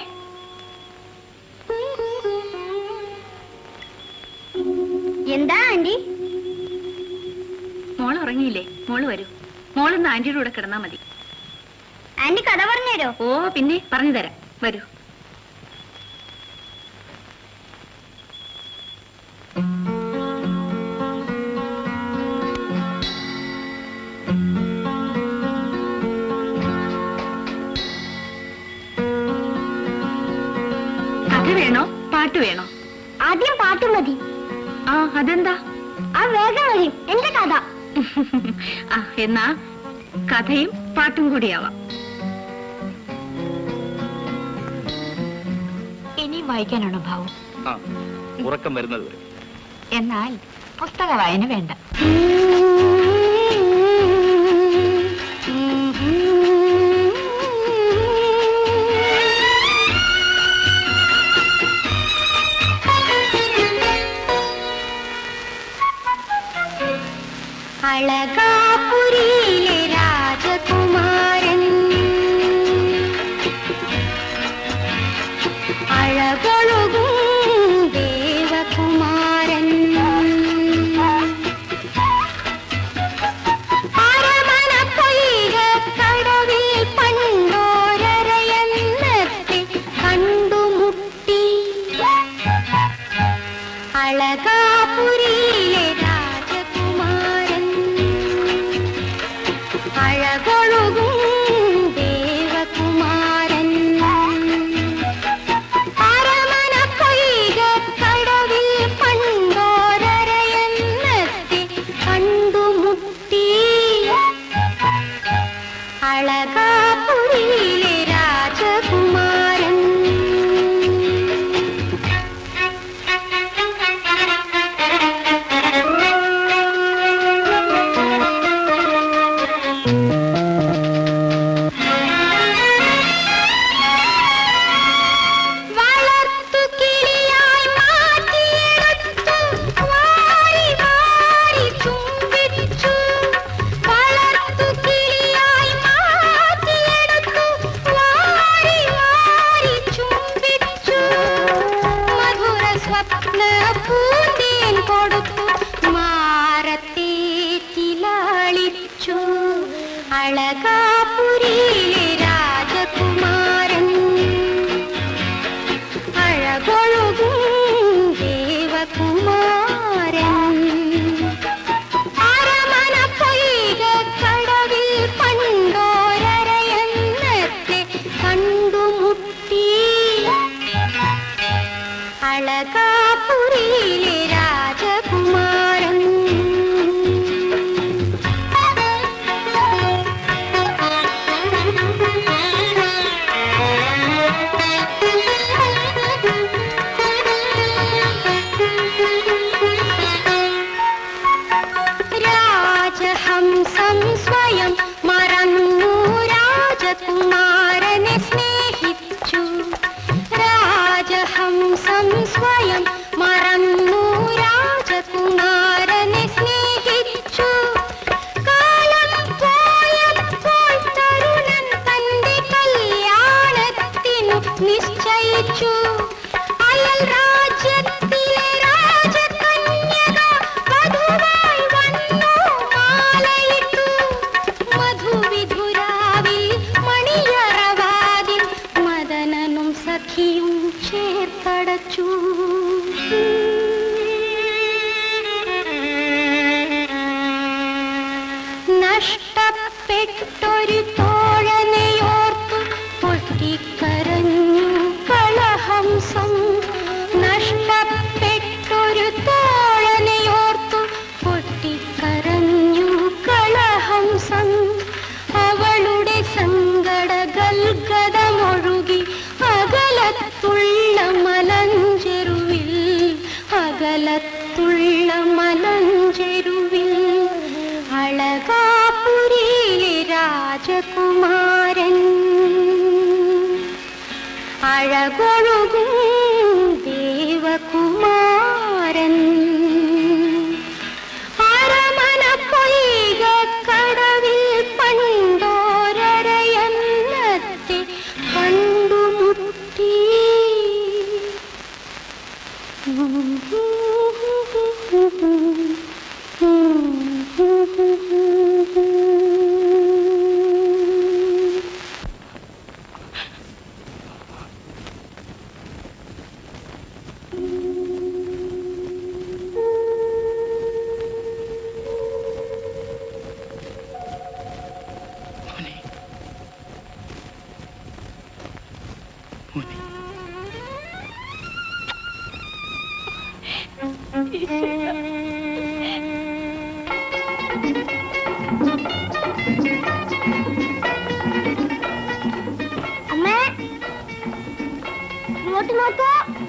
എന്താ ആന്റി മോൾ ഉറങ്ങിയില്ലേ മോള് വരൂ മോളൊന്ന് ആന്റിയുടെ കൂടെ കിടന്നാ മതി ആന്റി കഥ പറഞ്ഞുതരോ ഓ പിന്നെ പറഞ്ഞു തരാം വരൂ കഥ വേണോ പാട്ട് വേണോ ആദ്യം പാട്ട് മതി ആ അതെന്താ ആ വേഗം വരും എന്റെ കഥ ആ എന്നാ കഥയും പാട്ടും കൂടിയാവാം ഇനിയും വായിക്കാനാണോ ഭാവം ആ ഉറക്കം വരുന്നത് വരെ എന്നാൽ പുസ്തക വായന വേണ്ട അളകാപുരിയിലെ രാജകുമാരൻ അഴകൊഴുകും ദേവകുമാരൻ അരമന പൊയ്കക്കടവിൽ പണ്ടോരരയന്നത്തെ കണ്ടുമുട്ടി അളകാപുരിയിലെ രാജകുമാരൻ അഴകൊഴുകും ദേവകുമാരൻ അരമന പൊയ്കക്കടവിൽ പണ്ടോരരയന്നത്തെ കണ്ടുമുട്ടി അളകാപുരിയിലെ രാജകുമാരൻ വളർത്തു കിളിയായി മാറ്റിയെടുത്തു വാരി വാരി ചുംബിച്ചു വളർത്തു കിളിയായി മാറ്റിയെടുത്തു വാരി വാരി ചുംബിച്ചു മധുര സ്വപ്ന പൂന്തേൻ കൊടുത്തു മാറത്തേറ്റിലാളിച്ചു അളകാപുരിയിലെ രാജകുമാരൻ അഴകൊഴുകും ദേവകുമാരൻ അരമന പൊയ്കക്കടവിൽ പണ്ടോരരയന്നത്തെ കണ്ടുമുട്ടി അളകാപുരിയിലെ രാജകുമാരൻ രാജഹംസം സ്വയം മറന്നു രാജകുമാരനെ സ്നേഹിച്ചു രാജഹംസം സ്വയം മറന്നു രാജ നഷ്ടപ്പെട്ടൊരു തോഴനെയോർത്തു പൊട്ടിക്കരഞ്ഞു കളഹംസം നഷ്ടപ്പെട്ടൊരു തോഴനെയോർത്തു പൊട്ടിക്കരഞ്ഞു കളഹംസം അവളുടെ സങ്കട ഗൽഗതമൊഴുകി അകലത്തുള്ള മലഞ്ചെരുവിൽ അകലത്തുള്ള മലഞ്ചെരുവിൽ അളകാപുരിയിലെ രാജകുമാരൻ അഴകൊഴുകും ദേവകുമാരൻ അരമന പൊയ്ക കടവിൽ പണ്ടോരയന്നത്തെ കണ്ടുമുട്ടി അമ്മേ ഇങ്ങോട്ട് നോക്കൂ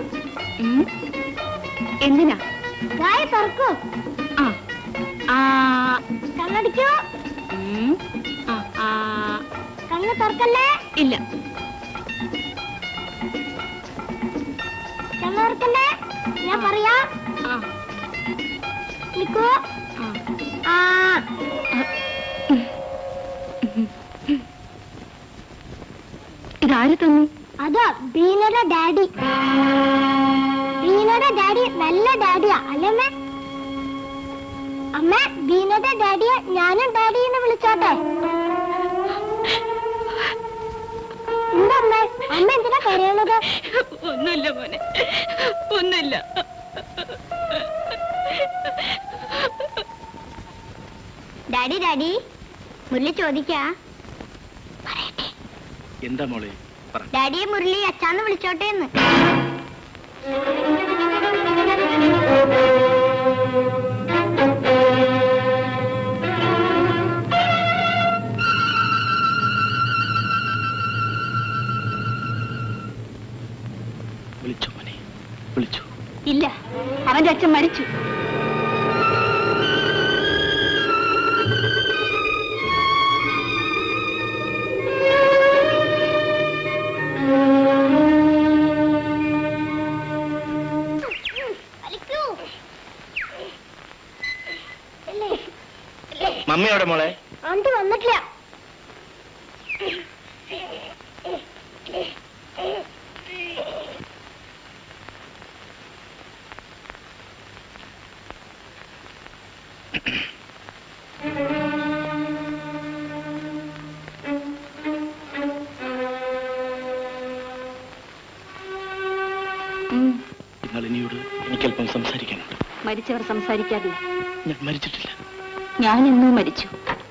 എന്തിനാ വായ തുറക്കൂ ആ ആ കണ്ണടിക്കൂ ഉം, ആ, ആ കണ്ണ് തുറക്കല്ലേ ഇല്ല കണ്ണ് തുറക്കല്ലേ ഞാൻ പറയാ ആ നിക്കൂ ആ ആ ഇതാര് തന്നു അതാ ബീനയുടെ ഡാഡി ബീനയുടെ ഡാഡി നല്ല ഡാഡിയാ അല്ലമ്മേ അമ്മ ബീനയുടെ ഡാഡിയെ ഞാനും ഡാഡി എന്ന് വിളിച്ചോട്ടെ എന്താ അമ്മ അമ്മ എന്തിനാ കരയണത് ഒന്നുമില്ല മോനെ ഒന്നുമില്ല ഡാഡി ഡാഡി മുരളി ചോദിക്കാ എന്താ മോളെ പറ ഡാഡിയെ മുരളി അച്ചാന്ന് വിളിച്ചോട്ടെ എന്ന് വിളിച്ചു മോനെ വിളിച്ചു ഇല്ല അവന്റെ അച്ഛൻ മരിച്ചു വലിക്കൂ. മമ്മി എവിടെ മോളെ ആണ്ട് വന്നിട്ടില്ല നളിനിയോട് എനിക്കല്പം സംസാരിക്കാനുണ്ട് മരിച്ചവർ സംസാരിക്കാറില്ല ഞാൻ മരിച്ചിട്ടില്ല ഞാൻ എന്നോ മരിച്ചു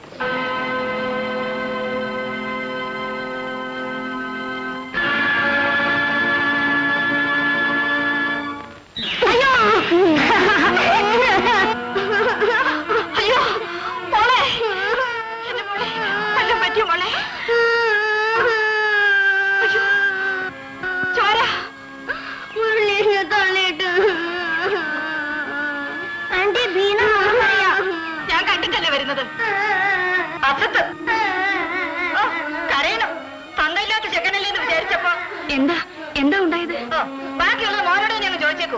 അയ്യോ മോളെ എന്റെ മോളെ വല്ലതും പറ്റിയോ മോളെ അയ്യോ ചോര മുരളീനെ തള്ളിയിട്ട് ആന്റി ബീന അറിയാ ഞാൻ കണ്ടിട്ടല്ലേ വരുന്നത് അസത്ത് ഓ, കരയണം തന്തയില്ലാത്ത ചെക്കനല്ലേ എന്ന് വിചാരിച്ചപ്പോ എന്താ എന്താ ഉണ്ടായത് ബാക്കിയുള്ള മോനോട് ഞങ്ങൾ ചോദിച്ചേക്കൂ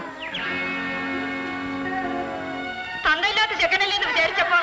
തന്തയില്ലാത്ത ചെക്കനല്ലേ എന്ന് വിചാരിച്ചപ്പോ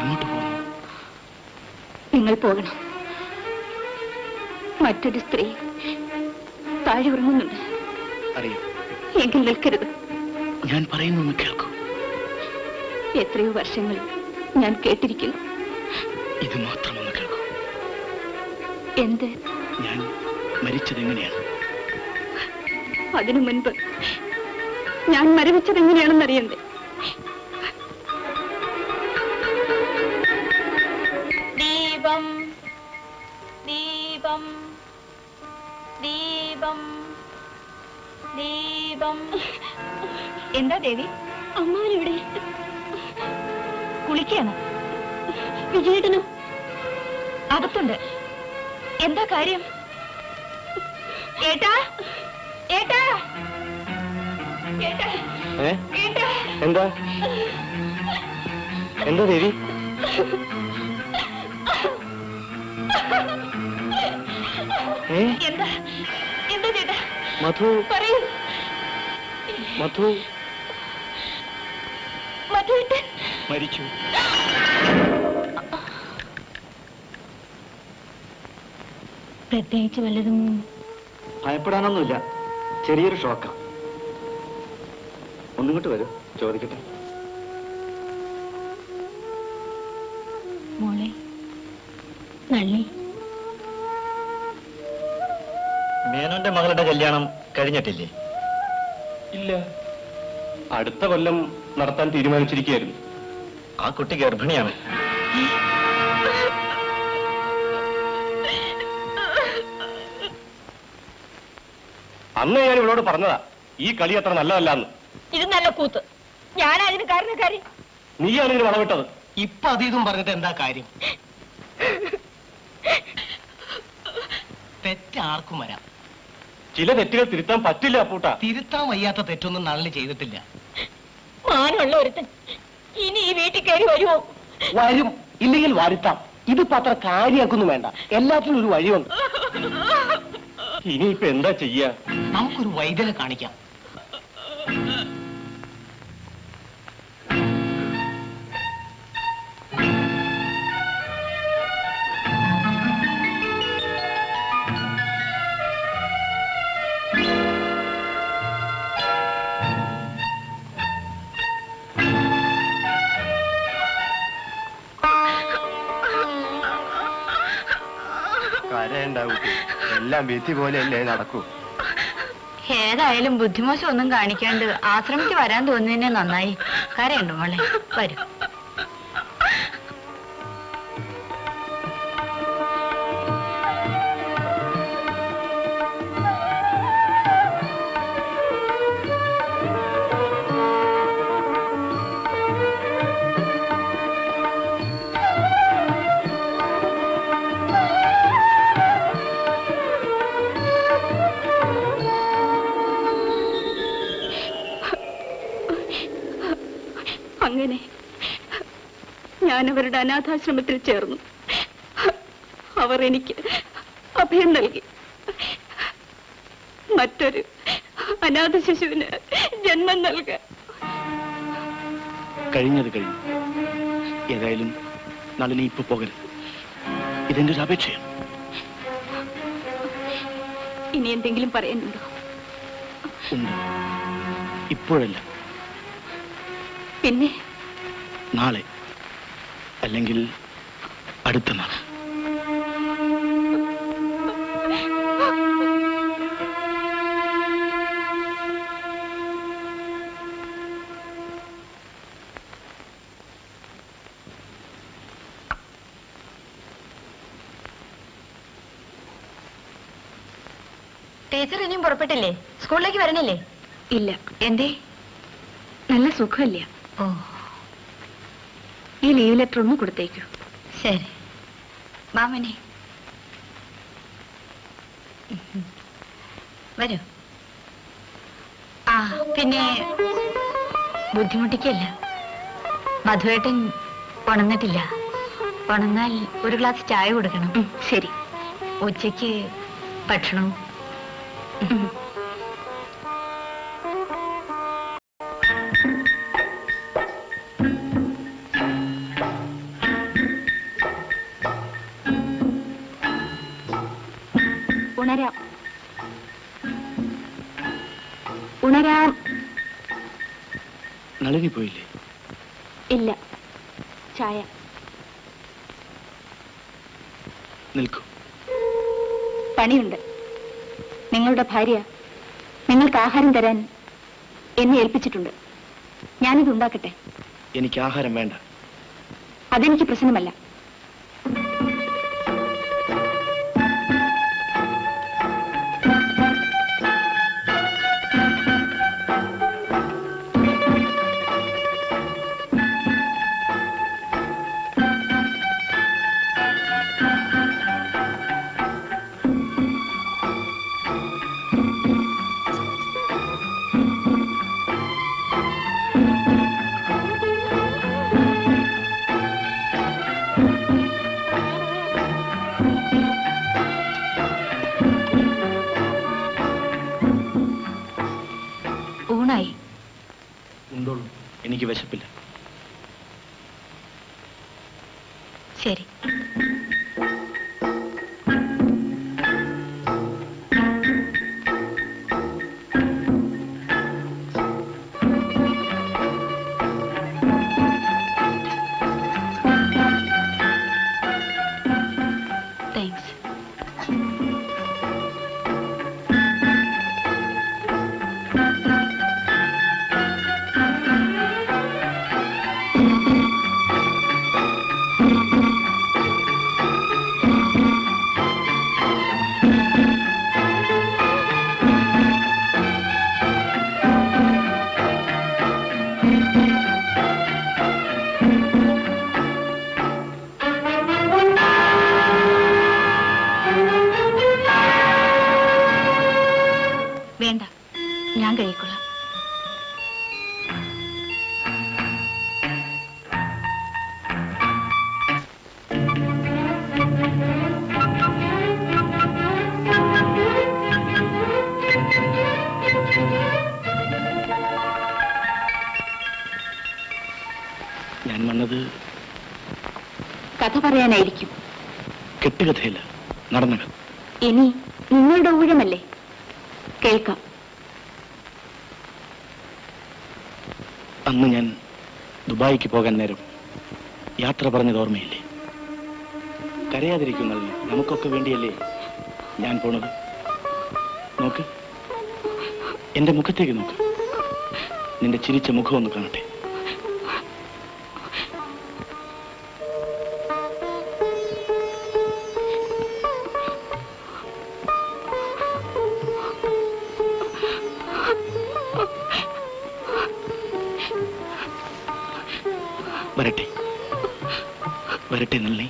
എങ്ങോട്ട് പോകുന്നു നിങ്ങൾ പോകണം മറ്റൊരു സ്ത്രീ താഴെ ഉറങ്ങുന്നുണ്ട് അറിയാം എങ്കിൽ നിൽക്കരുത് ഞാൻ പറയുന്നൊന്ന് കേൾക്കൂ എത്രയോ വർഷങ്ങൾ ഞാൻ കേട്ടിരിക്കുന്നു ഇത് മാത്രം ഒന്ന് കേൾക്കൂ എന്ത് ഞാൻ മരിച്ചത് എങ്ങനെയാണ് അതിനു മുൻപ് ഞാൻ മരവിച്ചത് എങ്ങനെയാണെന്ന് അറിയണ്ടേ ദീപം ദീപം ദീപം ദീപം എന്താ ദേവി അമ്മാവനെവിടെ കുളിക്കാണ് വിജയേട്ടനോ അകത്തുണ്ട് എന്താ കാര്യം ഏട്ടാ ഏട്ടാ ഏട്ടാ ഏ ഏട്ടാ എന്താ എന്താ ദേവി ഏ എന്താ എന്താ ചേട്ടാ മധു പറയൂ മധു മധുവേട്ടൻ മരിച്ചു പ്രത്യേകിച്ച് വല്ലതും ഭയപ്പെടാനൊന്നുമില്ല ചെറിയൊരു ഷോക്കാ ഒന്നിങ്ങോട്ട് വരൂ ചോദിക്കട്ടെ മോളെ നള്ളി മേനോന്റെ മകളുടെ കല്യാണം കഴിഞ്ഞിട്ടില്ലേ ഇല്ല അടുത്ത കൊല്ലം നടത്താൻ തീരുമാനിച്ചിരിക്കുകയായിരുന്നു ആ കുട്ടി ഗർഭിണിയാണ് അന്ന് ഞാൻ ഇവളോട് പറഞ്ഞതാ ഈ കളി അത്ര നല്ലതല്ലാന്ന് ഇത് നല്ല കൂത്ത് ഞാൻ അതിന് കാരണക്കാരി നീയാണ് ഇതിന് വളവിട്ടത് ഇപ്പൊ അത് ഇതും പറഞ്ഞിട്ട് എന്താ കാര്യം തെറ്റ് ആർക്കും വരാം ചില തെറ്റുകൾ തിരുത്താൻ പറ്റില്ല അപ്പൂട്ട തിരുത്താൻ വയ്യാത്ത തെറ്റൊന്നും നളിനി ചെയ്തിട്ടില്ല മാനുള്ള ഒരുത്തൻ ഇനി ഈ വീട്ടിൽ കയറി വരുമോ വരും ഇല്ലെങ്കിൽ വരുത്താം ഇതിപ്പോ അത്ര കാര്യമാക്കൊന്നും വേണ്ട എല്ലാത്തിനും ഒരു വഴിയുണ്ട് ഇനിയിപ്പോ എന്താ ചെയ്യാ നമുക്കൊരു വൈദ്യനെ കാണിക്കാം കരയണ്ട കുട്ടി എല്ലാം വിധി പോലെയല്ലേ നടക്കൂ ഏതായാലും ബുദ്ധിമോശം ഒന്നും കാണിക്കാണ്ട് ആശ്രമിക്ക് വരാൻ തോന്നുന്നതിനെ നന്നായി കരയുണ്ടോ മോളെ വരൂ അങ്ങനെ ഞാൻ അവരുടെ അനാഥാശ്രമത്തിൽ ചേർന്നു അവർ എനിക്ക് അഭയം നൽകി മറ്റൊരു അനാഥ ശിശുവിന് ജന്മം നൽകാൻ കഴിഞ്ഞത് കഴിഞ്ഞു ഏതായാലും നളിനി ഇപ്പൊ പോകരുത് ഇതെന്റെ ഒരു അപേക്ഷയാണ് ഇനി എന്തെങ്കിലും പറയാനുണ്ടോ ഉണ്ട് ഇപ്പോഴല്ല പിന്നെ നാളെ അല്ലെങ്കിൽ അടുത്ത നാൾ ടീച്ചർ ഇനിയും പുറപ്പെട്ടില്ലേ സ്കൂളിലേക്ക് വരണില്ലേ ഇല്ല എന്തേ നല്ല സുഖമില്ല ഓ ഈ ലീവ് ലെറ്റർ ഒന്ന് കൊടുത്തേക്കൂ ശരി മാമനെ വരൂ ആ പിന്നെ ബുദ്ധിമുട്ടിക്കല്ല മധുവേട്ടൻ ഉണർന്നിട്ടില്ല ഉണർന്നാൽ ഒരു ഗ്ലാസ് ചായ കൊടുക്കണം ഉം, ശരി ഉച്ചയ്ക്ക് ഭക്ഷണവും ഉണരാം ഉണരാം നളിനി പോയില്ലേ ഇല്ല ചായ നിൽക്കൂ പണിയുണ്ട് നിങ്ങളുടെ ഭാര്യ നിങ്ങൾക്ക് ആഹാരം തരാൻ എന്നെ ഏൽപ്പിച്ചിട്ടുണ്ട് ഞാനിത് ഉണ്ടാക്കട്ടെ എനിക്ക് ആഹാരം വേണ്ട അതെനിക്ക് പ്രശ്നമല്ല ഊണായി ഉണ്ടോളൂ എനിക്ക് വിശപ്പില്ല ശരി താങ്ക്സ് വേണ്ട ഞാൻ കഴിക്കൊള്ളാം ഞാൻ വന്നത് കഥ പറയാനായിരിക്കും കെട്ടുകഥയല്ല നടന്ന കഥ ഇനി നിങ്ങളുടെ ഊഴമല്ലേ കേൾക്കാം അന്ന് ഞാൻ ദുബായിക്ക് പോകാൻ നേരം യാത്ര പറഞ്ഞത് ഓർമ്മയില്ലേ കരയാതിരിക്കുന്നതിന് നമുക്കൊക്കെ വേണ്ടിയല്ലേ ഞാൻ പോണത് നോക്ക് എന്റെ മുഖത്തേക്ക് നോക്ക് നിന്റെ ചിരിച്ച മുഖം ഒന്ന് കാണട്ടെ വരട്ടെ വരട്ടെ നല്ലി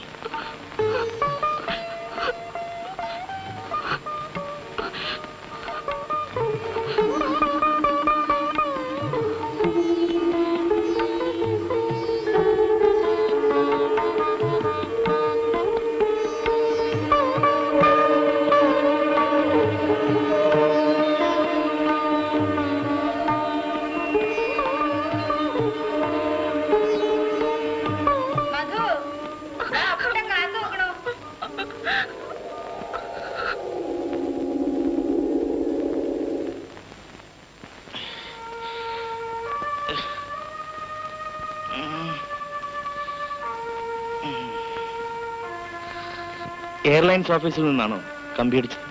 എയർലൈൻസ് ഓഫീസിൽ നിന്നാണോ കമ്പി അടിച്ചത്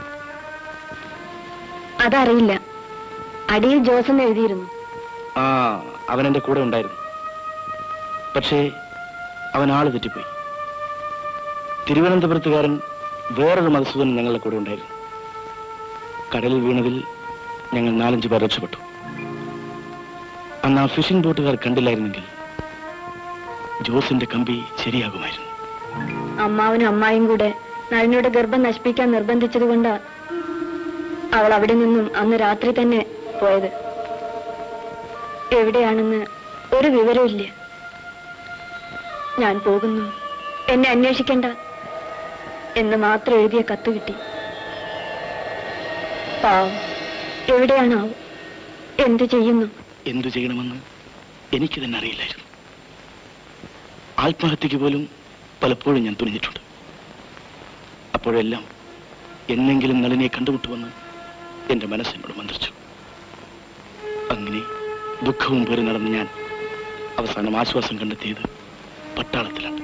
അതറിയില്ല അടിയിൽ ജോസൻ എഴുതിയിരുന്നു ആ അവൻ എന്റെ കൂടെ ഉണ്ടായിരുന്നു പക്ഷേ അവൻ ആള് തെറ്റിപ്പോയി തിരുവനന്തപുരത്തുകാരൻ വേറൊരു മധുസൂദൻ ഞങ്ങളുടെ കൂടെ ഉണ്ടായിരുന്നു കടലിൽ വീണതിൽ ഞങ്ങൾ നാലഞ്ച് പേർ രക്ഷപ്പെട്ടു അന്ന് ആ ഫിഷിംഗ് ബോട്ടുകാർ കണ്ടില്ലായിരുന്നെങ്കിൽ ജോസിന്റെ കമ്പി ശരിയാകുമായിരുന്നു അമ്മാവനും അമ്മായും കൂടെ നളിനിയുടെ ഗർഭം നശിപ്പിക്കാൻ നിർബന്ധിച്ചത് കൊണ്ടാ അവൾ അവിടെ നിന്നും അന്ന് രാത്രി തന്നെ പോയത് എവിടെയാണെന്ന് ഒരു വിവരമില്ല ഞാൻ പോകുന്നു എന്നെ അന്വേഷിക്കണ്ട എന്ന് മാത്രം എഴുതിയ കത്ത് കിട്ടി പാവം എവിടെയാണാവോ എന്തു ചെയ്യുന്നു എന്തു ചെയ്യണമെന്ന് എനിക്ക് തന്നെ അറിയില്ലായിരുന്നു ആത്മഹത്യക്ക് പോലും പലപ്പോഴും ഞാൻ തുനിഞ്ഞിട്ടുണ്ട് അപ്പോഴെല്ലാം എന്നെങ്കിലും നളിനെ കണ്ടുമുട്ടുമെന്ന് എന്റെ മനസ്സിനോട് മന്ത്രിച്ചു അങ്ങനെ ദുഃഖവും പേറി നടന്ന് ഞാൻ അവസാനം ആശ്വാസം കണ്ടെത്തിയത് പട്ടാളത്തിലാണ്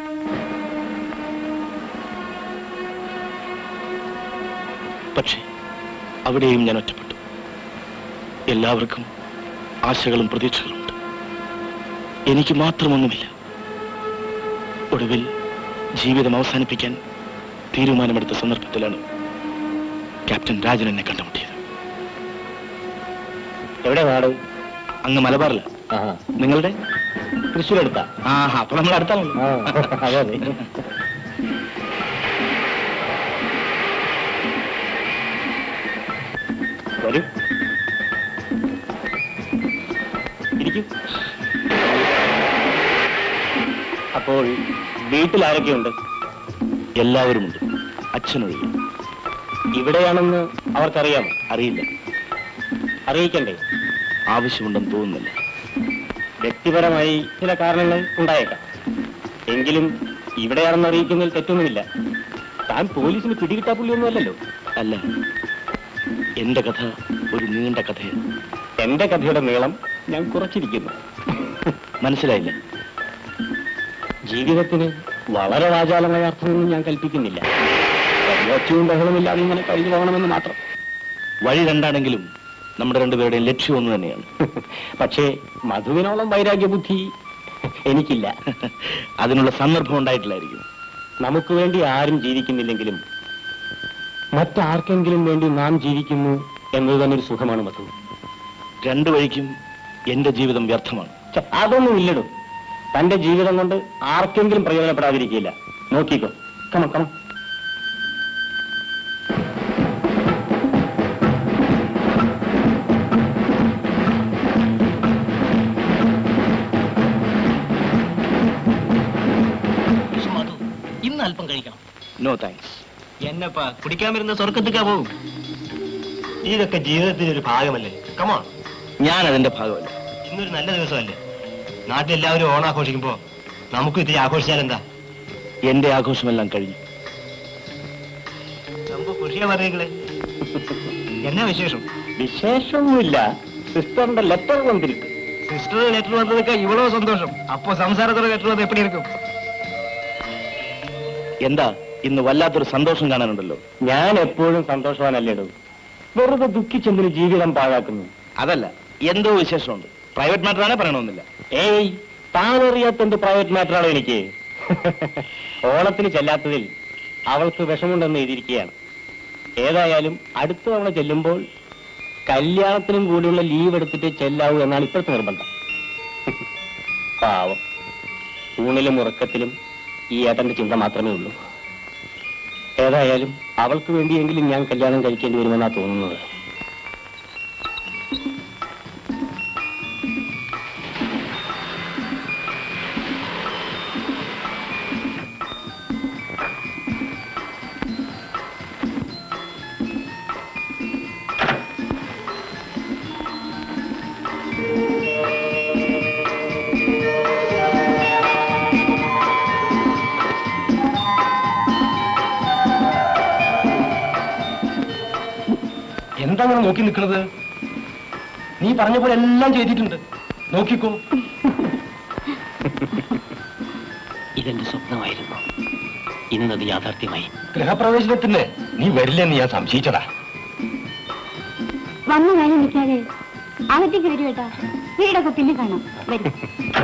പക്ഷേ അവിടെയും ഞാൻ ഒറ്റപ്പെട്ടു എല്ലാവർക്കും ആശകളും പ്രതീക്ഷകളുമുണ്ട് എനിക്ക് മാത്രമൊന്നുമില്ല ഒടുവിൽ ജീവിതം അവസാനിപ്പിക്കാൻ തീരുമാനമെടുത്ത സന്ദർഭത്തിലാണ് ക്യാപ്റ്റൻ രാജൻ എന്നെ കണ്ടുമുട്ടിയത് എവിടെ നാട് അങ്ങ് മലബാറില നിങ്ങളുടെ തൃശ്ശൂർ അടുത്താ ആ അപ്പൊ നമ്മൾ അടുത്താണല്ലോ അതെ അതെ വരൂ ഇരിക്കും അപ്പോൾ വീട്ടിൽ ആരൊക്കെയുണ്ട് എല്ലാവരുമുണ്ട് അച്ഛനൊഴികെ ഇവിടെയാണെന്ന് അവർക്കറിയാമോ അറിയില്ല അറിയിക്കണ്ടേ ആവശ്യമുണ്ടെന്ന് തോന്നുന്നില്ല വ്യക്തിപരമായി ചില കാരണങ്ങൾ ഉണ്ടായേക്കാം എങ്കിലും ഇവിടെയാണെന്ന് അറിയിക്കുന്നതിൽ തെറ്റൊന്നുമില്ല താൻ പോലീസിന് പിടികിട്ടാ പുള്ളിയൊന്നും അല്ലല്ലോ അല്ല എന്റെ കഥ ഒരു നീണ്ട കഥയാണ് എന്റെ കഥയുടെ നീളം ഞാൻ കുറച്ചിരിക്കുന്നു മനസ്സിലായില്ല ജീവിതത്തിന് വളരെ വാചാലമായ അർത്ഥമൊന്നും ഞാൻ കൽപ്പിക്കുന്നില്ല ഒച്ചയും ബഹളമില്ലാതെ ഇങ്ങനെ കഴിഞ്ഞു പോകണമെന്ന് മാത്രം വഴി രണ്ടാണെങ്കിലും നമ്മുടെ രണ്ടുപേരുടെയും ലക്ഷ്യം ഒന്ന് തന്നെയാണ് പക്ഷേ മധുവിനോളം വൈരാഗ്യ ബുദ്ധി എനിക്കില്ല അതിനുള്ള സന്ദർഭം ഉണ്ടായിട്ടില്ലായിരിക്കും നമുക്ക് വേണ്ടി ആരും ജീവിക്കുന്നില്ലെങ്കിലും മറ്റാർക്കെങ്കിലും വേണ്ടി നാം ജീവിക്കുന്നു എന്നത് തന്നെ ഒരു സുഖമാണ് മധു രണ്ടു വഴിക്കും എന്റെ ജീവിതം വ്യർത്ഥമാണ് അതൊന്നും ഇല്ലടോ തന്റെ ജീവിതം കൊണ്ട് ആർക്കെങ്കിലും പ്രയോജനപ്പെടാതിരിക്കില്ല നോക്കിക്കോ കമ കമ ഇന്ന് അല്പം കഴിക്കണം നോ താങ്ക്സ് എന്നപ്പാ കുടിക്കാൻ വരുന്ന സ്വർഗത്തേക്കാ പോവും ഇതൊക്കെ ജീവിതത്തിന്റെ ഒരു ഭാഗമല്ലേ കമാ ഞാൻ അതിന്റെ ഭാഗമല്ല ഇന്നൊരു നല്ല ദിവസമല്ലേ നാട്ടിലെല്ലാവരും ഓണാഘോഷിക്കുമ്പോ നമുക്ക് ഇത്തിരി ആഘോഷിച്ചാൽ എന്താ എന്റെ ആഘോഷമെല്ലാം കഴിഞ്ഞു ரொம்ப കുഷിയാ പറയുകളെ എന്നാ വിശേഷം വിശേഷമൊന്നുമില്ല സിസ്റ്ററിന്റെ ലെറ്റർ വന്നിരിക്കും സിസ്റ്റർ ലെറ്റർ വന്നതൊക്കെ ഇവളോ സന്തോഷം അപ്പോ സംസാരത്തോടെ ലെറ്റർ വന്നത് എപ്പടി ഇരിക്കും എന്താ ഇന്ന് വല്ലാത്തൊരു സന്തോഷം കാണാനുണ്ടല്ലോ ഞാൻ എപ്പോഴും സന്തോഷവാനല്ലേടോ വെറുതെ ദുഃഖിച്ചെന്തിന് ജീവിതം പാഴാക്കുന്നു അതല്ല എന്തോ വിശേഷമുണ്ട് പ്രൈവറ്റ് മാറ്ററാണെ പറയണമെന്നില്ല ഏയ് താനറിയാത്ത പ്രൈവറ്റ് മാറ്ററാണോ എനിക്ക് ഓണത്തിന് ചെല്ലാത്തതിൽ അവൾക്ക് വിഷമുണ്ടെന്ന് എഴുതിയിരിക്കുകയാണ് ഏതായാലും അടുത്ത തവണ ചെല്ലുമ്പോൾ കല്യാണത്തിനും കൂടിയുള്ള ലീവ് എടുത്തിട്ട് ചെല്ലാവൂ എന്നാണ് ഇപ്പോഴത്തെ നിർബന്ധം പാവം ഊണിലും ഉറക്കത്തിലും ഈ ഏട്ടന്റെ ചിന്ത മാത്രമേ ഉള്ളൂ ഏതായാലും അവൾക്ക് വേണ്ടിയെങ്കിലും ഞാൻ കല്യാണം കഴിക്കേണ്ടി വരുമെന്നാ തോന്നുന്നത് എന്താ അങ്ങനെ നോക്കി നിൽക്കുന്നത് നീ പറഞ്ഞ പോലെ എല്ലാം ചെയ്തിട്ടുണ്ട് നോക്കിക്കോ ഇതെന്റെ സ്വപ്നമായിരുന്നു ഇന്നത് യാഥാർത്ഥ്യമായി ഗൃഹപ്രവേശനത്തിന് നീ വരില്ലെന്ന് ഞാൻ സംശയിച്ചതാ വന്നു കാര്യം നിൽക്കാതെ അകത്തേക്ക് വരൂ കേട്ടാ വീടൊക്കെ പിന്നെ കാണാം വരും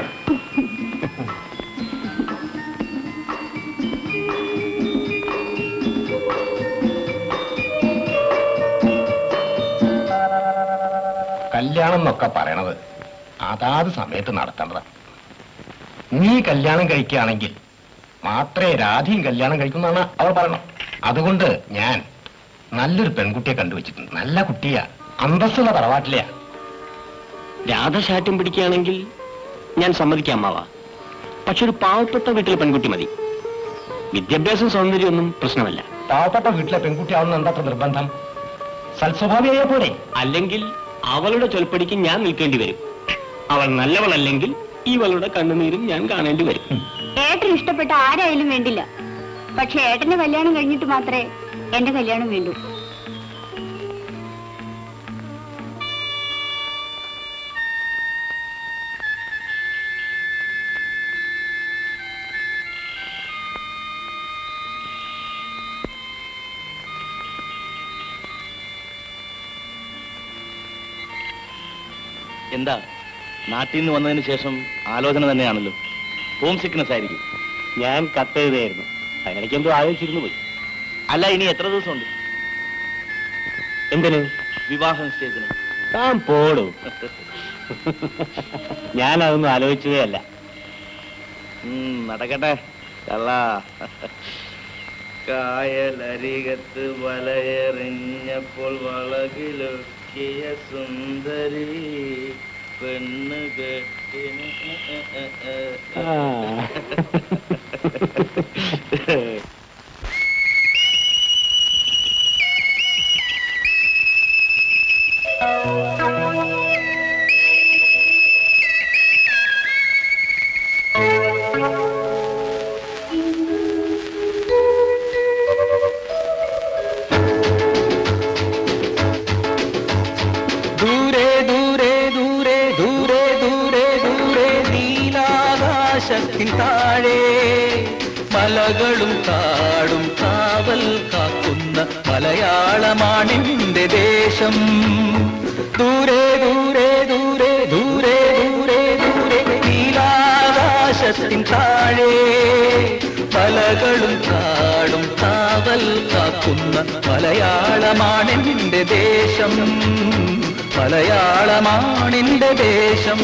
കല്യാണം എന്നൊക്കെ പറയണത് അതാത് സമയത്ത് നടത്തേണ്ടതാ നീ കല്യാണം കഴിക്കുകയാണെങ്കിൽ മാത്രമേ രാധയും കല്യാണം കഴിക്കുന്നതാണ് അവൾ പറയണം അതുകൊണ്ട് ഞാൻ നല്ലൊരു പെൺകുട്ടിയെ കണ്ടുവച്ചിട്ടുണ്ട് നല്ല കുട്ടിയാ അന്തസ്സുള്ള തറവാട്ടിലെയാ രാധശാഠ്യം പിടിക്കുകയാണെങ്കിൽ ഞാൻ സമ്മതിക്കാം അമ്മാവ പക്ഷെ ഒരു പാവപ്പെട്ട വീട്ടിലെ പെൺകുട്ടി മതി വിദ്യാഭ്യാസം സൗന്ദര്യമൊന്നും പ്രശ്നമല്ല പാവപ്പെട്ട വീട്ടിലെ പെൺകുട്ടിയാവുന്ന എന്താ അത്ര നിർബന്ധം സൽസ്വഭാവിയായ പോലെ അല്ലെങ്കിൽ അവളുടെ ചൊൽപ്പടിക്ക് ഞാൻ നിൽക്കേണ്ടി വരും അവൾ നല്ലവളല്ലെങ്കിൽ ഇവളുടെ കണ്ണുനീരും ഞാൻ കാണേണ്ടി വരും ഏട്ടന് ഇഷ്ടപ്പെട്ട ആരായാലും വേണ്ടില്ല പക്ഷെ ഏട്ടന്റെ കല്യാണം കഴിഞ്ഞിട്ട് മാത്രമേ എന്റെ കല്യാണം വേണ്ടു എന്താ നാട്ടിൽ നിന്ന് വന്നതിന് ശേഷം ആലോചന തന്നെയാണല്ലോ ഹോം സിക്നസ് ആയിരിക്കും ഞാൻ കത്തെഴുതായിരുന്നു അതിനിടയ്ക്ക് എന്തോ ആലോചിച്ചിരുന്നു പോയി അല്ല ഇനി എത്ര ദിവസമുണ്ട് എന്തിന് വിവാഹ നിശ്ചയത്തിന് താൻ പോടൂ ഞാൻ അതൊന്നും ആലോചിച്ചതേ അല്ല ഉം, നടക്കട്ടെ കള്ള കായലരികത്ത് വലയെറിഞ്ഞപ്പോൾ വളകിലൊക്കിയ സുന്ദരി പെണ്ണ് കെട്ടിന് ദൂരെ ദൂരെ ദൂരെ ദൂരെ ദൂരെ ദൂരെ നീലാകാശത്തിൻ താഴെ മലകളും കാടും കാവൽ കാക്കുന്ന മലയാളമാണെന്റെ ദേശം ദൂരെ ദൂരെ ദൂരെ ദൂരെ ദൂരെ ദൂരെ നീലാകാശത്തിൻ താഴെ മലകളും കാടും കാവൽ കാക്കുന്ന മലയാളമാണെന്റെ ദേശം മലയാളമാണെന്റെ ദേശം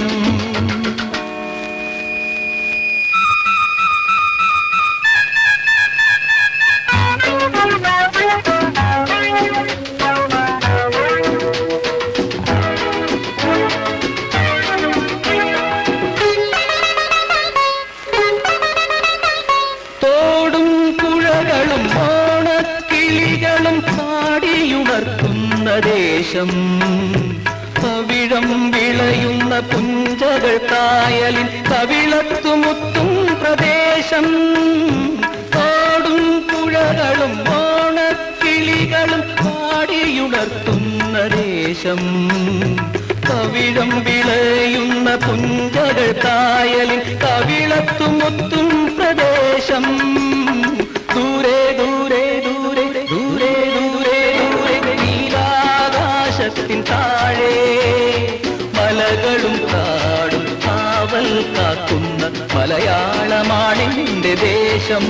തോടും പുഴകളും ഓണക്കിളികളും പാടിയുണർത്തുന്ന ദേശം പവിഴം വിളയുന്ന പുഞ്ചകൾ കായലിൽ കവിളത്തുമുത്തും പ്രദേശം തോടും പുഴകളും ഓണക്കിളികളും പാടിയുണർത്തുന്ന ദേശം കവിഴം വിളയുന്ന പുഞ്ചകൾ കായലിൽ കവിളത്തുമുത്തും പ്രദേശം ദൂരെ ദൂരെ ദൂരെ ദൂരെ ദൂരെ ദൂരെ നീലാകാശത്തിൻ താഴെ മലകളും കാടും കാവൽ കാക്കുന്ന മലയാളമാണെന്റെ ദേശം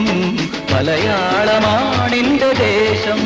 മലയാളമാണെന്റെ ദേശം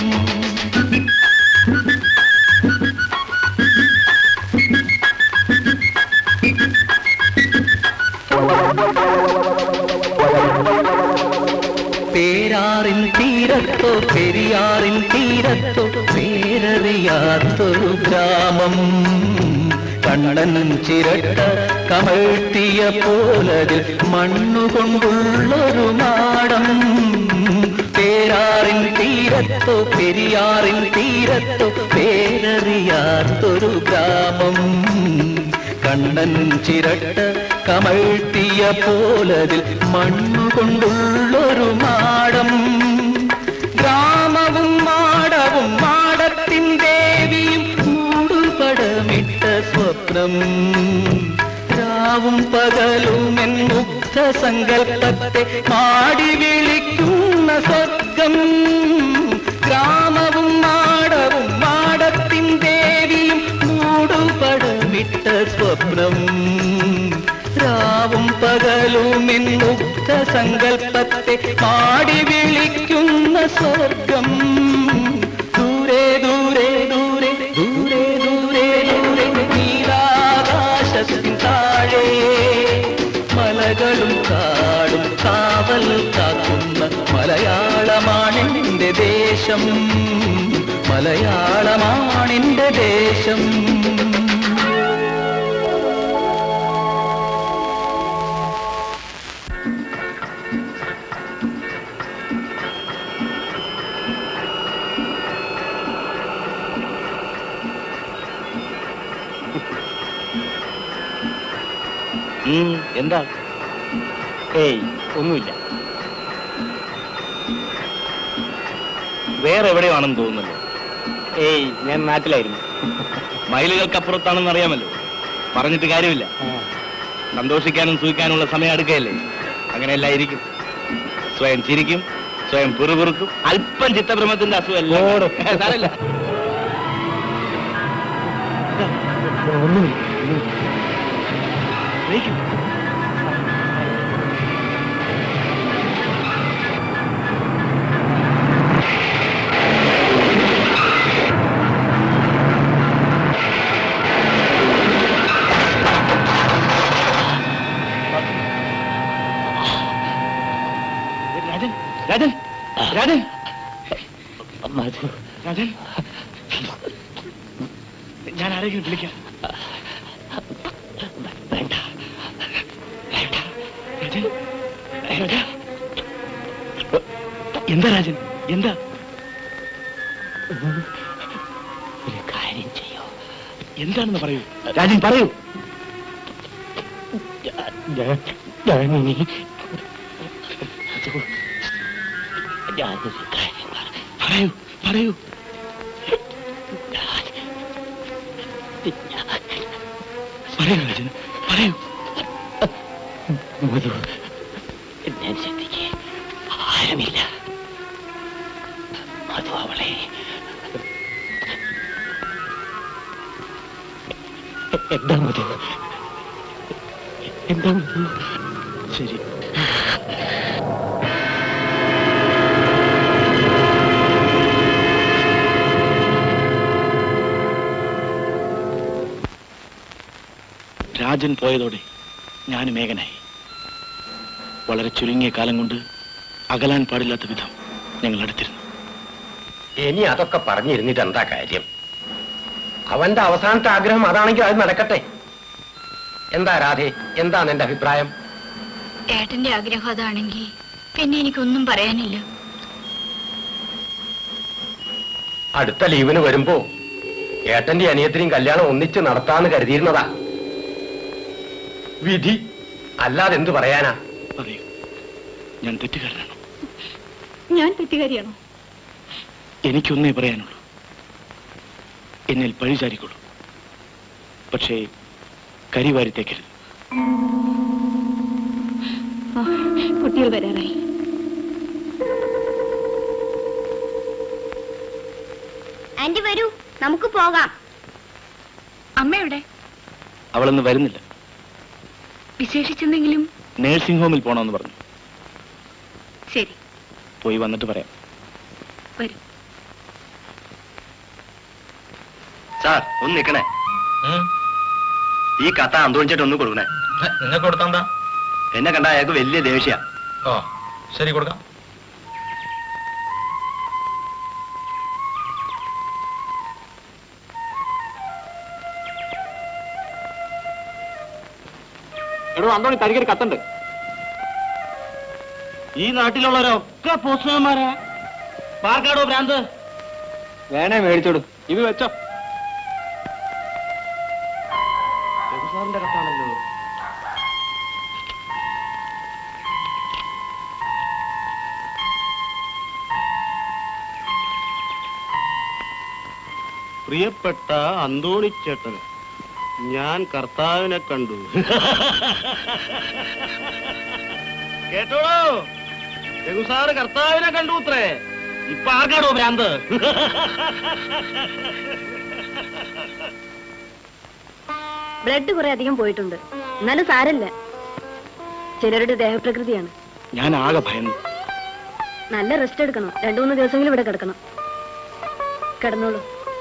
പേരാറിൻ തീരത്തോ പെരിയാറിൻ തീരത്തോ പേരറിയാത്തൊരു ഗ്രാമം കണ്ണൻ ചിരട്ട കമഴ്ത്തിയ പോലതിൽ മണ്ണുകൊണ്ടുള്ളൊരു നാടം പേരാറിൻ തീരത്തോ പെരിയാറിൻ തീരത്തോ പേരറിയാത്തൊരു ഗ്രാമം കണ്ണൻ ചിരട്ട കമഴ്ത്തിയ പോലതിൽ മണ്ണുകൊണ്ടുള്ളൊരു മാടം ഗ്രാമവും മാടവും മാടത്തിൻ ദേവിയും മൂടുപടമിട്ട സ്വപ്നം രാവും പകലും എൻ മുഗ്ധ സങ്കല്പത്തെ മാടി വിളിക്കുന്ന സ്വർഗം ഗ്രാമവും മാടവും മാടത്തിൻ ദേവിയും മൂടുപടമിട്ട സ്വപ്നം രാവും പകലും എൻ മുഗ്ധ സങ്കല്പത്തെ മാടി വിളിക്കുന്ന സ്വർഗം ദൂരെ ദൂരെ ദൂരെ ദൂരെ ദൂരെ ദൂരെ നീലാകാശത്തിൻ താഴെ മലകളും കാടും കാവൽ കാക്കുന്ന മലയാളമാണെന്റെ ദേശം മലയാളമാണെന്റെ ദേശം ഉം, എന്താ ഏയ് ഒന്നുമില്ല വേറെ എവിടെയാണെന്ന് തോന്നുന്നല്ലോ ഏയ് ഞാൻ നാട്ടിലായിരുന്നു മൈലുകൾക്കപ്പുറത്താണെന്ന് അറിയാമല്ലോ പറഞ്ഞിട്ട് കാര്യമില്ല സന്തോഷിക്കാനും സൂഹിക്കാനുള്ള സമയം അടുക്കയല്ലേ അങ്ങനെയല്ല ഇരിക്കും സ്വയം ചിരിക്കും സ്വയം പുറുപുറുക്കും അല്പം ചിത്തഭ്രമത്തിന്റെ അസുഖമല്ല സാരമില്ല ജയിക്കും. രാജൻ രാജൻ രാജൻ രാജൻ ഞാൻ ആരെങ്കിലും വിളിക്കാം വേണ്ട വേണ്ട രാജൻ രാജ എന്താ രാജൻ എന്താ ഒരു കാര്യം ചെയ്യോ എന്താണെന്ന് പറയൂ രാജൻ പറയൂ ഞാൻ ഞാനിനി ഞാനൊരു കാര്യം പറയാം പറയൂ പറയൂ പറയൂ രാജൻ പറയൂ മധു ഞാൻ ശ്രദ്ധിക്കേ ആരുമില്ല മധു അവളെ എന്താ മധു എന്താ മധു ശരി രാജൻ പോയതോടെ ഞാനും ഏകനായി വളരെ ചുരുങ്ങിയ കാലം കൊണ്ട് അകലാൻ പാടില്ലാത്ത വിധം ഞങ്ങൾ അടുത്തിരുന്നു ഇനി അതൊക്കെ പറഞ്ഞിരുന്നിട്ട് എന്താ കാര്യം അവന്റെ അവസാനത്തെ ആഗ്രഹം അതാണെങ്കിൽ അത് നടക്കട്ടെ എന്താ രാധേ എന്താ നിന്റെ അഭിപ്രായം ഏട്ടന്റെ ആഗ്രഹം അതാണെങ്കിൽ പിന്നെ എനിക്കൊന്നും പറയാനില്ല അടുത്ത ലീവിന് വരുമ്പോ ഏട്ടന്റെ അനിയത്തിനെയും കല്യാണം ഒന്നിച്ച് നടത്താന്ന് കരുതിയിരുന്നതാ വിധി അല്ലാതെ എന്തു പറയാനാ പറയൂ ഞാൻ തെറ്റുകാരനാണോ ഞാൻ തെറ്റുകാരിയാണോ എനിക്കൊന്നേ പറയാനുള്ളൂ എന്നിൽ പഴിചാരിക്കൊള്ളൂ പക്ഷേ കരിവാരിത്തേക്കരുത് ആ, കുട്ടികൾ വരാറായി ആന്റി വരൂ നമുക്ക് പോകാം അമ്മ എവിടെ അവളൊന്ന് വരുന്നില്ല വിശേഷിച്ചെന്തെങ്കിലും നേഴ്സിംഗ് ഹോമിൽ പോണമെന്ന് പറഞ്ഞു ശരി പോയി വന്നിട്ട് പറയാം വരൂ സാർ ഒന്ന് നിക്കണേ ഈ കഥ അന്തോണിച്ചിട്ട് ഒന്ന് കൊടുക്കണേ നിങ്ങൾക്ക് കൊടുത്താ എന്നെ കണ്ട അയാൾക്ക് വലിയ ദേഷ്യ ഓ ശരി കൊടുക്കാം എടോ അന്തോണി തനിക്കൊരു കത്തുണ്ട് ഈ നാട്ടിലുള്ളവരൊക്കെ പോസ്റ്റ്മാൻമാരാ പാർക്കാടോ ഭ്രാന്ത് വേണേ മേടിച്ചോടു ഇത് വെച്ചോ സാറിന്റെ കത്താണല്ലോ പ്രിയപ്പെട്ട അന്തോണിച്ചേട്ടൻ ഞാൻ കർത്താവിനെ കണ്ടു കേട്ടോളൂ രഘുസാറ് കർത്താവിനെ കണ്ടു അത്രേ ഇപ്പൊ ആർക്കാടോ ഭ്രാന്ത് ബ്ലഡ് കുറെ അധികം പോയിട്ടുണ്ട് എന്നാലും സാരല്ല ചിലരുടെ ദേഹപ്രകൃതിയാണ് ഞാൻ ആകെ ഭയന്നു നല്ല റെസ്റ്റ് എടുക്കണം രണ്ടു മൂന്ന് ദിവസമെങ്കിലും ഇവിടെ കിടക്കണം കിടന്നോളൂ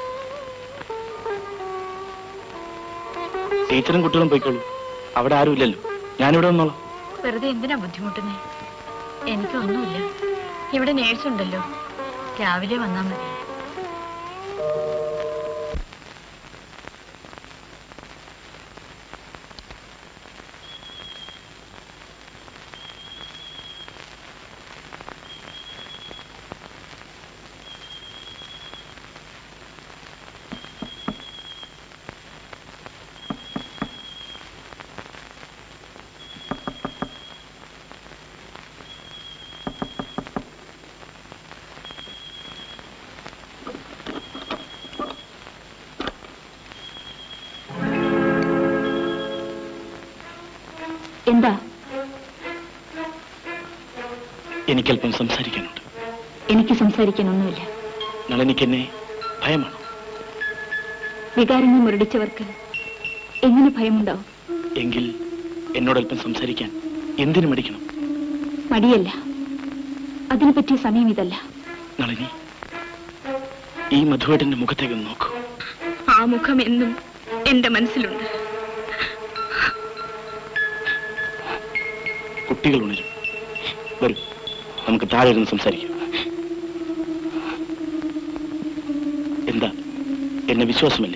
ടീച്ചറും കുട്ടികളും പോയിക്കോളൂ അവിടെ ആരുമില്ലല്ലോ ഞാനിവിടെ വന്നോളാം വെറുതെ എന്തിനാ ബുദ്ധിമുട്ടുന്നേ എനിക്കൊന്നുമില്ല ഇവിടെ നേഴ്സ് ഉണ്ടല്ലോ രാവിലെ വന്നാൽ മതി എന്താ എനിക്കല്പം സംസാരിക്കാനുണ്ട് എനിക്ക് സംസാരിക്കാനൊന്നുമില്ല നളനിക്കെന്നെ ഭയമാണ് വികാരങ്ങൾ മുരടിച്ചവർക്ക് എങ്ങനെ ഭയമുണ്ടാവും എങ്കിൽ എന്നോടല്പം സംസാരിക്കാൻ എന്തിനു മടിക്കണം മടിയല്ല അതിനു പറ്റിയ സമയം ഇതല്ല നളിനി ഈ മധുവേട്ടന്റെ മുഖത്തേക്ക് ഒന്ന് നോക്കൂ ആ മുഖം എന്നും എന്റെ മനസ്സിലുണ്ട് കുട്ടികൾ ഉണരും വരൂ നമുക്ക് താഴെ ഇരുന്ന് സംസാരിക്കാം എന്താ എന്നെ വിശ്വാസമല്ലേ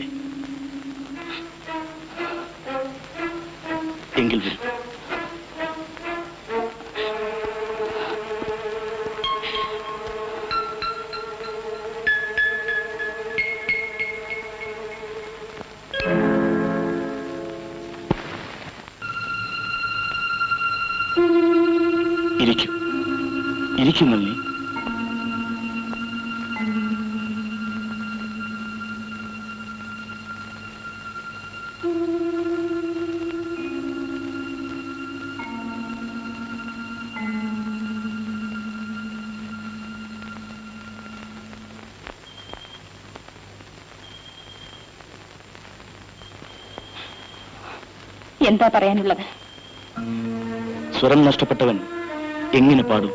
എങ്കിൽ വരൂ ഇരിക്കൂ ഇരിക്കും നന്ദി എന്താ പറയാനുള്ളത് സ്വരം നഷ്ടപ്പെട്ടവൻ എങ്ങനെ പാടും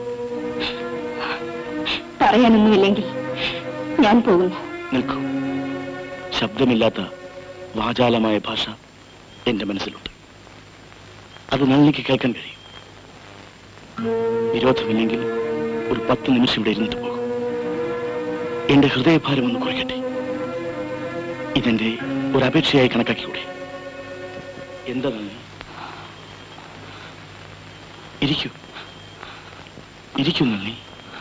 പറയാനൊന്നുമില്ലെങ്കിൽ ഞാൻ പോകുന്നു നിൽക്കൂ ശബ്ദമില്ലാത്ത വാചാലമായ ഭാഷ എന്റെ മനസ്സിലുണ്ട് അത് നളിനിക്ക് കേൾക്കാൻ കഴിയും വിരോധമില്ലെങ്കിൽ ഒരു പത്ത് നിമിഷം ഇവിടെ ഇരുന്നിട്ട് പോകും എന്റെ ഹൃദയഭാരം ഒന്ന് കുറയ്ക്കട്ടെ ഇതെന്റെ ഒരു അപേക്ഷയായി കണക്കാക്കിക്കൂടെ എന്താ നളിനി ഇരിക്കൂ ഇരിക്കൂ നളിനി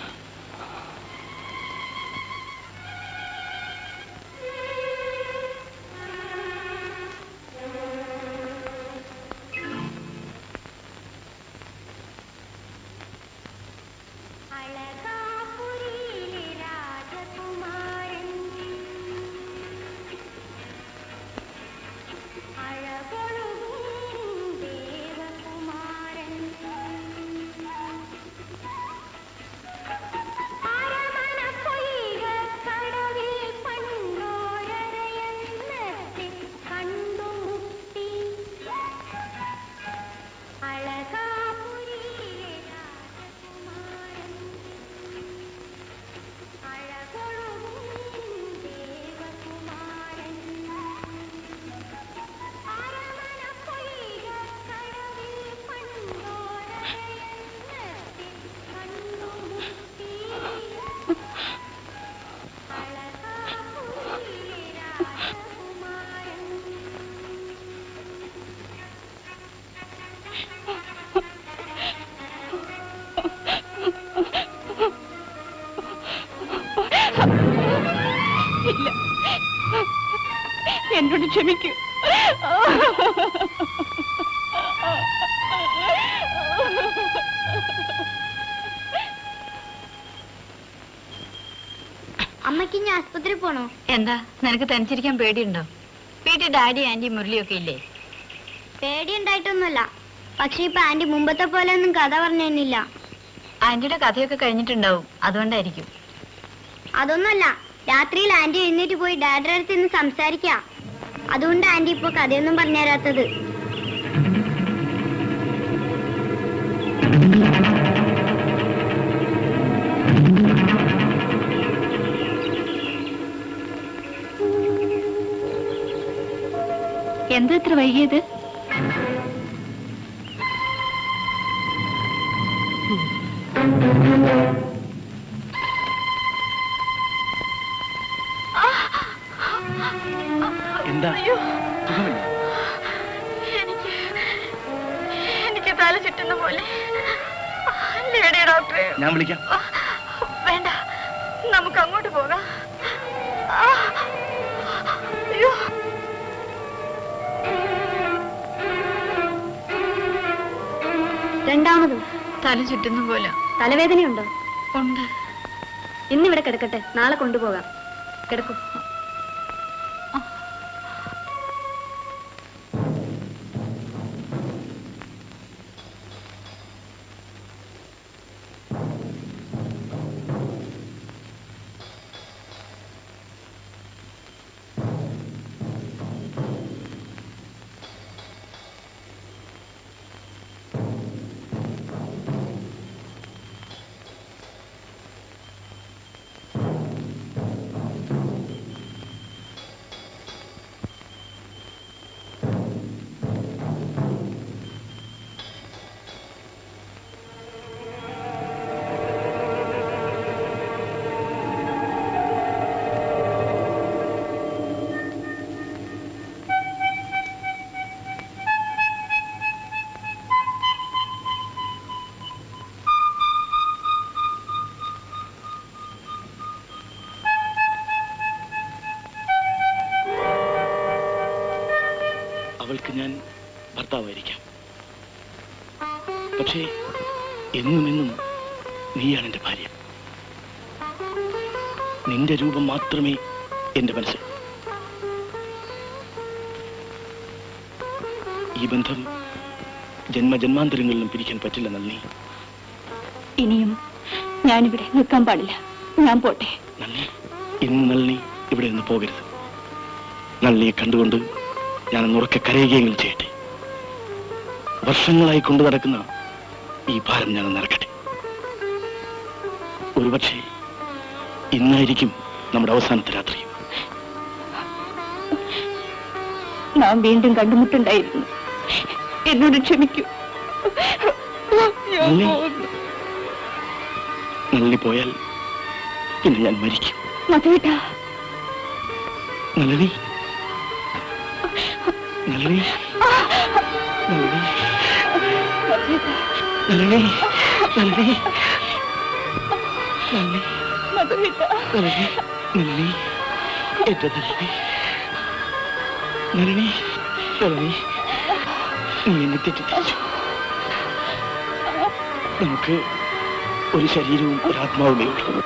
അളകാപുരിയിലെ രാജകുമാരൻ അഴകൊഴുകും ദേവകുമാരൻ അരമണപ്പൊയ്കക്കടവിൽ പണ്ടോരരയന്നത്തെ കണ്ടുമുട്ടി അളകാപുരിയിലെ രാജകുമാരൻ അഴകൊഴുകും ദേവകുമാരൻ അരമണപ്പൊയ്കക്കടവിൽ പണ്ടോരരയന്നത്തെ കണ്ടുമുട്ടി അളകാപുരിയിലെ രാജകുമാരൻ ഇല്ല എന്നോട് ക്ഷമിക്കൂ അമ്മയ്ക്ക് ഇനി ആസ്പത്രി പോണോ എന്താ നിനക്ക് തനിച്ചിരിക്കാൻ പേടിയുണ്ടോ വീട്ടിൽ ഡാഡി ആന്റി മുരളിയൊക്കെ ഇല്ലേ പേടിയുണ്ടായിട്ടൊന്നുമല്ല പക്ഷെ ഇപ്പൊ ആന്റി മുമ്പത്തെ പോലെ ഒന്നും കഥ പറഞ്ഞു തന്നില്ല ആന്റിയുടെ കഥയൊക്കെ കഴിഞ്ഞിട്ടുണ്ടാവും അതുകൊണ്ടായിരിക്കും അതൊന്നുമല്ല രാത്രിയിൽ ആന്റി എഴുന്നേറ്റ് പോയി ഡാഡിയുടെ അടുത്ത് നിന്ന് സംസാരിക്കാം അതുകൊണ്ട് ആന്റി ഇപ്പൊ കഥയൊന്നും പറഞ്ഞു തരാത്തത് എന്താ ഇത്ര വൈകിയത് എന്താ സുഖമില്ലേ എനിക്ക് എനിക്ക് തല ചുറ്റുന്ന പോലെ ലേഡി ഡോക്ടറെ ഞാൻ വിളിക്കാം വേണ്ട നമുക്ക് അങ്ങോട്ട് പോകാം ആ, അയ്യോ രണ്ടാമതും തല ചുറ്റുന്ന പോലെ തലവേദനയുണ്ടോ ഉണ്ട് ഇന്നിവിടെ കിടക്കട്ടെ നാളെ കൊണ്ടുപോകാം കിടക്കും ഭർത്താവായിരിക്കാം പക്ഷേ എന്നും എന്നും നീയാണ് എന്റെ ഭാര്യ നിന്റെ രൂപം മാത്രമേ എന്റെ മനസ്സിൽ ഈ ബന്ധം ജന്മജന്മാന്തരങ്ങളിലും പിരിക്കാൻ പറ്റില്ല നന്ദി ഇനിയും ഞാനിവിടെ നിൽക്കാൻ പാടില്ല ഞാൻ പോട്ടെ നന്ദി ഇന്ന് നളിനി ഇവിടെ നിന്ന് പോകരുത് നളിനിയെ കണ്ടുകൊണ്ട് ഞാൻ ഉറക്കെ കരയുകയെങ്കിലും ചെയ്യട്ടെ വർഷങ്ങളായി കൊണ്ടു നടക്കുന്ന ഈ ഭാരം ഞാൻ നിറക്കട്ടെ ഒരുപക്ഷെ ഇന്നായിരിക്കും നമ്മുടെ അവസാനത്തെ രാത്രി നാം വീണ്ടും കണ്ടുമുട്ടുണ്ടായിരുന്നു എന്നോട് ക്ഷമിക്കൂ ഞാൻ നന്ദി. പോകുന്നു. നളിനി പോയാൽ പിന്നെ ഞാൻ മരിക്കും മധുവേട്ടാ നളിനി നളിനി നളിനി നളിനി നളിനി നളിനി മധുവേട്ടാ നളിനി നളിനി എന്റെ നളിനി നളിനി നളിനി നീ എന്നെ തെറ്റിദ്ധരിച്ചു നമുക്ക് ഒരു ശരീരവും ഒരു ആത്മാവുമേ ഉള്ളൂ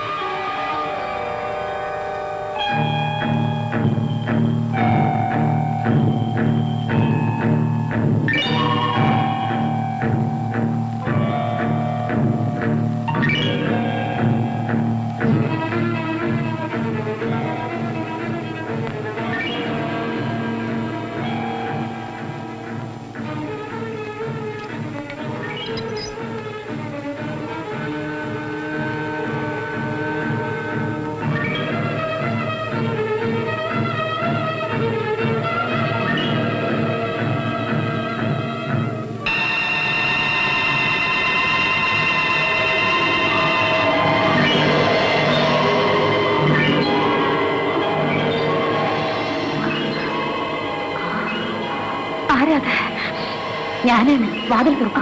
ആരാത് ഞാനാണ് വാതിൽ തുറക്കും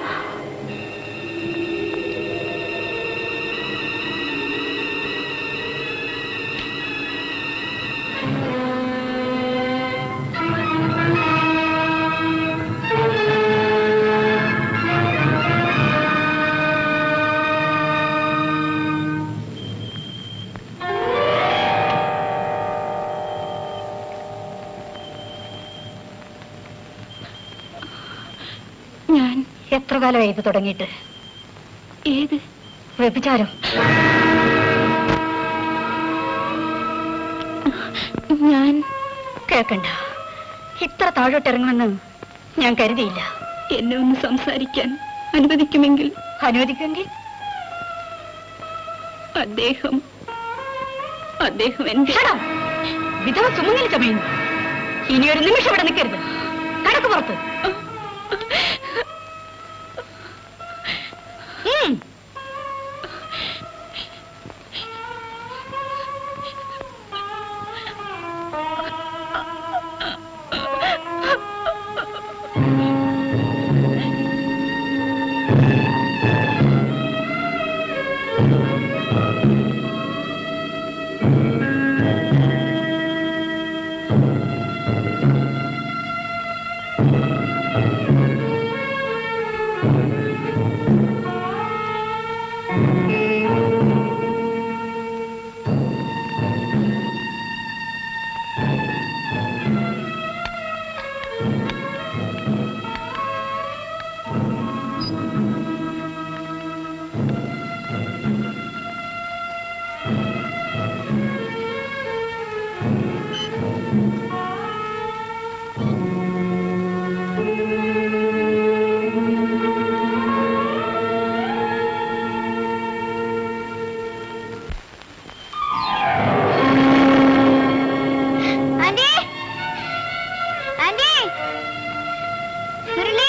ഞാൻ എത്ര കാലമായി ഇത് തുടങ്ങിയിട്ട് ഏത് വ്യഭിചാരം ഞാൻ കേൾക്കണ്ട ഇത്ര താഴോട്ടിറങ്ങുമെന്ന് ഞാൻ കരുതിയില്ല എന്നെ ഒന്ന് സംസാരിക്കാൻ അനുവദിക്കുമെങ്കിൽ അനുവദിക്കുമെങ്കിൽ അദ്ദേഹം അദ്ദേഹം എന്റെ Shut up. വിധവ സുമംഗലി ചമയുന്നു ഇനി ഒരു നിമിഷം ഇവിടെ നിൽക്കരുത് കടക്ക് പുറത്ത് ഉം. Aunty aunty Murali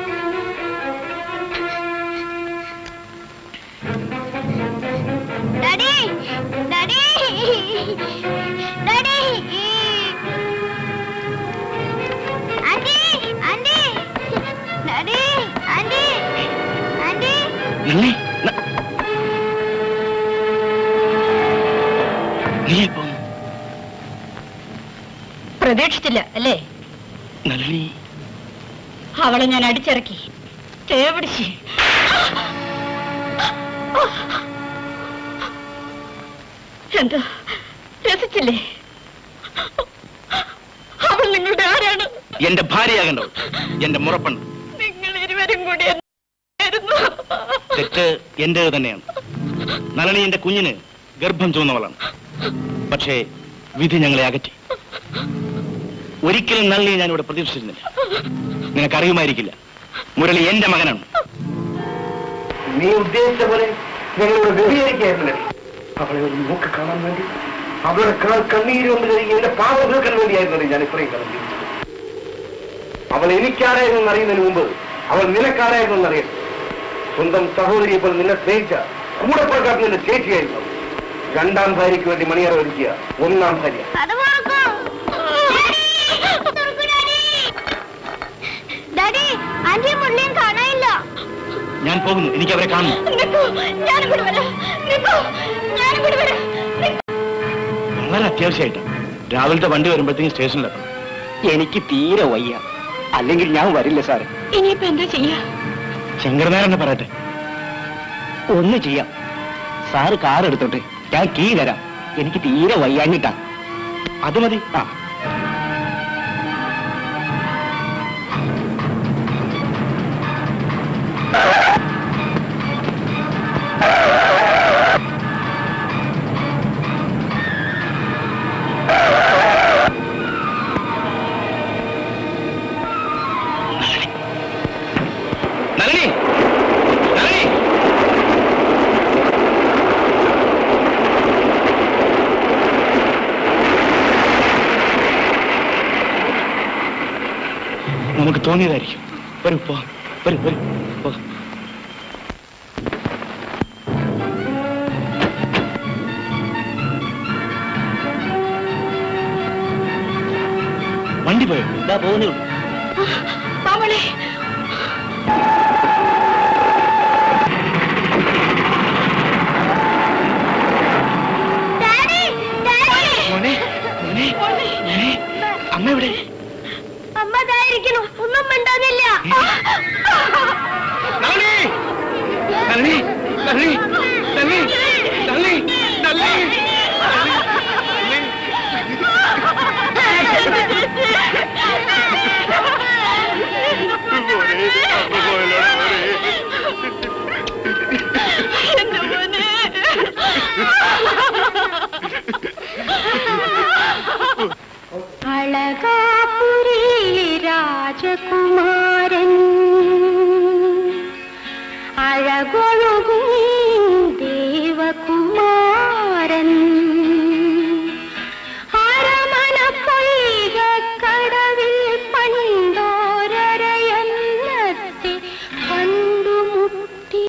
daddy daddy daddy aunty aunty daddy aunty aunty നന്ദി ന- നീ ഇപ്പം പ്രതീക്ഷിച്ചില്ല അല്ലേ നളിനി അവളെ ഞാൻ അടിച്ചിറക്കി തേവിടിച്ച് എന്താ രസിച്ചില്ലേ അവൾ നിങ്ങളുടെ ആരാണ് എന്റെ ഭാര്യയാകണ്ടോ എന്റെ മുറപ്പുണ്ട് നിങ്ങൾ ഇരുവരും കൂടി എന്തായിരുന്നു തെറ്റ് എന്റേത് തന്നെയാണ് നളനി എന്റെ കുഞ്ഞിന് ഗർഭം ചുവന്നവളാണ് പക്ഷേ വിധി ഞങ്ങളെ അകറ്റി ഒരിക്കലും നളിനിയെ ഞാൻ ഇവിടെ പ്രതീക്ഷിച്ചിരുന്നില്ല നിനക്കറിയുമായിരിക്കില്ല മുരളി എന്റെ മകനാണ് നീ ഉദ്ദേശിച്ച പോലെ ഞങ്ങളോട് വ്യഭിചരിക്കായിരുന്നില്ലേ അവളെ ഒരു നോക്ക് കാണാൻ വേണ്ടി അവളുടെ ക- കണ്ണീര് കൊണ്ട് കഴുകി എന്റെ പാവം തീർക്കാൻ വേണ്ടിയായിരുന്നല്ലേ ഞാൻ ഇത്രയും കാലം ജീവിച്ചത് അവൾ എനിക്കാരായിരുന്നു അറിയുന്നതിന് മുമ്പ് അവൾ നിനക്കാരായിരുന്നു അറിയാം സ്വന്തം സഹോദരിയെ പോലെ നിന്നെ സ്നേഹിച്ച കൂടെ പുറക്കാത്ത നിന്റെ ചേച്ചിയായിരുന്നു അവൾ. രണ്ടാം ഭാര്യയ്ക്ക് വേണ്ടി മണിയറ ഒരുക്കിയ ഒന്നാം ഭാര്യ ഡാഡി ആന്റിയും മുള്ളിയും കാണാനില്ല ഞാൻ പോകുന്നു എനിക്ക് അവരെ കാണുന്നു നിൽക്കൂ ഞാനിവിടെ വരാം നിൽക്കൂ ഞാനിവിടെ വരാം വളരെ അത്യാവശ്യമായിട്ടാണ് രാവിലത്തെ വണ്ടി വരുമ്പോഴത്തേക്കും സ്റ്റേഷനിലെത്തണം എനിക്ക് തീരെ വയ്യ അല്ലെങ്കിൽ ഞാൻ വരില്ല സാറേ ഇനിയിപ്പോ എന്താ ചെയ്യാ ശങ്കരനാരായണ പറയട്ടെ ഒന്ന് ചെയ്യാം സാറ് കാർ എടുത്തോട്ടെ ഞാൻ കീ തരാം എനിക്ക് തീരെ വയ്യാഞ്ഞിട്ടാ അത് മതി ആ നളിനി നളിനി നമുക്ക് തോന്നിയതായിരിക്കും വരൂ പോ വരൂ വരൂ പോ വണ്ടി പോയോ ഇതാ പോകുന്നേ ഉള്ളൂ മാമളെ ഡാഡി ഡാഡി മോനെ മോനെ മോനെ അമ്മ എവിടെ അമ്മ ഇതായിരിക്കുന്നു ഒന്നും മിണ്ടാനില്ല നളിനി നളിനി നളിനി